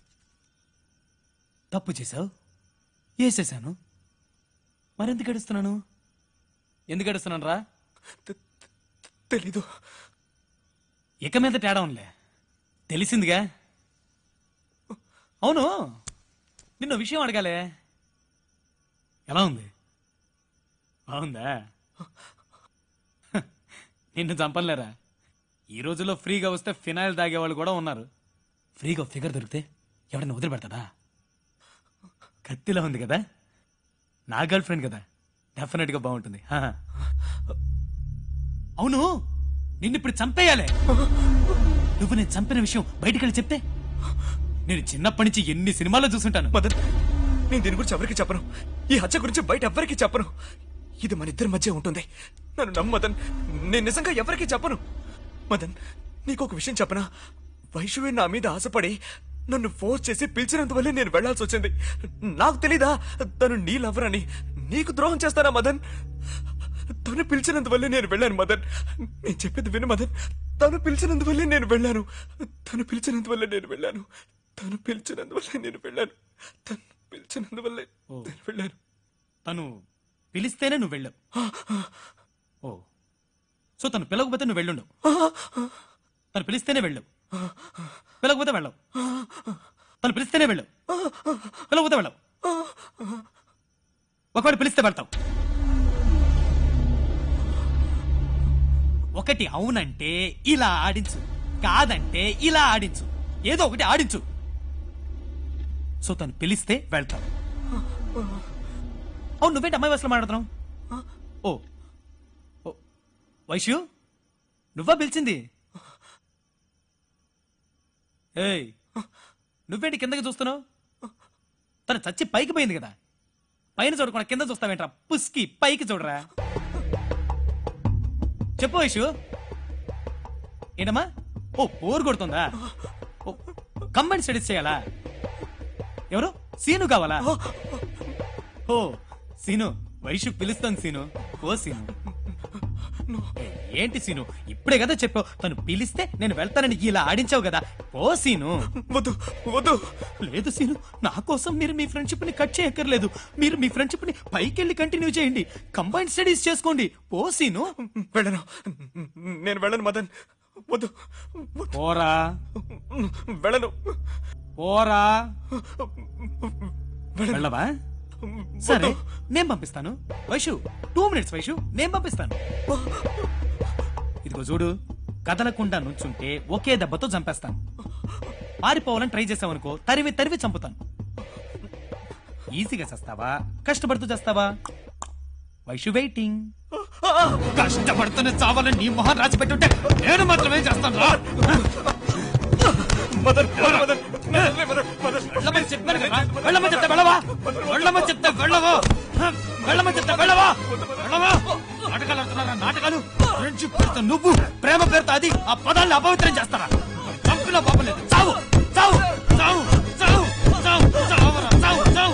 తప్పు చేశావు వేసేసాను మరెందుకు ఏడుస్తున్నాను ఎందుకు ఏడుస్తున్నాను రా తెలీదు ఇక మీద తేడా ఉందిలే తెలిసిందిగా అవును నిన్న విషయం అడగాలే ఎలా ఉంది బాగుందా హ, నిన్ను చంపలేరా ఈ రోజుల్లో ఫ్రీగా వస్తే ఫినాయిల్ తాగేవాళ్ళు కూడా ఉన్నారు ఫ్రీగా ఫిగర్ దొరికితే ఎవడన్నా వదిలిపెడతాడా కత్తిలా ఉంది కదా నా గర్ల్ ఫ్రెండ్ కదా డెఫినెట్ గా బాగుంటుంది హ. అవును నిన్ను ఇప్పుడు చంపేయాలి నువ్వు నేను చంపిన విషయం బయటికి వెళ్ళి చెప్తే నేను చిన్నప్పటి నుంచి ఎన్ని సినిమాల్లో చూసుంటాను మదన్ నేను దీని గురించి ఎవరికి చెప్పను ఈ హత్య గురించి బయట ఎవరికి చెప్పను ఇది మన ఇద్దరి మధ్య ఉంటుంది నన్ను నమ్ము మదన్ నేను నిజంగా ఎవరికి చెప్పను మదన్ నీకు ఒక విషయం చెప్పనా వైషువే నా మీద ఆశపడి నన్ను ఫోర్స్ చేసి పిలిచినందువల్లే నేను వెళ్లాల్సి వచ్చింది నాకు తెలీదా తను నీ లవర్ అని నీకు ద్రోహం చేస్తానా మదన్ తను పిలిచినందువల్లే నేను వెళ్ళాను మదన్ నేను చెప్పేది విను మదన్ తను పిలిచినందువల్లే నేను వెళ్ళాను తను పిలిచినందువల్లే నేను వెళ్ళాను తను పిలిచినందువల్లే నేను వెళ్ళాను తను పిలిచినందువల్లే నేను వెళ్ళాను తను పిలిస్తేనే నువ్వు వెళ్ళావు ఓ సో తను పిలవకపోతే నువ్వు వెళ్ళుండవు తను పిలిస్తేనే వెళ్ళావు వెళ్ళకపోతే వెళ్ళవు తను పిలిస్తేనే వెళ్ళు వెళ్ళకపోతే వెళ్ళవు ఒకవేళ పిలిస్తే వెళ్తావు ఒకటి అవునంటే ఇలా ఆడించు కాదంటే ఇలా ఆడించు ఏదో ఒకటి ఆడించు సో తను పిలిస్తే వెళ్తావు అవును నువ్వేంటి అమ్మాయి వయసులో మాట్లాడుతున్నావు ఓ ఓ, వైశ్యు నువ్వా పిలిచింది ఏయ్ నువ్వేంటి కిందకి చూస్తున్నావు తను చచ్చి పైకి పోయింది కదా పైన చూడకుండా కింద చూస్తావేంట్రా పుస్కి పైకి చూడరా చెప్పు వైషు ఏంటమ్మా ఓ పోరు కొడుతుందా ఓ కంబైన్ స్టడీస్ చేయాలా ఎవరు సీను కావాలా ఓ సీను వైషు పిలుస్తాను సీను ఓ సీను ఏంటి సీను ఇప్పుడే కదా చెప్పావు తను పిలిస్తే నేను వెళ్తానని ఇలా ఆడించావు కదా ఓ సీను వద్దు వద్దు లేదు సీను నా కోసం మీరు మీ ఫ్రెండ్షిప్ ని కట్ చేయక్కర్లేదు మీరు మీ ఫ్రెండ్షిప్ ని పైకెళ్ళి కంటిన్యూ చేయండి కంబైన్ స్టడీస్ చేసుకోండి ఓ సీను వెళ్ళను నేను వెళ్ళను మదన్ వద్దు పోరా వెళ్ళను పోరా వెళ్ళవా సరే నేను పంపిస్తాను వైషు టూ మినిట్స్ వైషు నేను పంపిస్తాను ఇదిగో చూడు కదలకుండా నుంచుంటే ఒకే దెబ్బతో చంపేస్తాను పారిపోవాలని ట్రై చేసావనుకో తరివి తరివి చంపుతాను ఈజీగా చేస్తావా కష్టపడుతూ చేస్తావా వైషు వెయిటింగ్ కష్టపడుతూనే చావాలని నీ మొహం రాసి పెట్టుంటే నేను మాత్రమే చేస్తాను రా వెళ్ళమని చెప్పాను కదా వెళ్ళమని చెప్తే వెళ్ళవా వెళ్ళమని చెప్తే వెళ్ళవా వెళ్ళమని చెప్తే వెళ్ళవా వెళ్ళవా నాటకాలు ఆడుతున్నారా నాటకాలు ఫ్రెండ్షిప్ పేరుతో నువ్వు ప్రేమ పేరుతో అది ఆ పదాన్ని అపవిత్రం చేస్తారా చంపిన పాపలేదు చావు చావు చావు చావు చావు చావురా, చావు చావు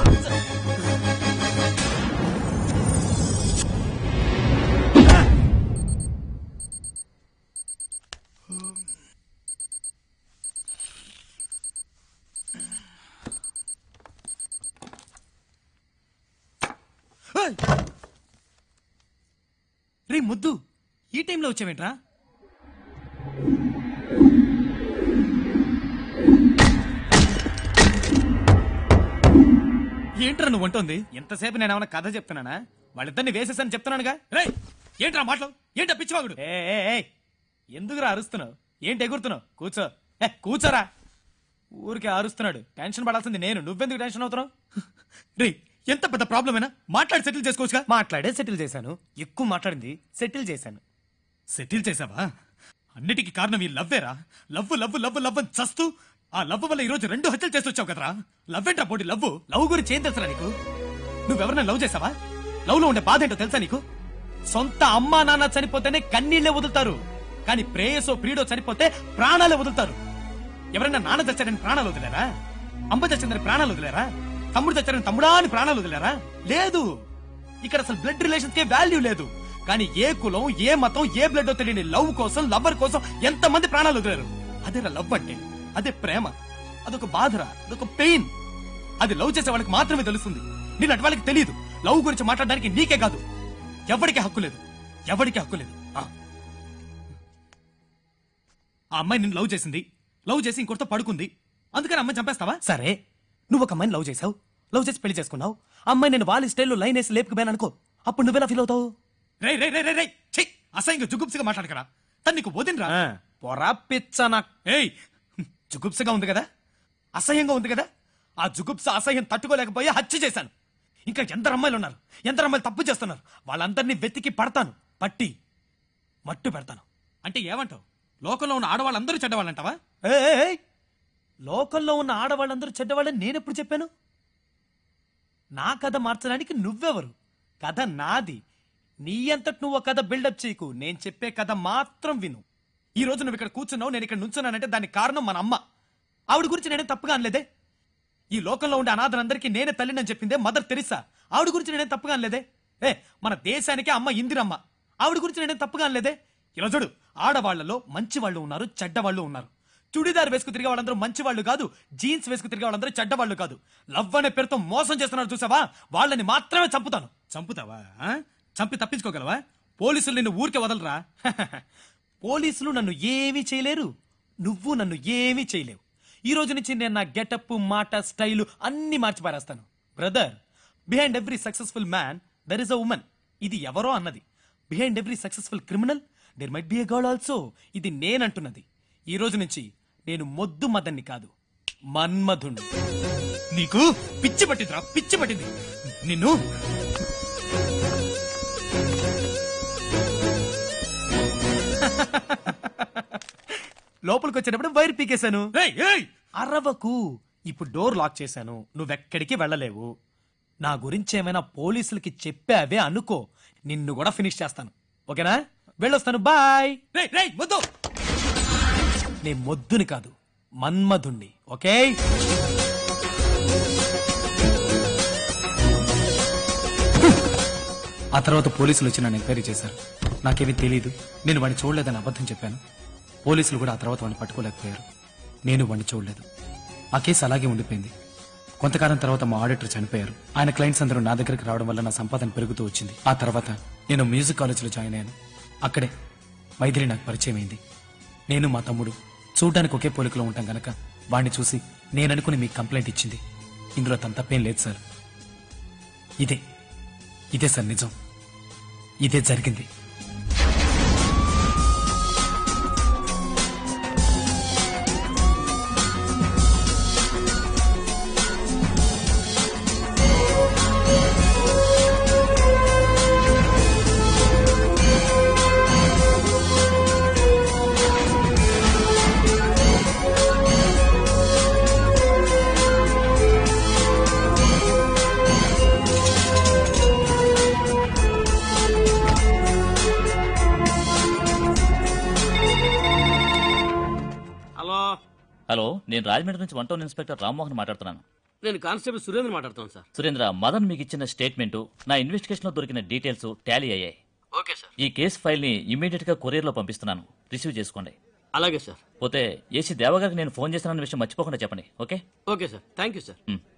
ఏయ్! రే ముద్దు ఈ టైంలో వచ్చావేంట్రా ఏంట్రా నువ్వు అంటుంది ఎంతసేపు నేను ఏమైనా కథ చెప్తున్నానా వాళ్ళిద్దరిని వేసేసని చెప్తున్నానుగా రే ఏంట్రా మాటలు ఏంటా పిచ్చివాగుడు ఏ ఏ, ఏ ఎందుకురా అరుస్తున్నావు ఏంటి ఎగురుతున్నావు కూర్చో ఏ కూర్చోరా ఊరికే అరుస్తున్నాడు టెన్షన్ పడాల్సింది నేను నువ్వెందుకు టెన్షన్ అవుతున్నావు రే ఎంత పెద్ద ప్రాబ్లం అయినా మాట్లాడి సెటిల్ చేసుకోవచ్చుగా మాట్లాడే సెటిల్ చేశాను ఎక్కువ మాట్లాడింది సెటిల్ చేశాను సెటిల్ చేసావా అన్నిటికీ కారణం ఈ లవ్వేరా లవ్ లవ్ లవ్ లవ్ అని చస్తూ ఆ లవ్ వల్ల ఈ రోజు రెండు హత్యలు చేసి వచ్చావు కదరా లవ్ ఏంట్రా పోటీ లవ్ లవ్ గురించి ఏం తెలుసరా నీకు నువ్వెవరైనా లవ్ చేసావా లవ్ లో ఉండే బాధ ఏంటో తెలుసా నీకు సొంత అమ్మా నాన్న చనిపోతేనే కన్నీళ్లే వదులుతారు కానీ ప్రేయసో ప్రియుడో చనిపోతే ప్రాణాలే వదులుతారు ఎవరైనా నాన్న చచ్చారని ప్రాణాలు వదిలేరా అమ్మ చచ్చిందని ప్రాణాలు వదిలేరా తమ్ముడు చచ్చారని తమ్ముడా అని ప్రాణాలు వదిలేరా లేదు ఇక్కడ అసలు బ్లడ్ రిలేషన్స్ కే వాల్యూ లేదు కానీ ఏ కులం ఏ మతం ఏ బ్లడ్ తెలియని లవ్ కోసం లవర్ కోసం ఎంత మంది ప్రాణాలు వదిలేరు అదేరా లవ్ అంటే అదే ప్రేమ అదొక బాధరా అదొక పెయిన్ అది లవ్ చేసే వాళ్ళకి మాత్రమే తెలుస్తుంది నేను అటు వాళ్ళకి తెలియదు లవ్ గురించి మాట్లాడడానికి నీకే కాదు ఎవరికి హక్కు లేదు ఎవరికి హక్కు లేదు ఆ. ఆ అమ్మాయి నిన్ను లవ్ చేసింది లవ్ చేసి ఇంకొకరితో పడుకుంది అందుకని అమ్మాయి చంపేస్తావా సరే నువ్వు ఒక అమ్మాయిని లవ్ చేసావు లవ్ చేసి పెళ్లి చేసుకున్నావు అమ్మాయి నేను వాళ్ళ స్టైల్లో లైన్ వేసి లేపుకుపోయాను అనుకో అప్పుడు నువ్వెలా ఫీల్ అవుతావు రే రే రే రే రే ఛీ అసహ్యంగా జుగుప్సిగా మాట్లాడకరా తను నీకు వదినరా పొరా పిచ్చనా ఏయ్ జుగుప్సగా ఉంది కదా అసహ్యంగా ఉంది కదా ఆ జుగుప్స అసహ్యం తట్టుకోలేకపోయి హత్య చేశాను ఇంకా ఎందరు అమ్మాయిలు ఉన్నారు ఎందరు అమ్మాయిలు తప్పు చేస్తున్నారు వాళ్ళందరినీ వెతికి పడతాను పట్టి మట్టు పెడతాను అంటే ఏమంటావు లోకంలో ఉన్న ఆడవాళ్ళందరూ చెడ్డవాళ్ళంటావా ఏయ్, ఏయ్, ఏయ్. లోకంలో ఉన్న ఆడవాళ్ళందరూ చెడ్డవాళ్ళని నేనెప్పుడు చెప్పాను నా కథ మార్చడానికి నువ్వెవరు కథ నాది నీ అంతటి నువ్వు కథ బిల్డప్ చేయకు నేను చెప్పే కథ మాత్రం విను ఈ రోజు నువ్వు ఇక్కడ కూర్చున్నావు నేను ఇక్కడ నుంచున్నానంటే దానికి కారణం మన అమ్మ ఆవిడ గురించి నేనే తప్పుగా అనలేదే ఈ లోకంలో ఉండే అనాథలందరికీ నేనే తల్లినని చెప్పిందే మదర్ తెరిసా ఆవిడ గురించి నేనే తప్పుగా అనలేదే ఏ మన దేశానికి అమ్మ ఇందిరమ్మ ఆవిడ గురించి నేనే తప్పుగా అనలేదే ఇలా చూడు ఆడవాళ్లలో మంచి వాళ్ళు ఉన్నారు చెడ్డవాళ్ళు ఉన్నారు చుడిదార్ వేసుకు తిరిగే వాళ్ళందరూ మంచి వాళ్ళు కాదు జీన్స్ వేసుకు తిరిగే వాళ్ళందరూ చెడ్డవాళ్ళు కాదు లవ్ అనే పేరుతో మోసం చేస్తున్నారు చూసావా వాళ్ళని మాత్రమే చంపుతాను చంపుతావా ఆ? చంపి తప్పించుకోగలవా పోలీసులు నిన్ను ఊరికే వదలరా పోలీసులు నన్ను ఏమీ చేయలేరు నువ్వు నన్ను ఏమీ చేయలేవు ఈ రోజు నుంచి నేను నా గెటప్ మాట స్టైలు అన్ని మార్చి పారేస్తాను brother behind every successful man there is a woman ఇది ఎవరో అన్నది behind every successful criminal there might be a girl also ఇది నేనంటున్నది ఈ రోజు నుంచి నేను మొద్దు మదన్ని కాదు మన్మధుణ్ణి నీకు పిచ్చి పట్టిందిరా పిచ్చి పట్టింది నిన్ను లోపలికి వచ్చేటప్పుడు వైర్ పీకేశాను అరవకు ఇప్పుడు డోర్ లాక్ చేశాను నువ్వెక్కడికి వెళ్ళలేవు నా గురించి ఏమైనా పోలీసులకి చెప్పావే అనుకో నిన్ను కూడా ఫినిష్ చేస్తాను ఓకేనా వెళ్ళొస్తాను బాయ్ మొద్దు నే మొద్దుని కాదు మన్మధుణ్ణి ఓకే ఆ తర్వాత పోలీసులు వచ్చి నన్ను ఎంక్వైరీ చేశారు నాకేమీ తెలియదు నేను వాడిని చూడలేదని అబద్ధం చెప్పాను పోలీసులు కూడా ఆ తర్వాత వాడిని పట్టుకోలేకపోయారు నేను వాడిని చూడలేదు ఆ కేసు అలాగే ఉండిపోయింది కొంతకాలం తర్వాత మా ఆడిటర్ చనిపోయారు ఆయన క్లయింట్స్ అందరూ నా దగ్గరికి రావడం వల్ల నా సంపాదన పెరుగుతూ వచ్చింది ఆ తర్వాత నేను మ్యూజిక్ కాలేజీలో జాయిన్ అయ్యాను అక్కడే మైథిలి నాకు పరిచయం అయింది నేను మా తమ్ముడు చూడ్డానికి ఒకే పోలికలో ఉంటాం గనక వాణ్ణి చూసి నేననుకుని మీకు కంప్లైంట్ ఇచ్చింది ఇందులో తన తప్పేం లేదు సార్ ఇదే ఇదే సార్ నిజం ఇదే జరిగింది హలో హలో నేను రాజమండ్రి నుంచి వన్ టౌన్ ఇన్స్పెక్టర్ రామ్మోహన్ మాట్లాడుతున్నాను నేను కానిస్టేబుల్ సురేంద్ర మాట్లాడుతాను సార్ సురేంద్ర మదన్ మీకు ఇచ్చిన స్టేట్మెంట్ నా ఇన్వెస్టిగేషన్ లో దొరికిన డీటెయిల్స్ టాలీ అయ్యాయి ఓకే సార్ ఈ కేసు ఫైల్ ని ఇమీడియట్ గా కొరియర్ లో పంపిస్తున్నాను రిసీవ్ చేసుకోండి అలాగే సార్ పోతే ఏసీ దేవగారికి నేను ఫోన్ చేసిన విషయం మర్చిపోకుండా చెప్పండి okay okay sir thank you sir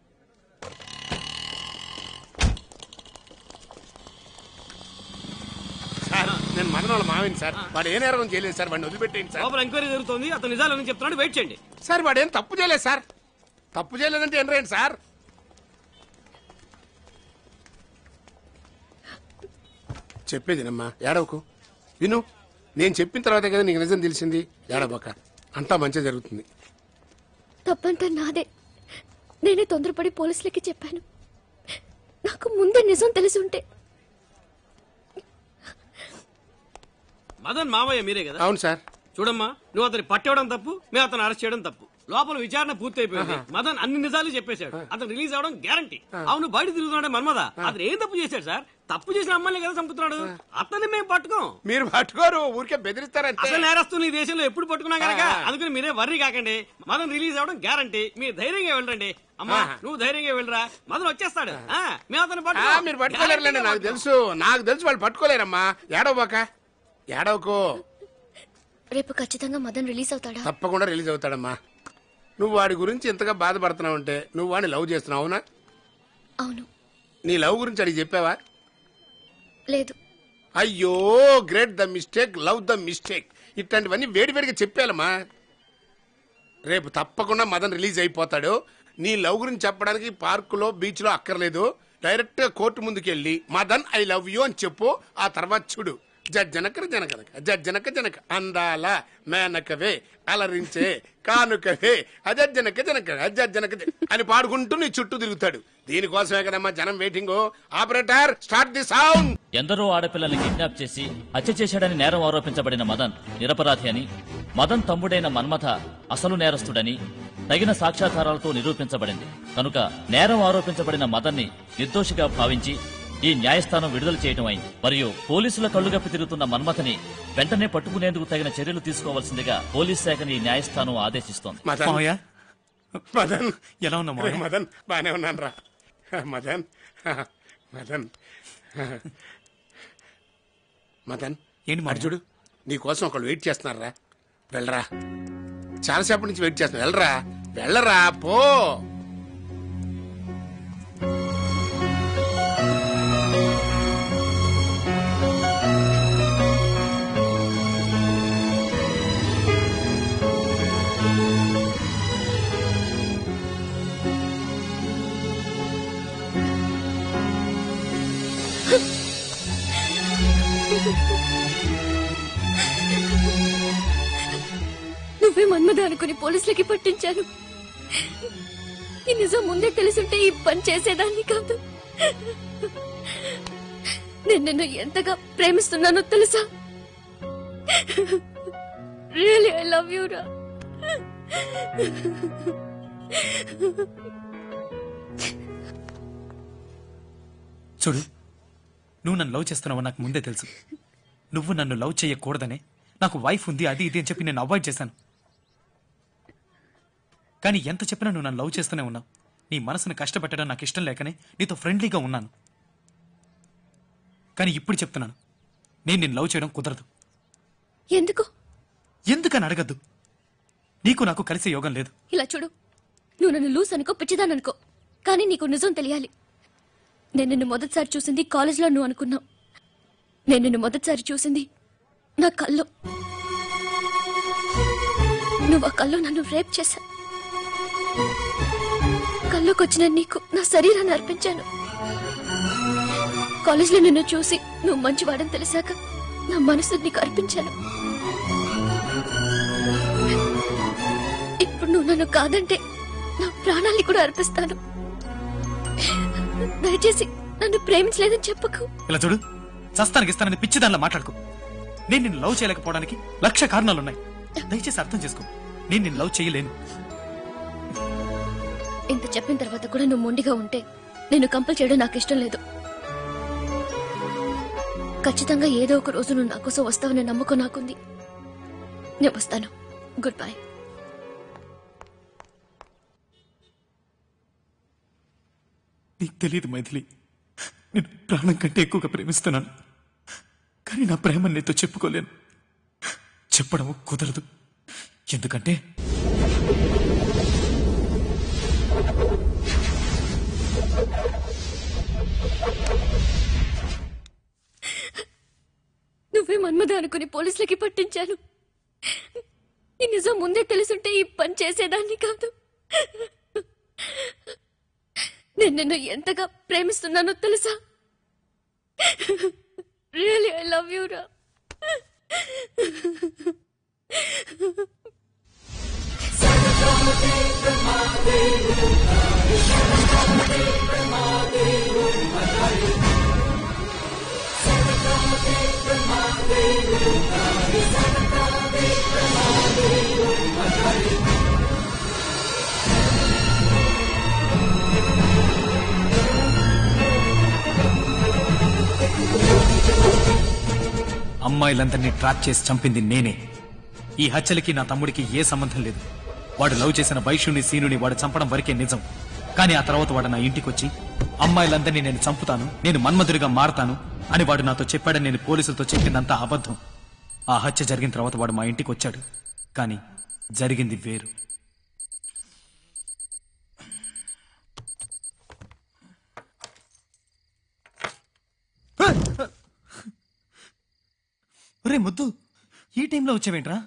sir నేను మదన వాళ్ళ మావిని సార్ వాడు ఏ నేరం చేయలేదు సార్ వాడిని వదిలిపెట్టేయండి సార్ లోపల ఎంక్వైరీ జరుగుతుంది అతను నిజాలని చెప్తున్నాడు వెయిట్ చేయండి సార్ వాడు ఏం తప్పు చేయలేదు సార్ తప్పు చేయలేదంటే ఏం రేంటి సార్ చెప్పేదినమ్మా ఏడవకు విను నేను చెప్పిన తర్వాతే కదా నీకు నిజం తెలిసింది ఏడవక అంతా మంచిగా జరుగుతుంది తప్పంతా నాదే నేనే తొందరపడి పోలీసులకి చెప్పాను నాకు ముందే నిజం తెలిసి ఉంటే మదన్ మావయ్య మీరే కదా అవును సార్ చూడమ్మా నువ్వు అతని పట్టేవడం తప్పు మేము అతను అరెస్ట్ చేయడం తప్పు లోపల విచారణ పూర్తి అయిపోయింది మదన్ అన్ని నిజాలు చెప్పేశాడు అతను రిలీజ్ అవడం గ్యారంటీ అవును బయట తిరుగుతున్నాడే మన్మద అతను ఏం తప్పు చేశాడు సార్ తప్పు చేసిన అమ్మాయిని కదా చంపుతున్నాడు అతన్ని మేము పట్టుకోం మీరు పట్టుకోరు ఊరికే బెదిరిస్తారంటే అసలు నేరస్తుని ఈ దేశంలో ఎప్పుడు పట్టుకున్నా కనుక అందుకని మీరే వర్రీ కాకండి మదన్ రిలీజ్ అవడం గ్యారంటీ మీరు ధైర్యంగా వెళ్ళండి అమ్మా ఆ. నువ్వు ధైర్యంగా వెళ్ళరా మదన్ వచ్చేస్తాడు ఆ, మేము అతను ఆ, పట్టుకోం. మీరు పట్టుకోలేరులేండి నాకు తెలుసు నాకు తెలుసు వాళ్ళు పట్టుకోలేరమ్మా ఏడవబాక ఏడవకు రేపు ఖచ్చితంగా మదన్ రిలీజ్ అవుతాడా తప్పకుండా రిలీజ్ అవుతాడమ్మా నువ్వు వాడి గురించి ఇంతగా బాధపడుతున్నావు అంటే నువ్వు వాడిని లవ్ చేస్తున్నావు అవునా అవును నీ లవ్ గురించి అడిగి చెప్పావా లేదు అయ్యో great the mistake love the mistake ఇట్లాంటివన్నీ వేడివేడిగా చెప్పాలమ్మా రేపు తప్పకుండా మదన్ రిలీజ్ అయిపోతాడు నీ లవ్ గురించి చెప్పడానికి పార్కులో బీచ్లో అక్కర్లేదు డైరెక్ట్ గా కోర్టు ముందుకు వెళ్ళి మదన్ ఐ లవ్ యూ అని చెప్పు ఆ తర్వాత చూడు జనక జనకనక జనక జనక అందాల మేనకవే అలరించే కానుకవే అజనక జనక అజనక అని పాడుకుంటూ నీ చుట్టూ తిరుగుతాడు దీనికోసమే కదమ్మా జనం waiting operator start the sound ఎందరో ఆడపిల్లల్ని కిడ్నాప్ చేసి హత్య చేశాడని నేరం ఆరోపించబడిన మదన్ నిరపరాధి అని మదన్ తమ్ముడైన మన్మథ అసలు నేరస్తుడని తగిన సాక్ష్యాధారాలతో నిరూపించబడింది కనుక నేరం ఆరోపించబడిన మదన్ని నిర్దోషిగా భావించి ఈ న్యాయస్థానం విడుదల చేయడం అయింది మరియు పోలీసుల కళ్ళుగప్పి తిరుగుతున్న మన్మథని వెంటనే పట్టుకునేందుకు తగిన చర్యలు తీసుకోవాల్సిందిగా పోలీస్ శాఖని ఈ న్యాయస్థానం ఆదేశిస్తోంది మదన్ మావయ్య మదన్ ఎలా ఉన్నావు రే మావయ్య? మదన్ బానే ఉన్నాను రా మదన్ మదన్ మదన్ ఏంటి మావయ్య? అర్జుడు నీ కోసం ఒకళ్ళు వెయిట్ చేస్తున్నారా వెళ్ళరా చాలాసేపటి నుంచి వెయిట్ చేస్తున్నా వెళ్ళరా వెళ్ళరా పో అనుకుని పోలీసులకి పట్టించాను ఈ నిజం ముందే తెలుసుంటే ఈ పని చేసేదాన్ని కాదు నేను నిన్ను ఎంతగా ప్రేమిస్తున్నానో తెలుసా రియలీ ఐ లవ్ యూ రా చూడు నువ్వు నన్ను లవ్ చేస్తున్నావు నాకు ముందే తెలుసు నువ్వు నన్ను లవ్ చేయకూడదనే నాకు వైఫ్ ఉంది అది ఇది అని చెప్పి నేను అవాయిడ్ చేశాను కానీ ఎంత చెప్పినా నువ్వు నన్ను లవ్ చేస్తూనే ఉన్నావు నీ మనసును కష్టపెట్టడం నాకు ఇష్టం లేకనే నీతో ఫ్రెండ్లీగా ఉన్నాను కానీ ఇప్పుడు చెప్తున్నాను నేను నిన్ను లవ్ చేయడం కుదరదు ఎందుకు ఎందుకని అడగద్దు నీకు నాకు కలిసే యోగం లేదు ఇలా చూడు నువ్వు నన్ను లూస్ అనుకో పిచ్చిదాననుకో కానీ నీకు నిజం తెలియాలి నేను నిన్ను మొదటిసారి చూసింది కాలేజ్లో నువ్వు అనుకున్నావు నేను నిన్ను మొదటిసారి చూసింది నా కల్లో నువ్వు ఆ కల్లో నన్ను రేప్ చేశా కల్లోకి వచ్చిన నీకు నా శరీరాన్ని అర్పించాను కాలేజ్లో నిన్ను చూసి నువ్వు మంచివాడని తెలిసాక నా మనసు నీకు అర్పించాను ఇప్పుడు నువ్వు నన్ను కాదంటే నా ప్రాణాల్ని కూడా అర్పిస్తాను దయచేసి నన్ను ప్రేమించలేదని చెప్పకు ఇలా చూడు చస్తానికి ఇస్తానని పిచ్చిదానిలా మాట్లాడుకో నేను నిన్ను లవ్ చేయలేకపోవడానికి లక్ష కారణాలున్నాయి దయచేసి అర్థం చేసుకో నేను నిన్ను లవ్ చేయలేను ఇంత చెప్పిన తర్వాత కూడా నువ్వు మొండిగా ఉంటే నేను కంపల్ చేయడం నాకు ఇష్టం లేదు ఖచ్చితంగా ఏదో ఒక రోజు నువ్వు నా కోసం వస్తావని నమ్మకం నాకుంది నేను వస్తాను గుడ్ బై నీకు తెలియదు మైథిలి నేను ప్రాణం కంటే ఎక్కువగా ప్రేమిస్తున్నాను కానీ నా ప్రేమ నీతో చెప్పుకోలేను చెప్పడం కుదరదు ఎందుకంటే నువ్వే మన్మద అనుకుని పోలీసులకి పట్టించాను ఈ నిజం ముందే తెలుసుంటే ఈ పని చేసేదాన్ని కాదు నేను నిన్ను ఎంతగా ప్రేమిస్తున్నానో తెలుసా రియలీ ఐ లవ్ యూ రా అమ్మాయిలందరినీ ట్రాప్ చేసి చంపింది నేనే ఈ హత్యలకి నా తమ్ముడికి ఏ సంబంధం లేదు వాడు లవ్ చేసిన వైశ్యుని సీనుని వాడు చంపడం వరకే నిజం కానీ ఆ తర్వాత వాడు నా ఇంటికి వచ్చి అమ్మాయిలందరినీ నేను చంపుతాను నేను మన్మధుడిగా మారతాను అని వాడు నాతో చెప్పాడని నేను పోలీసులతో చెప్పిందంతా అబద్ధం ఆ హత్య జరిగిన తర్వాత వాడు మా ఇంటికి వచ్చాడు కానీ జరిగింది వేరు ఒరే ముద్దు ఈ టైంలో వచ్చావేంట్రా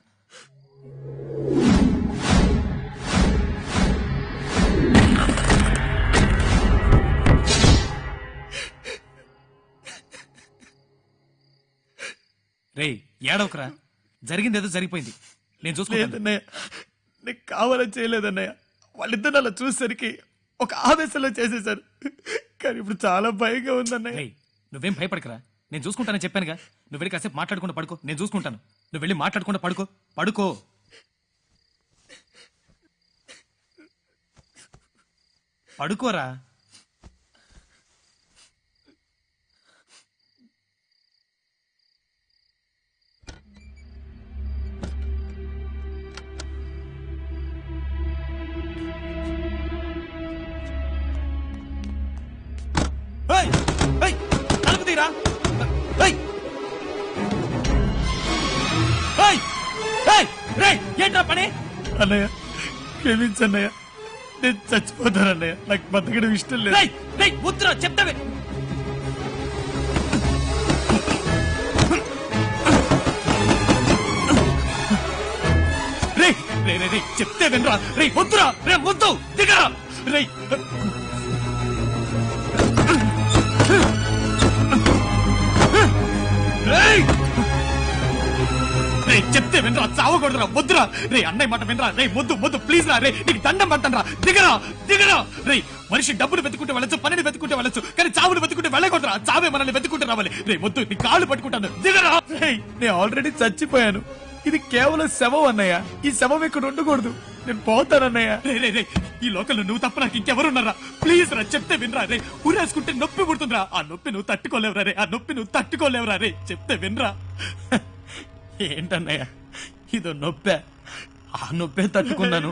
రేయ్ ఏడవకరా జరిగింది ఏదో జరిగిపోయింది నేను చూసుకుంటాను లేదన్నయ్య నీకు కావాలని చేయలేదన్నయ్య వాళ్ళిద్దరు అలా చూసేసరికి ఒక ఆవేశంలో చేసేశారు కానీ ఇప్పుడు చాలా భయంగా ఉందన్నయ్య రేయ్ నువ్వేం భయపడకరా నేను చూసుకుంటానని చెప్పానుగా నువ్వు వెళ్ళి కాసేపు మాట్లాడకుండా పడుకో నేను చూసుకుంటాను నువ్వు వెళ్ళి మాట్లాడకుండా పడుకో పడుకో పడుకోరా ఏయ్! ఏయ్! తలుపు తీరా ఏయ్! ఏయ్! ఏయ్! రేయ్! ఏంట్రా పని అన్నయ్య క్షమించన్నయ్య నేను చచ్చిపోతానన్నయ్య నాకు బతకడం ఇష్టం లేదు రేయ్! రేయ్! వద్దురా చెప్తావే రేయ్! రేయ్, రేయ్, రేయ్, చెప్తే వినరా రే వద్దురా రే వద్దు దిగరా రే రేయ్! రేయ్, చెప్తే వినరా చావకూడదురా వద్దురా రే అన్నయ్య మాట వినరా రే వద్దు వద్దు ప్లీజ్ రా రే నీకు దండం పడతానరా దిగరా దిగరా రే మనిషి డబ్బులు వెతుకుంటే వెళ్ళచ్చు పనిని వెతుకుంటే వెళ్ళచ్చు కానీ చావులు వెతుకుంటే వెళ్ళకూడదురా చావే మనల్ని వెతుకుంటే రావాలి రే వద్దు నీ కాళ్ళు పట్టుకుంటాను దిగరా రే నేను ఆల్రెడీ చచ్చిపోయాను ఇది కేవలం శవం అన్నయ్య ఈ శవం ఇక్కడ ఉండకూడదు నేను పోతానన్నయ్య రే రే రే ఈ లోకల్లో నువ్వు తప్ప నాకు ఇంకెవరున్నారా ప్లీజ్ రా చెప్తే వినరా రే ఊరేసుకుంటే నొప్పి పుడుతుందిరా ఆ నొప్పి నువ్వు తట్టుకోలేవురా రే ఆ నొప్పి నువ్వు తట్టుకోలేవురా రే చెప్తే వినరా ఏంటన్నయ్య ఇదో నొప్పే ఆ నొప్పే తట్టుకున్నాను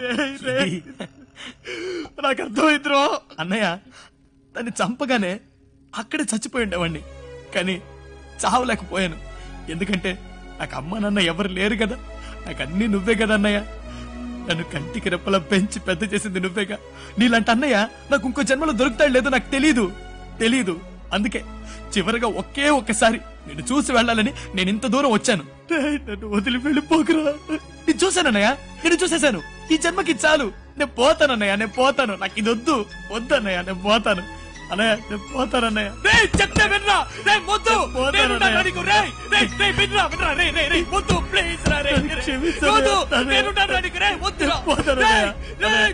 నాకు అర్థమైందిరో అన్నయ్య దాన్ని చంపగానే అక్కడే చచ్చిపోయి ఉండేవాడిని కానీ చావలేకపోయాను ఎందుకంటే నాకు అమ్మ నాన్న ఎవరు లేరు కదా నాకు అన్ని నువ్వే కదా అన్నయ్య నన్ను కంటికి రెప్పలా పెంచి పెద్ద చేసింది నువ్వేగా నీలాంటి అన్నయ్య నాకు ఇంకో జన్మలో దొరుకుతాడు లేదో నాకు తెలీదు తెలీదు అందుకే చివరిగా ఒకే ఒక్కసారి నేను చూసి వెళ్ళాలని నేను ఇంత దూరం వచ్చాను రేయ్, నన్ను వదిలి వెళ్ళిపోకురా నేను చూశానన్నయ్య నేను చూసేశాను ఈ జన్మకి చాలు నేను పోతానన్నయ్య నేను పోతాను నాకు ఇది వద్దు వద్దన్నయ్య నేను పోతాను అన్నయ్య నేను పోతానన్నయ్య రే చెప్తే వినరా రే వద్దు నేనున్నాను నీకు రే రే రే వినరా వినరా రే రే రే వద్దు ప్లీజ్ రా రే రే. వద్దు నేనున్నాను నీకు రే వద్దు రేయ్, రేయ్,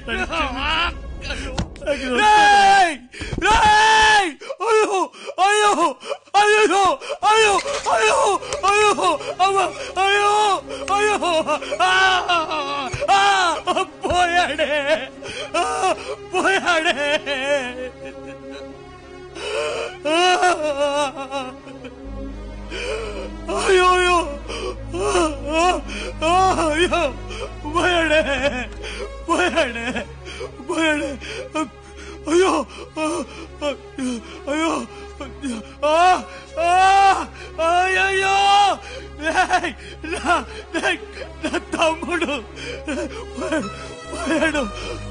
రేయ్ రేయ్ అయ్యో అయ్యో అయ్యో అయ్యో అయ్యో అయ్యో అవ్వ అయ్యో అయ్యో ఆ, ఆ, పోయాడే ఆ, పోయాడే అయ్యో అయ్యో అయ్యో పోయాడే పోయాడే పోయాడే అయ్యో అయ్యో అయ్యో నా నా తమ్ముడు పోయాడు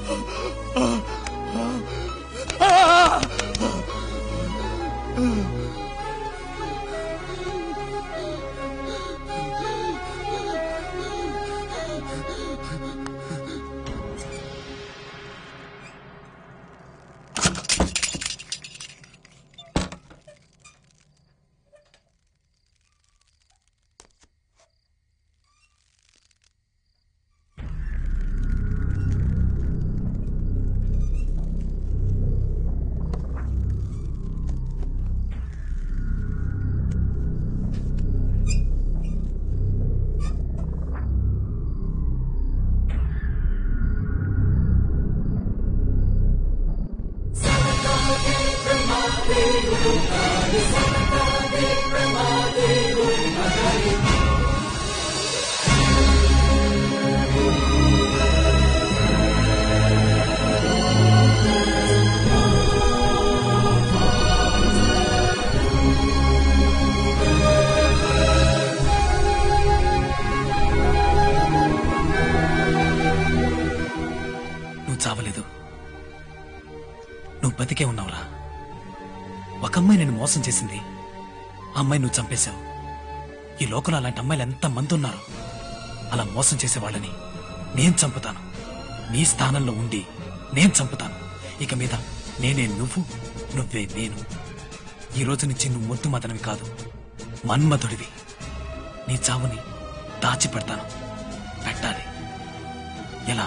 నువ్వు చావలేదు నువ్వు బతికే ఉన్నావురా ఒక అమ్మాయి నేను మోసం చేసింది ఆ అమ్మాయి నువ్వు చంపేశావు ఈ లోకంలో అలాంటి అమ్మాయిలు ఎంత మంది ఉన్నారు అలా మోసం చేసే వాళ్ళని నేను చంపుతాను నీ స్థానంలో ఉండి నేను చంపుతాను ఇక మీద నేనే నువ్వు నువ్వే నేను ఈ రోజు నుంచి నువ్వు ముద్దు మదనవి కాదు మన్మధుడివి నీ చావుని దాచి పెడతాను పెట్టాలి ఎలా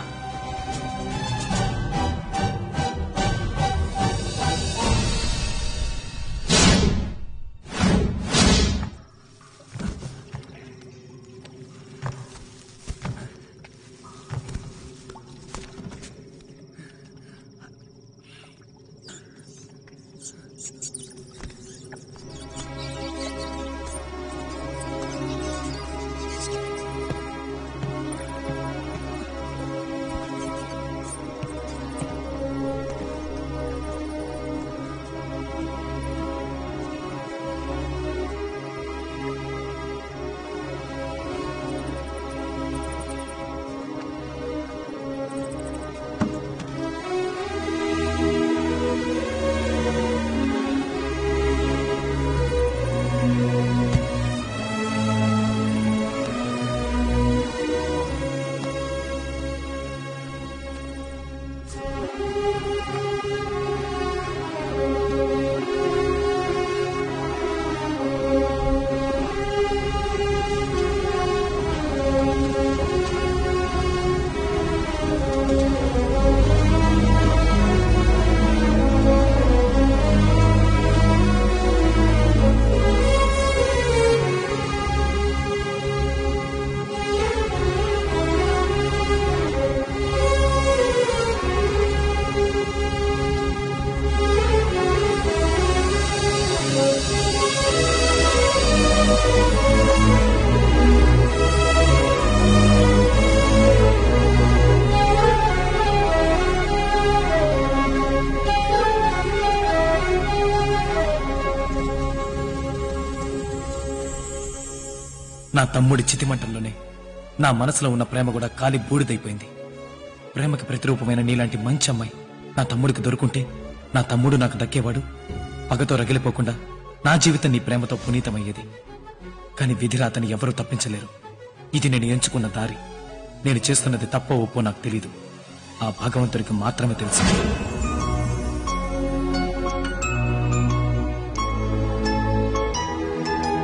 నా తమ్ముడి చితిమంటల్లోనే నా మనసులో ఉన్న ప్రేమ కూడా కాలి బూడిదైపోయింది ప్రేమకి ప్రతిరూపమైన నీలాంటి మంచి అమ్మాయి నా తమ్ముడికి దొరుకుంటే నా తమ్ముడు నాకు దక్కేవాడు పగతో రగిలిపోకుండా నా జీవితం నీ ప్రేమతో పునీతమయ్యేది కానీ విధిరాతని ఎవరూ తప్పించలేరు ఇది నేను ఎంచుకున్న దారి నేను చేస్తున్నది తప్పో ఒప్పో నాకు తెలీదు ఆ భగవంతుడికి మాత్రమే తెలుసు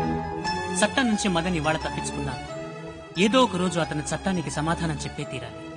చట్టం నుంచి మదన్ ఇవాళ తప్పించుకున్నా ఏదో ఒక రోజు అతని చట్టానికి సమాధానం చెప్పే తీరాలి